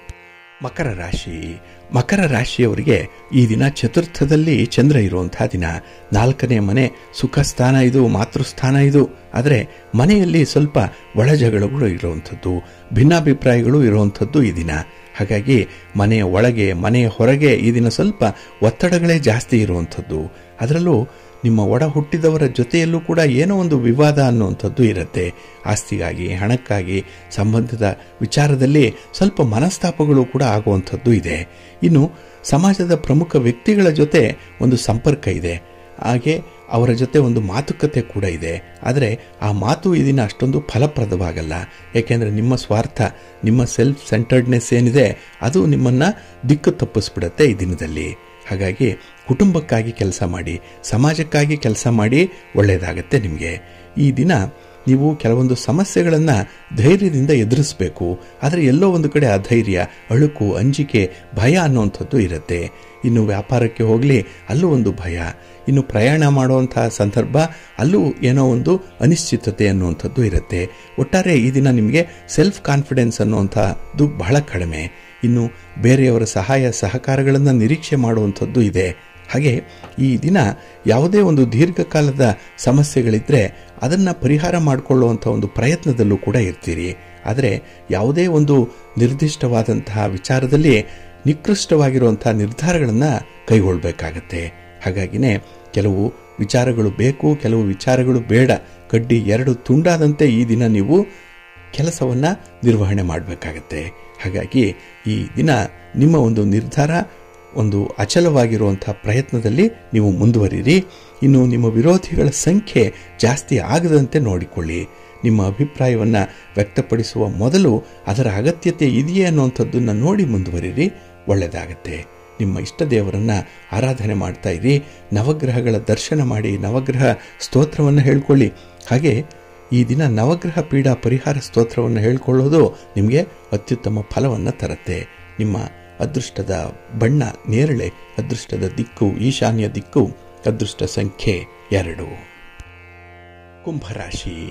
ಮಕರ ರಾಶಿ ಮಕರ ರಾಶಿಯವರಿಗೆ ಈ ದಿನ ಚತುರ್ಥದಲ್ಲಿ ಚಂದ್ರ ಇರುವಂತಹ ದಿನ ನಾಲ್ಕನೇ ಮನೆ ಸುಖ ಸ್ಥಾನ ಇದು ಮಾತೃಸ್ಥಾನ ಇದು ಆದರೆ ಮನೆಯಲ್ಲಿ ಸ್ವಲ್ಪ ಒಳಜಗಳಗಳು ಇರುವಂಥದ್ದು ಭಿನ್ನಾಭಿಪ್ರಾಯಗಳು ಇರುವಂಥದ್ದು ಈ ದಿನ ಹಾಗಾಗಿ ಮನೆಯ ಒಳಗೆ ಮನೆಯ ಹೊರಗೆ ಈ ದಿನ ಸ್ವಲ್ಪ ಒತ್ತಡಗಳೇ ಜಾಸ್ತಿ ಇರುವಂಥದ್ದು ಅದರಲ್ಲೂ ನಿಮ್ಮ ಒಡ ಹುಟ್ಟಿದವರ ಜೊತೆಯಲ್ಲೂ ಕೂಡ ಏನೋ ಒಂದು ವಿವಾದ ಅನ್ನುವಂಥದ್ದು ಇರುತ್ತೆ ಆಸ್ತಿಗಾಗಿ ಹಣಕ್ಕಾಗಿ ಸಂಬಂಧದ ವಿಚಾರದಲ್ಲಿ ಸ್ವಲ್ಪ ಮನಸ್ತಾಪಗಳು ಕೂಡ ಆಗುವಂಥದ್ದು ಇದೆ ಇನ್ನು ಸಮಾಜದ ಪ್ರಮುಖ ವ್ಯಕ್ತಿಗಳ ಜೊತೆ ಒಂದು ಸಂಪರ್ಕ ಇದೆ ಹಾಗೆ ಅವರ ಜೊತೆ ಒಂದು ಮಾತುಕತೆ ಕೂಡ ಇದೆ ಆದರೆ ಆ ಮಾತು ಇದನ್ನ ಅಷ್ಟೊಂದು ಫಲಪ್ರದವಾಗಲ್ಲ ಏಕೆಂದರೆ ನಿಮ್ಮ ಸ್ವಾರ್ಥ ನಿಮ್ಮ ಸೆಲ್ಫ್ ಸೆಂಟರ್ಡ್ನೆಸ್ ಏನಿದೆ ಅದು ನಿಮ್ಮನ್ನು ದಿಕ್ಕು ತಪ್ಪಿಸ್ಬಿಡುತ್ತೆ ಈ ದಿನದಲ್ಲಿ ಹಾಗಾಗಿ ಕುಟುಂಬಕ್ಕಾಗಿ ಕೆಲಸ ಮಾಡಿ ಸಮಾಜಕ್ಕಾಗಿ ಕೆಲಸ ಮಾಡಿ ಒಳ್ಳೆಯದಾಗತ್ತೆ ನಿಮಗೆ ಈ ದಿನ ನೀವು ಕೆಲವೊಂದು ಸಮಸ್ಯೆಗಳನ್ನು ಧೈರ್ಯದಿಂದ ಎದುರಿಸಬೇಕು ಆದರೆ ಎಲ್ಲೋ ಒಂದು ಕಡೆ ಅಧೈರ್ಯ ಅಳುಕು ಅಂಜಿಕೆ ಭಯ ಅನ್ನುವಂಥದ್ದು ಇರುತ್ತೆ ಇನ್ನು ವ್ಯಾಪಾರಕ್ಕೆ ಹೋಗಲಿ ಅಲ್ಲೂ ಒಂದು ಭಯ ಇನ್ನು ಪ್ರಯಾಣ ಮಾಡುವಂತಹ ಸಂದರ್ಭ ಅಲ್ಲೂ ಏನೋ ಒಂದು ಅನಿಶ್ಚಿತತೆ ಅನ್ನುವಂಥದ್ದು ಇರುತ್ತೆ ಒಟ್ಟಾರೆ ಈ ದಿನ ನಿಮಗೆ ಸೆಲ್ಫ್ ಕಾನ್ಫಿಡೆನ್ಸ್ ಅನ್ನುವಂಥದ್ದು ಬಹಳ ಕಡಿಮೆ ಇನ್ನು ಬೇರೆಯವರ ಸಹಾಯ ಸಹಕಾರಗಳನ್ನು ನಿರೀಕ್ಷೆ ಮಾಡುವಂಥದ್ದು ಇದೆ ಹಾಗೆ ಈ ದಿನ ಯಾವುದೇ ಒಂದು ದೀರ್ಘಕಾಲದ ಸಮಸ್ಯೆಗಳಿದ್ದರೆ ಅದನ್ನು ಪರಿಹಾರ ಮಾಡಿಕೊಳ್ಳುವಂಥ ಒಂದು ಪ್ರಯತ್ನದಲ್ಲೂ ಕೂಡ ಇರ್ತೀರಿ ಆದರೆ ಯಾವುದೇ ಒಂದು ನಿರ್ದಿಷ್ಟವಾದಂತಹ ವಿಚಾರದಲ್ಲಿ ನಿಕೃಷ್ಟವಾಗಿರುವಂಥ ನಿರ್ಧಾರಗಳನ್ನು ಕೈಗೊಳ್ಳಬೇಕಾಗತ್ತೆ ಹಾಗಾಗಿನೇ ಕೆಲವು ವಿಚಾರಗಳು ಬೇಕು ಕೆಲವು ವಿಚಾರಗಳು ಬೇಡ ಕಡ್ಡಿ ಎರಡು ತುಂಡಾದಂತೆ ಈ ದಿನ ನೀವು ಕೆಲಸವನ್ನು ನಿರ್ವಹಣೆ ಮಾಡಬೇಕಾಗತ್ತೆ ಹಾಗಾಗಿ ಈ ದಿನ ನಿಮ್ಮ ಒಂದು ನಿರ್ಧಾರ ಒಂದು ಅಚಲವಾಗಿರುವಂಥ ಪ್ರಯತ್ನದಲ್ಲಿ ನೀವು ಮುಂದುವರಿರಿ ಇನ್ನು ನಿಮ್ಮ ವಿರೋಧಿಗಳ ಸಂಖ್ಯೆ ಜಾಸ್ತಿ ಆಗದಂತೆ ನೋಡಿಕೊಳ್ಳಿ ನಿಮ್ಮ ಅಭಿಪ್ರಾಯವನ್ನು ವ್ಯಕ್ತಪಡಿಸುವ ಮೊದಲು ಅದರ ಅಗತ್ಯತೆ ಇದೆಯೇ ಅನ್ನುವಂಥದ್ದನ್ನು ನೋಡಿ ಮುಂದುವರಿರಿ ಒಳ್ಳೆಯದಾಗತ್ತೆ ನಿಮ್ಮ ಇಷ್ಟ ದೇವರನ್ನು ಆರಾಧನೆ ಮಾಡ್ತಾ ಇರಿ ನವಗ್ರಹಗಳ ದರ್ಶನ ಮಾಡಿ ನವಗ್ರಹ ಸ್ತೋತ್ರವನ್ನು ಹೇಳ್ಕೊಳ್ಳಿ ಹಾಗೆ ಈ ದಿನ ನವಗ್ರಹ ಪೀಡಾ ಪರಿಹಾರ ಸ್ತೋತ್ರವನ್ನು ಹೇಳ್ಕೊಳ್ಳೋದು ನಿಮಗೆ ಅತ್ಯುತ್ತಮ ಫಲವನ್ನು ತರುತ್ತೆ ನಿಮ್ಮ ಅದೃಷ್ಟದ ಬಣ್ಣ ನೇರಳೆ ಅದೃಷ್ಟದ ದಿಕ್ಕು ಈಶಾನ್ಯ ದಿಕ್ಕು ಅದೃಷ್ಟ ಸಂಖ್ಯೆ ಎರಡು ಕುಂಭರಾಶಿ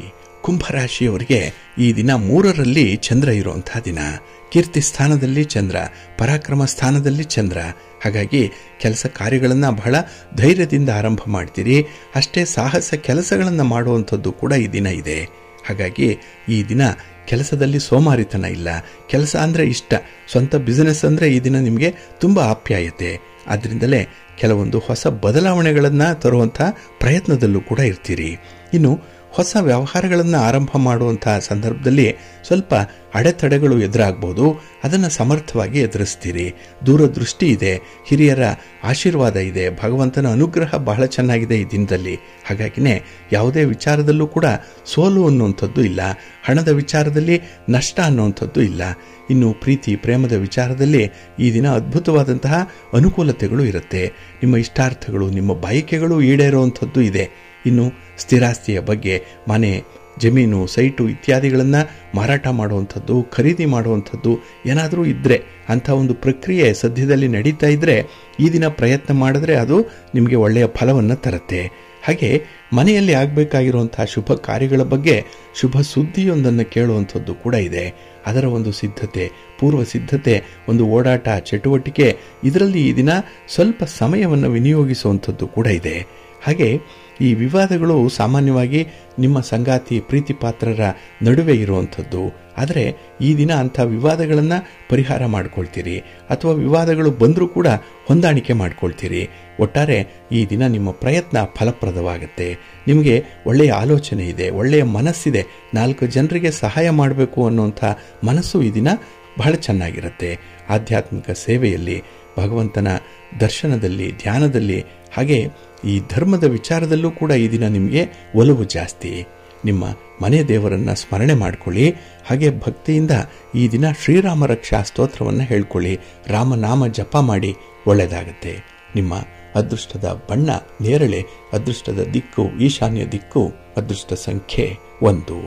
ಕುಂಭರಾಶಿಯವರಿಗೆ ಈ ದಿನ ಮೂರರಲ್ಲಿ ಚಂದ್ರ ಇರುವಂತಹ ದಿನ ಕೀರ್ತಿ ಸ್ಥಾನದಲ್ಲಿ ಚಂದ್ರ ಪರಾಕ್ರಮ ಸ್ಥಾನದಲ್ಲಿ ಚಂದ್ರ ಹಾಗಾಗಿ ಕೆಲಸ ಕಾರ್ಯಗಳನ್ನು ಬಹಳ ಧೈರ್ಯದಿಂದ ಆರಂಭ ಮಾಡ್ತೀರಿ ಅಷ್ಟೇ ಸಾಹಸ ಕೆಲಸಗಳನ್ನು ಮಾಡುವಂಥದ್ದು ಕೂಡ ಈ ದಿನ ಇದೆ ಹಾಗಾಗಿ ಈ ದಿನ ಕೆಲಸದಲ್ಲಿ ಸೋಮಾರಿತನ ಇಲ್ಲ ಕೆಲಸ ಅಂದರೆ ಇಷ್ಟ ಸ್ವಂತ ಬಿಸಿನೆಸ್ ಅಂದರೆ ಈ ದಿನ ನಿಮಗೆ ತುಂಬ ಆಪ್ಯಾಯತೆ ಆದ್ದರಿಂದಲೇ ಕೆಲವೊಂದು ಹೊಸ ಬದಲಾವಣೆಗಳನ್ನು ತರುವಂಥ ಪ್ರಯತ್ನದಲ್ಲೂ ಕೂಡ ಇರ್ತೀರಿ ಇನ್ನು ಹೊಸ ವ್ಯವಹಾರಗಳನ್ನು ಆರಂಭ ಮಾಡುವಂಥ ಸಂದರ್ಭದಲ್ಲಿ ಸ್ವಲ್ಪ ಅಡೆತಡೆಗಳು ಎದುರಾಗ್ಬೋದು ಅದನ್ನು ಸಮರ್ಥವಾಗಿ ಎದುರಿಸ್ತೀರಿ ದೂರದೃಷ್ಟಿ ಇದೆ ಹಿರಿಯರ ಆಶೀರ್ವಾದ ಇದೆ ಭಗವಂತನ ಅನುಗ್ರಹ ಬಹಳ ಚೆನ್ನಾಗಿದೆ ಈ ದಿನದಲ್ಲಿ ಹಾಗಾಗಿನೇ ಯಾವುದೇ ವಿಚಾರದಲ್ಲೂ ಕೂಡ ಸೋಲು ಅನ್ನುವಂಥದ್ದು ಇಲ್ಲ ಹಣದ ವಿಚಾರದಲ್ಲಿ ನಷ್ಟ ಅನ್ನುವಂಥದ್ದು ಇಲ್ಲ ಇನ್ನು ಪ್ರೀತಿ ಪ್ರೇಮದ ವಿಚಾರದಲ್ಲಿ ಈ ದಿನ ಅದ್ಭುತವಾದಂತಹ ಅನುಕೂಲತೆಗಳು ಇರುತ್ತೆ ನಿಮ್ಮ ಇಷ್ಟಾರ್ಥಗಳು ನಿಮ್ಮ ಬಯಕೆಗಳು ಈಡೇರುವಂಥದ್ದು ಇದೆ ಇನ್ನು ಸ್ಥಿರಾಸ್ತಿಯ ಬಗ್ಗೆ ಮನೆ ಜಮೀನು ಸೈಟು ಇತ್ಯಾದಿಗಳನ್ನು ಮಾರಾಟ ಮಾಡುವಂಥದ್ದು ಖರೀದಿ ಮಾಡುವಂಥದ್ದು ಏನಾದರೂ ಇದ್ದರೆ ಅಂಥ ಒಂದು ಪ್ರಕ್ರಿಯೆ ಸದ್ಯದಲ್ಲಿ ನಡೀತಾ ಇದ್ದರೆ ಈ ದಿನ ಪ್ರಯತ್ನ ಮಾಡಿದ್ರೆ ಅದು ನಿಮಗೆ ಒಳ್ಳೆಯ ಫಲವನ್ನು ತರುತ್ತೆ ಹಾಗೆ ಮನೆಯಲ್ಲಿ ಆಗಬೇಕಾಗಿರುವಂತಹ ಶುಭ ಕಾರ್ಯಗಳ ಬಗ್ಗೆ ಶುಭ ಸುದ್ದಿಯೊಂದನ್ನು ಕೇಳುವಂಥದ್ದು ಕೂಡ ಇದೆ ಅದರ ಒಂದು ಸಿದ್ಧತೆ ಪೂರ್ವ ಸಿದ್ಧತೆ ಒಂದು ಓಡಾಟ ಚಟುವಟಿಕೆ ಇದರಲ್ಲಿ ಈ ದಿನ ಸ್ವಲ್ಪ ಸಮಯವನ್ನು ವಿನಿಯೋಗಿಸುವಂಥದ್ದು ಕೂಡ ಇದೆ ಹಾಗೆ ಈ ವಿವಾದಗಳು ಸಾಮಾನ್ಯವಾಗಿ ನಿಮ್ಮ ಸಂಗಾತಿ ಪ್ರೀತಿ ಪಾತ್ರರ ನಡುವೆ ಇರುವಂಥದ್ದು ಆದರೆ ಈ ದಿನ ಅಂಥ ವಿವಾದಗಳನ್ನು ಪರಿಹಾರ ಮಾಡ್ಕೊಳ್ತೀರಿ ಅಥವಾ ವಿವಾದಗಳು ಬಂದರೂ ಕೂಡ ಹೊಂದಾಣಿಕೆ ಮಾಡ್ಕೊಳ್ತೀರಿ ಒಟ್ಟಾರೆ ಈ ದಿನ ನಿಮ್ಮ ಪ್ರಯತ್ನ ಫಲಪ್ರದವಾಗುತ್ತೆ ನಿಮಗೆ ಒಳ್ಳೆಯ ಆಲೋಚನೆ ಇದೆ ಒಳ್ಳೆಯ ಮನಸ್ಸಿದೆ ನಾಲ್ಕು ಜನರಿಗೆ ಸಹಾಯ ಮಾಡಬೇಕು ಅನ್ನುವಂಥ ಮನಸ್ಸು ಈ ದಿನ ಬಹಳ ಚೆನ್ನಾಗಿರುತ್ತೆ ಆಧ್ಯಾತ್ಮಿಕ ಸೇವೆಯಲ್ಲಿ ಭಗವಂತನ ದರ್ಶನದಲ್ಲಿ ಧ್ಯಾನದಲ್ಲಿ ಹಾಗೆ ಈ ಧರ್ಮದ ವಿಚಾರದಲ್ಲೂ ಕೂಡ ಈ ದಿನ ನಿಮಗೆ ಒಲವು ಜಾಸ್ತಿ ನಿಮ್ಮ ಮನೆ ದೇವರನ್ನು ಸ್ಮರಣೆ ಮಾಡಿಕೊಳ್ಳಿ ಹಾಗೆ ಭಕ್ತಿಯಿಂದ ಈ ದಿನ ಶ್ರೀರಾಮ ರಕ್ಷಾ ಸ್ತೋತ್ರವನ್ನು ಹೇಳ್ಕೊಳ್ಳಿ ರಾಮನಾಮ ಜಪ ಮಾಡಿ ಒಳ್ಳೆಯದಾಗತ್ತೆ ನಿಮ್ಮ ಅದೃಷ್ಟದ ಬಣ್ಣ ನೇರಳೆ ಅದೃಷ್ಟದ ದಿಕ್ಕು ಈಶಾನ್ಯ ದಿಕ್ಕು ಅದೃಷ್ಟ ಸಂಖ್ಯೆ ಒಂದು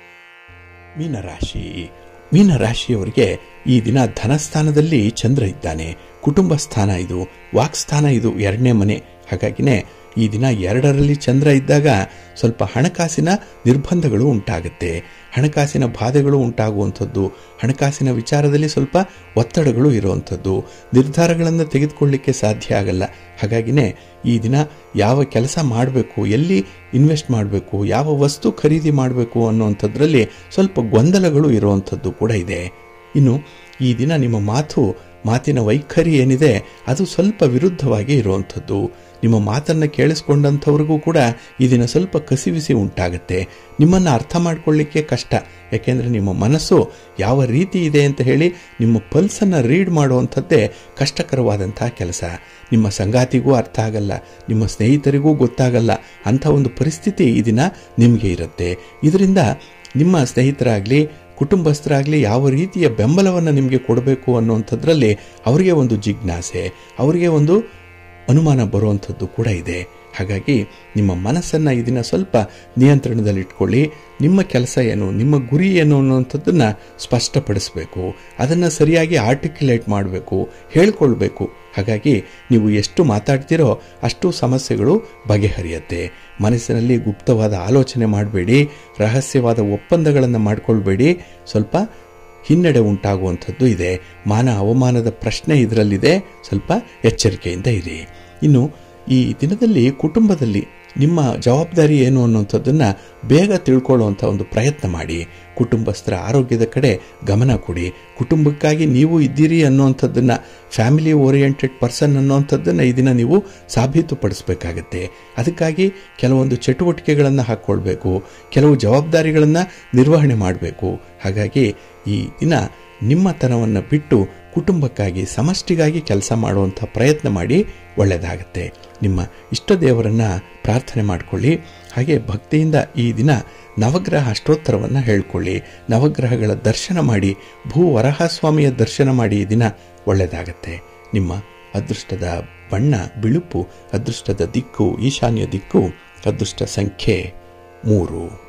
ಮೀನರಾಶಿ ಮೀನರಾಶಿಯವರಿಗೆ ಈ ದಿನ ಧನಸ್ಥಾನದಲ್ಲಿ ಚಂದ್ರ ಇದ್ದಾನೆ ಕುಟುಂಬ ಸ್ಥಾನ ಇದು ವಾಕ್ಸ್ಥಾನ ಇದು ಎರಡನೇ ಮನೆ ಹಾಗಾಗಿನೇ ಈ ದಿನ ಎರಡರಲ್ಲಿ ಚಂದ್ರ ಇದ್ದಾಗ ಸ್ವಲ್ಪ ಹಣಕಾಸಿನ ನಿರ್ಬಂಧಗಳು ಉಂಟಾಗುತ್ತೆ ಹಣಕಾಸಿನ ಬಾಧೆಗಳು ಉಂಟಾಗುವಂಥದ್ದು ಹಣಕಾಸಿನ ವಿಚಾರದಲ್ಲಿ ಸ್ವಲ್ಪ ಒತ್ತಡಗಳು ಇರುವಂಥದ್ದು ನಿರ್ಧಾರಗಳನ್ನು ತೆಗೆದುಕೊಳ್ಳಿಕ್ಕೆ ಸಾಧ್ಯ ಆಗಲ್ಲ ಹಾಗಾಗಿನೇ ಈ ದಿನ ಯಾವ ಕೆಲಸ ಮಾಡಬೇಕು ಎಲ್ಲಿ ಇನ್ವೆಸ್ಟ್ ಮಾಡಬೇಕು ಯಾವ ವಸ್ತು ಖರೀದಿ ಮಾಡಬೇಕು ಅನ್ನುವಂಥದ್ರಲ್ಲಿ ಸ್ವಲ್ಪ ಗೊಂದಲಗಳು ಇರುವಂಥದ್ದು ಕೂಡ ಇದೆ ಇನ್ನು ಈ ದಿನ ನಿಮ್ಮ ಮಾತು ಮಾತಿನ ವೈಖರಿ ಏನಿದೆ ಅದು ಸ್ವಲ್ಪ ವಿರುದ್ಧವಾಗಿ ಇರುವಂಥದ್ದು ನಿಮ್ಮ ಮಾತನ್ನು ಕೇಳಿಸ್ಕೊಂಡಂಥವ್ರಿಗೂ ಕೂಡ ಈ ದಿನ ಸ್ವಲ್ಪ ಕಸಿವಿಸಿ ಉಂಟಾಗುತ್ತೆ ನಿಮ್ಮನ್ನು ಅರ್ಥ ಮಾಡ್ಕೊಳ್ಳಿಕ್ಕೆ ಕಷ್ಟ ಯಾಕೆಂದರೆ ನಿಮ್ಮ ಮನಸ್ಸು ಯಾವ ರೀತಿ ಇದೆ ಅಂತ ಹೇಳಿ ನಿಮ್ಮ ಪಲ್ಸನ್ನು ರೀಡ್ ಮಾಡುವಂಥದ್ದೇ ಕಷ್ಟಕರವಾದಂತಹ ಕೆಲಸ ನಿಮ್ಮ ಸಂಗಾತಿಗೂ ಅರ್ಥ ಆಗಲ್ಲ ನಿಮ್ಮ ಸ್ನೇಹಿತರಿಗೂ ಗೊತ್ತಾಗಲ್ಲ ಅಂಥ ಒಂದು ಪರಿಸ್ಥಿತಿ ಈ ದಿನ ನಿಮಗೆ ಇರುತ್ತೆ ಇದರಿಂದ ನಿಮ್ಮ ಸ್ನೇಹಿತರಾಗಲಿ ಕುಟುಂಬಸ್ಥರಾಗಲಿ ಯಾವ ರೀತಿಯ ಬೆಂಬಲವನ್ನು ನಿಮಗೆ ಕೊಡಬೇಕು ಅನ್ನುವಂಥದ್ರಲ್ಲಿ ಅವರಿಗೆ ಒಂದು ಜಿಜ್ಞಾಸೆ ಅವರಿಗೆ ಒಂದು ಅನುಮಾನ ಬರುವಂಥದ್ದು ಕೂಡ ಇದೆ ಹಾಗಾಗಿ ನಿಮ್ಮ ಮನಸ್ಸನ್ನು ಈ ದಿನ ಸ್ವಲ್ಪ ನಿಯಂತ್ರಣದಲ್ಲಿಟ್ಕೊಳ್ಳಿ ನಿಮ್ಮ ಕೆಲಸ ಏನು ನಿಮ್ಮ ಗುರಿ ಏನು ಅನ್ನುವಂಥದ್ದನ್ನು ಸ್ಪಷ್ಟಪಡಿಸಬೇಕು ಅದನ್ನು ಸರಿಯಾಗಿ ಆರ್ಟಿಕ್ಯುಲೇಟ್ ಮಾಡಬೇಕು ಹೇಳ್ಕೊಳ್ಬೇಕು ಹಾಗಾಗಿ ನೀವು ಎಷ್ಟು ಮಾತಾಡ್ತೀರೋ ಅಷ್ಟು ಸಮಸ್ಯೆಗಳು ಬಗೆಹರಿಯುತ್ತೆ ಮನಸ್ಸಿನಲ್ಲಿ ಗುಪ್ತವಾದ ಆಲೋಚನೆ ಮಾಡಬೇಡಿ ರಹಸ್ಯವಾದ ಒಪ್ಪಂದಗಳನ್ನು ಮಾಡಿಕೊಳ್ಬೇಡಿ ಸ್ವಲ್ಪ ಹಿನ್ನಡೆ ಉಂಟಾಗುವಂಥದ್ದು ಇದೆ ಮಾನ ಅವಮಾನದ ಪ್ರಶ್ನೆ ಇದರಲ್ಲಿದೆ ಸ್ವಲ್ಪ ಎಚ್ಚರಿಕೆಯಿಂದ ಇರಿ ಇನ್ನು ಈ ದಿನದಲ್ಲಿ ಕುಟುಂಬದಲ್ಲಿ ನಿಮ್ಮ ಜವಾಬ್ದಾರಿ ಏನು ಅನ್ನುವಂಥದ್ದನ್ನು ಬೇಗ ತಿಳ್ಕೊಳ್ಳುವಂಥ ಒಂದು ಪ್ರಯತ್ನ ಮಾಡಿ ಕುಟುಂಬಸ್ಥರ ಆರೋಗ್ಯದ ಕಡೆ ಗಮನ ಕೊಡಿ ಕುಟುಂಬಕ್ಕಾಗಿ ನೀವು ಇದ್ದೀರಿ ಅನ್ನುವಂಥದ್ದನ್ನು ಫ್ಯಾಮಿಲಿ ಓರಿಯೆಂಟೆಡ್ ಪರ್ಸನ್ ಅನ್ನುವಂಥದ್ದನ್ನು ಈ ದಿನ ನೀವು ಸಾಬೀತುಪಡಿಸಬೇಕಾಗತ್ತೆ ಅದಕ್ಕಾಗಿ ಕೆಲವೊಂದು ಚಟುವಟಿಕೆಗಳನ್ನು ಹಾಕ್ಕೊಳ್ಬೇಕು ಕೆಲವು ಜವಾಬ್ದಾರಿಗಳನ್ನು ನಿರ್ವಹಣೆ ಮಾಡಬೇಕು ಹಾಗಾಗಿ ಈ ದಿನ ನಿಮ್ಮತನವನ್ನು ಬಿಟ್ಟು ಕುಟುಂಬಕ್ಕಾಗಿ ಸಮಷ್ಟಿಗಾಗಿ ಕೆಲಸ ಮಾಡುವಂಥ ಪ್ರಯತ್ನ ಮಾಡಿ ಒಳ್ಳೆಯದಾಗತ್ತೆ ನಿಮ್ಮ ಇಷ್ಟ ದೇವರನ್ನು ಪ್ರಾರ್ಥನೆ ಮಾಡಿಕೊಳ್ಳಿ ಹಾಗೆ ಭಕ್ತಿಯಿಂದ ಈ ದಿನ ನವಗ್ರಹ ಅಷ್ಟೋತ್ತರವನ್ನು ಹೇಳ್ಕೊಳ್ಳಿ ನವಗ್ರಹಗಳ ದರ್ಶನ ಮಾಡಿ ಭೂ ವರಹಸ್ವಾಮಿಯ ದರ್ಶನ ಮಾಡಿ ಈ ದಿನ ಒಳ್ಳೆಯದಾಗತ್ತೆ ನಿಮ್ಮ ಅದೃಷ್ಟದ ಬಣ್ಣ ಬಿಳುಪು ಅದೃಷ್ಟದ ದಿಕ್ಕು ಈಶಾನ್ಯ ದಿಕ್ಕು ಅದೃಷ್ಟ ಸಂಖ್ಯೆ ಮೂರು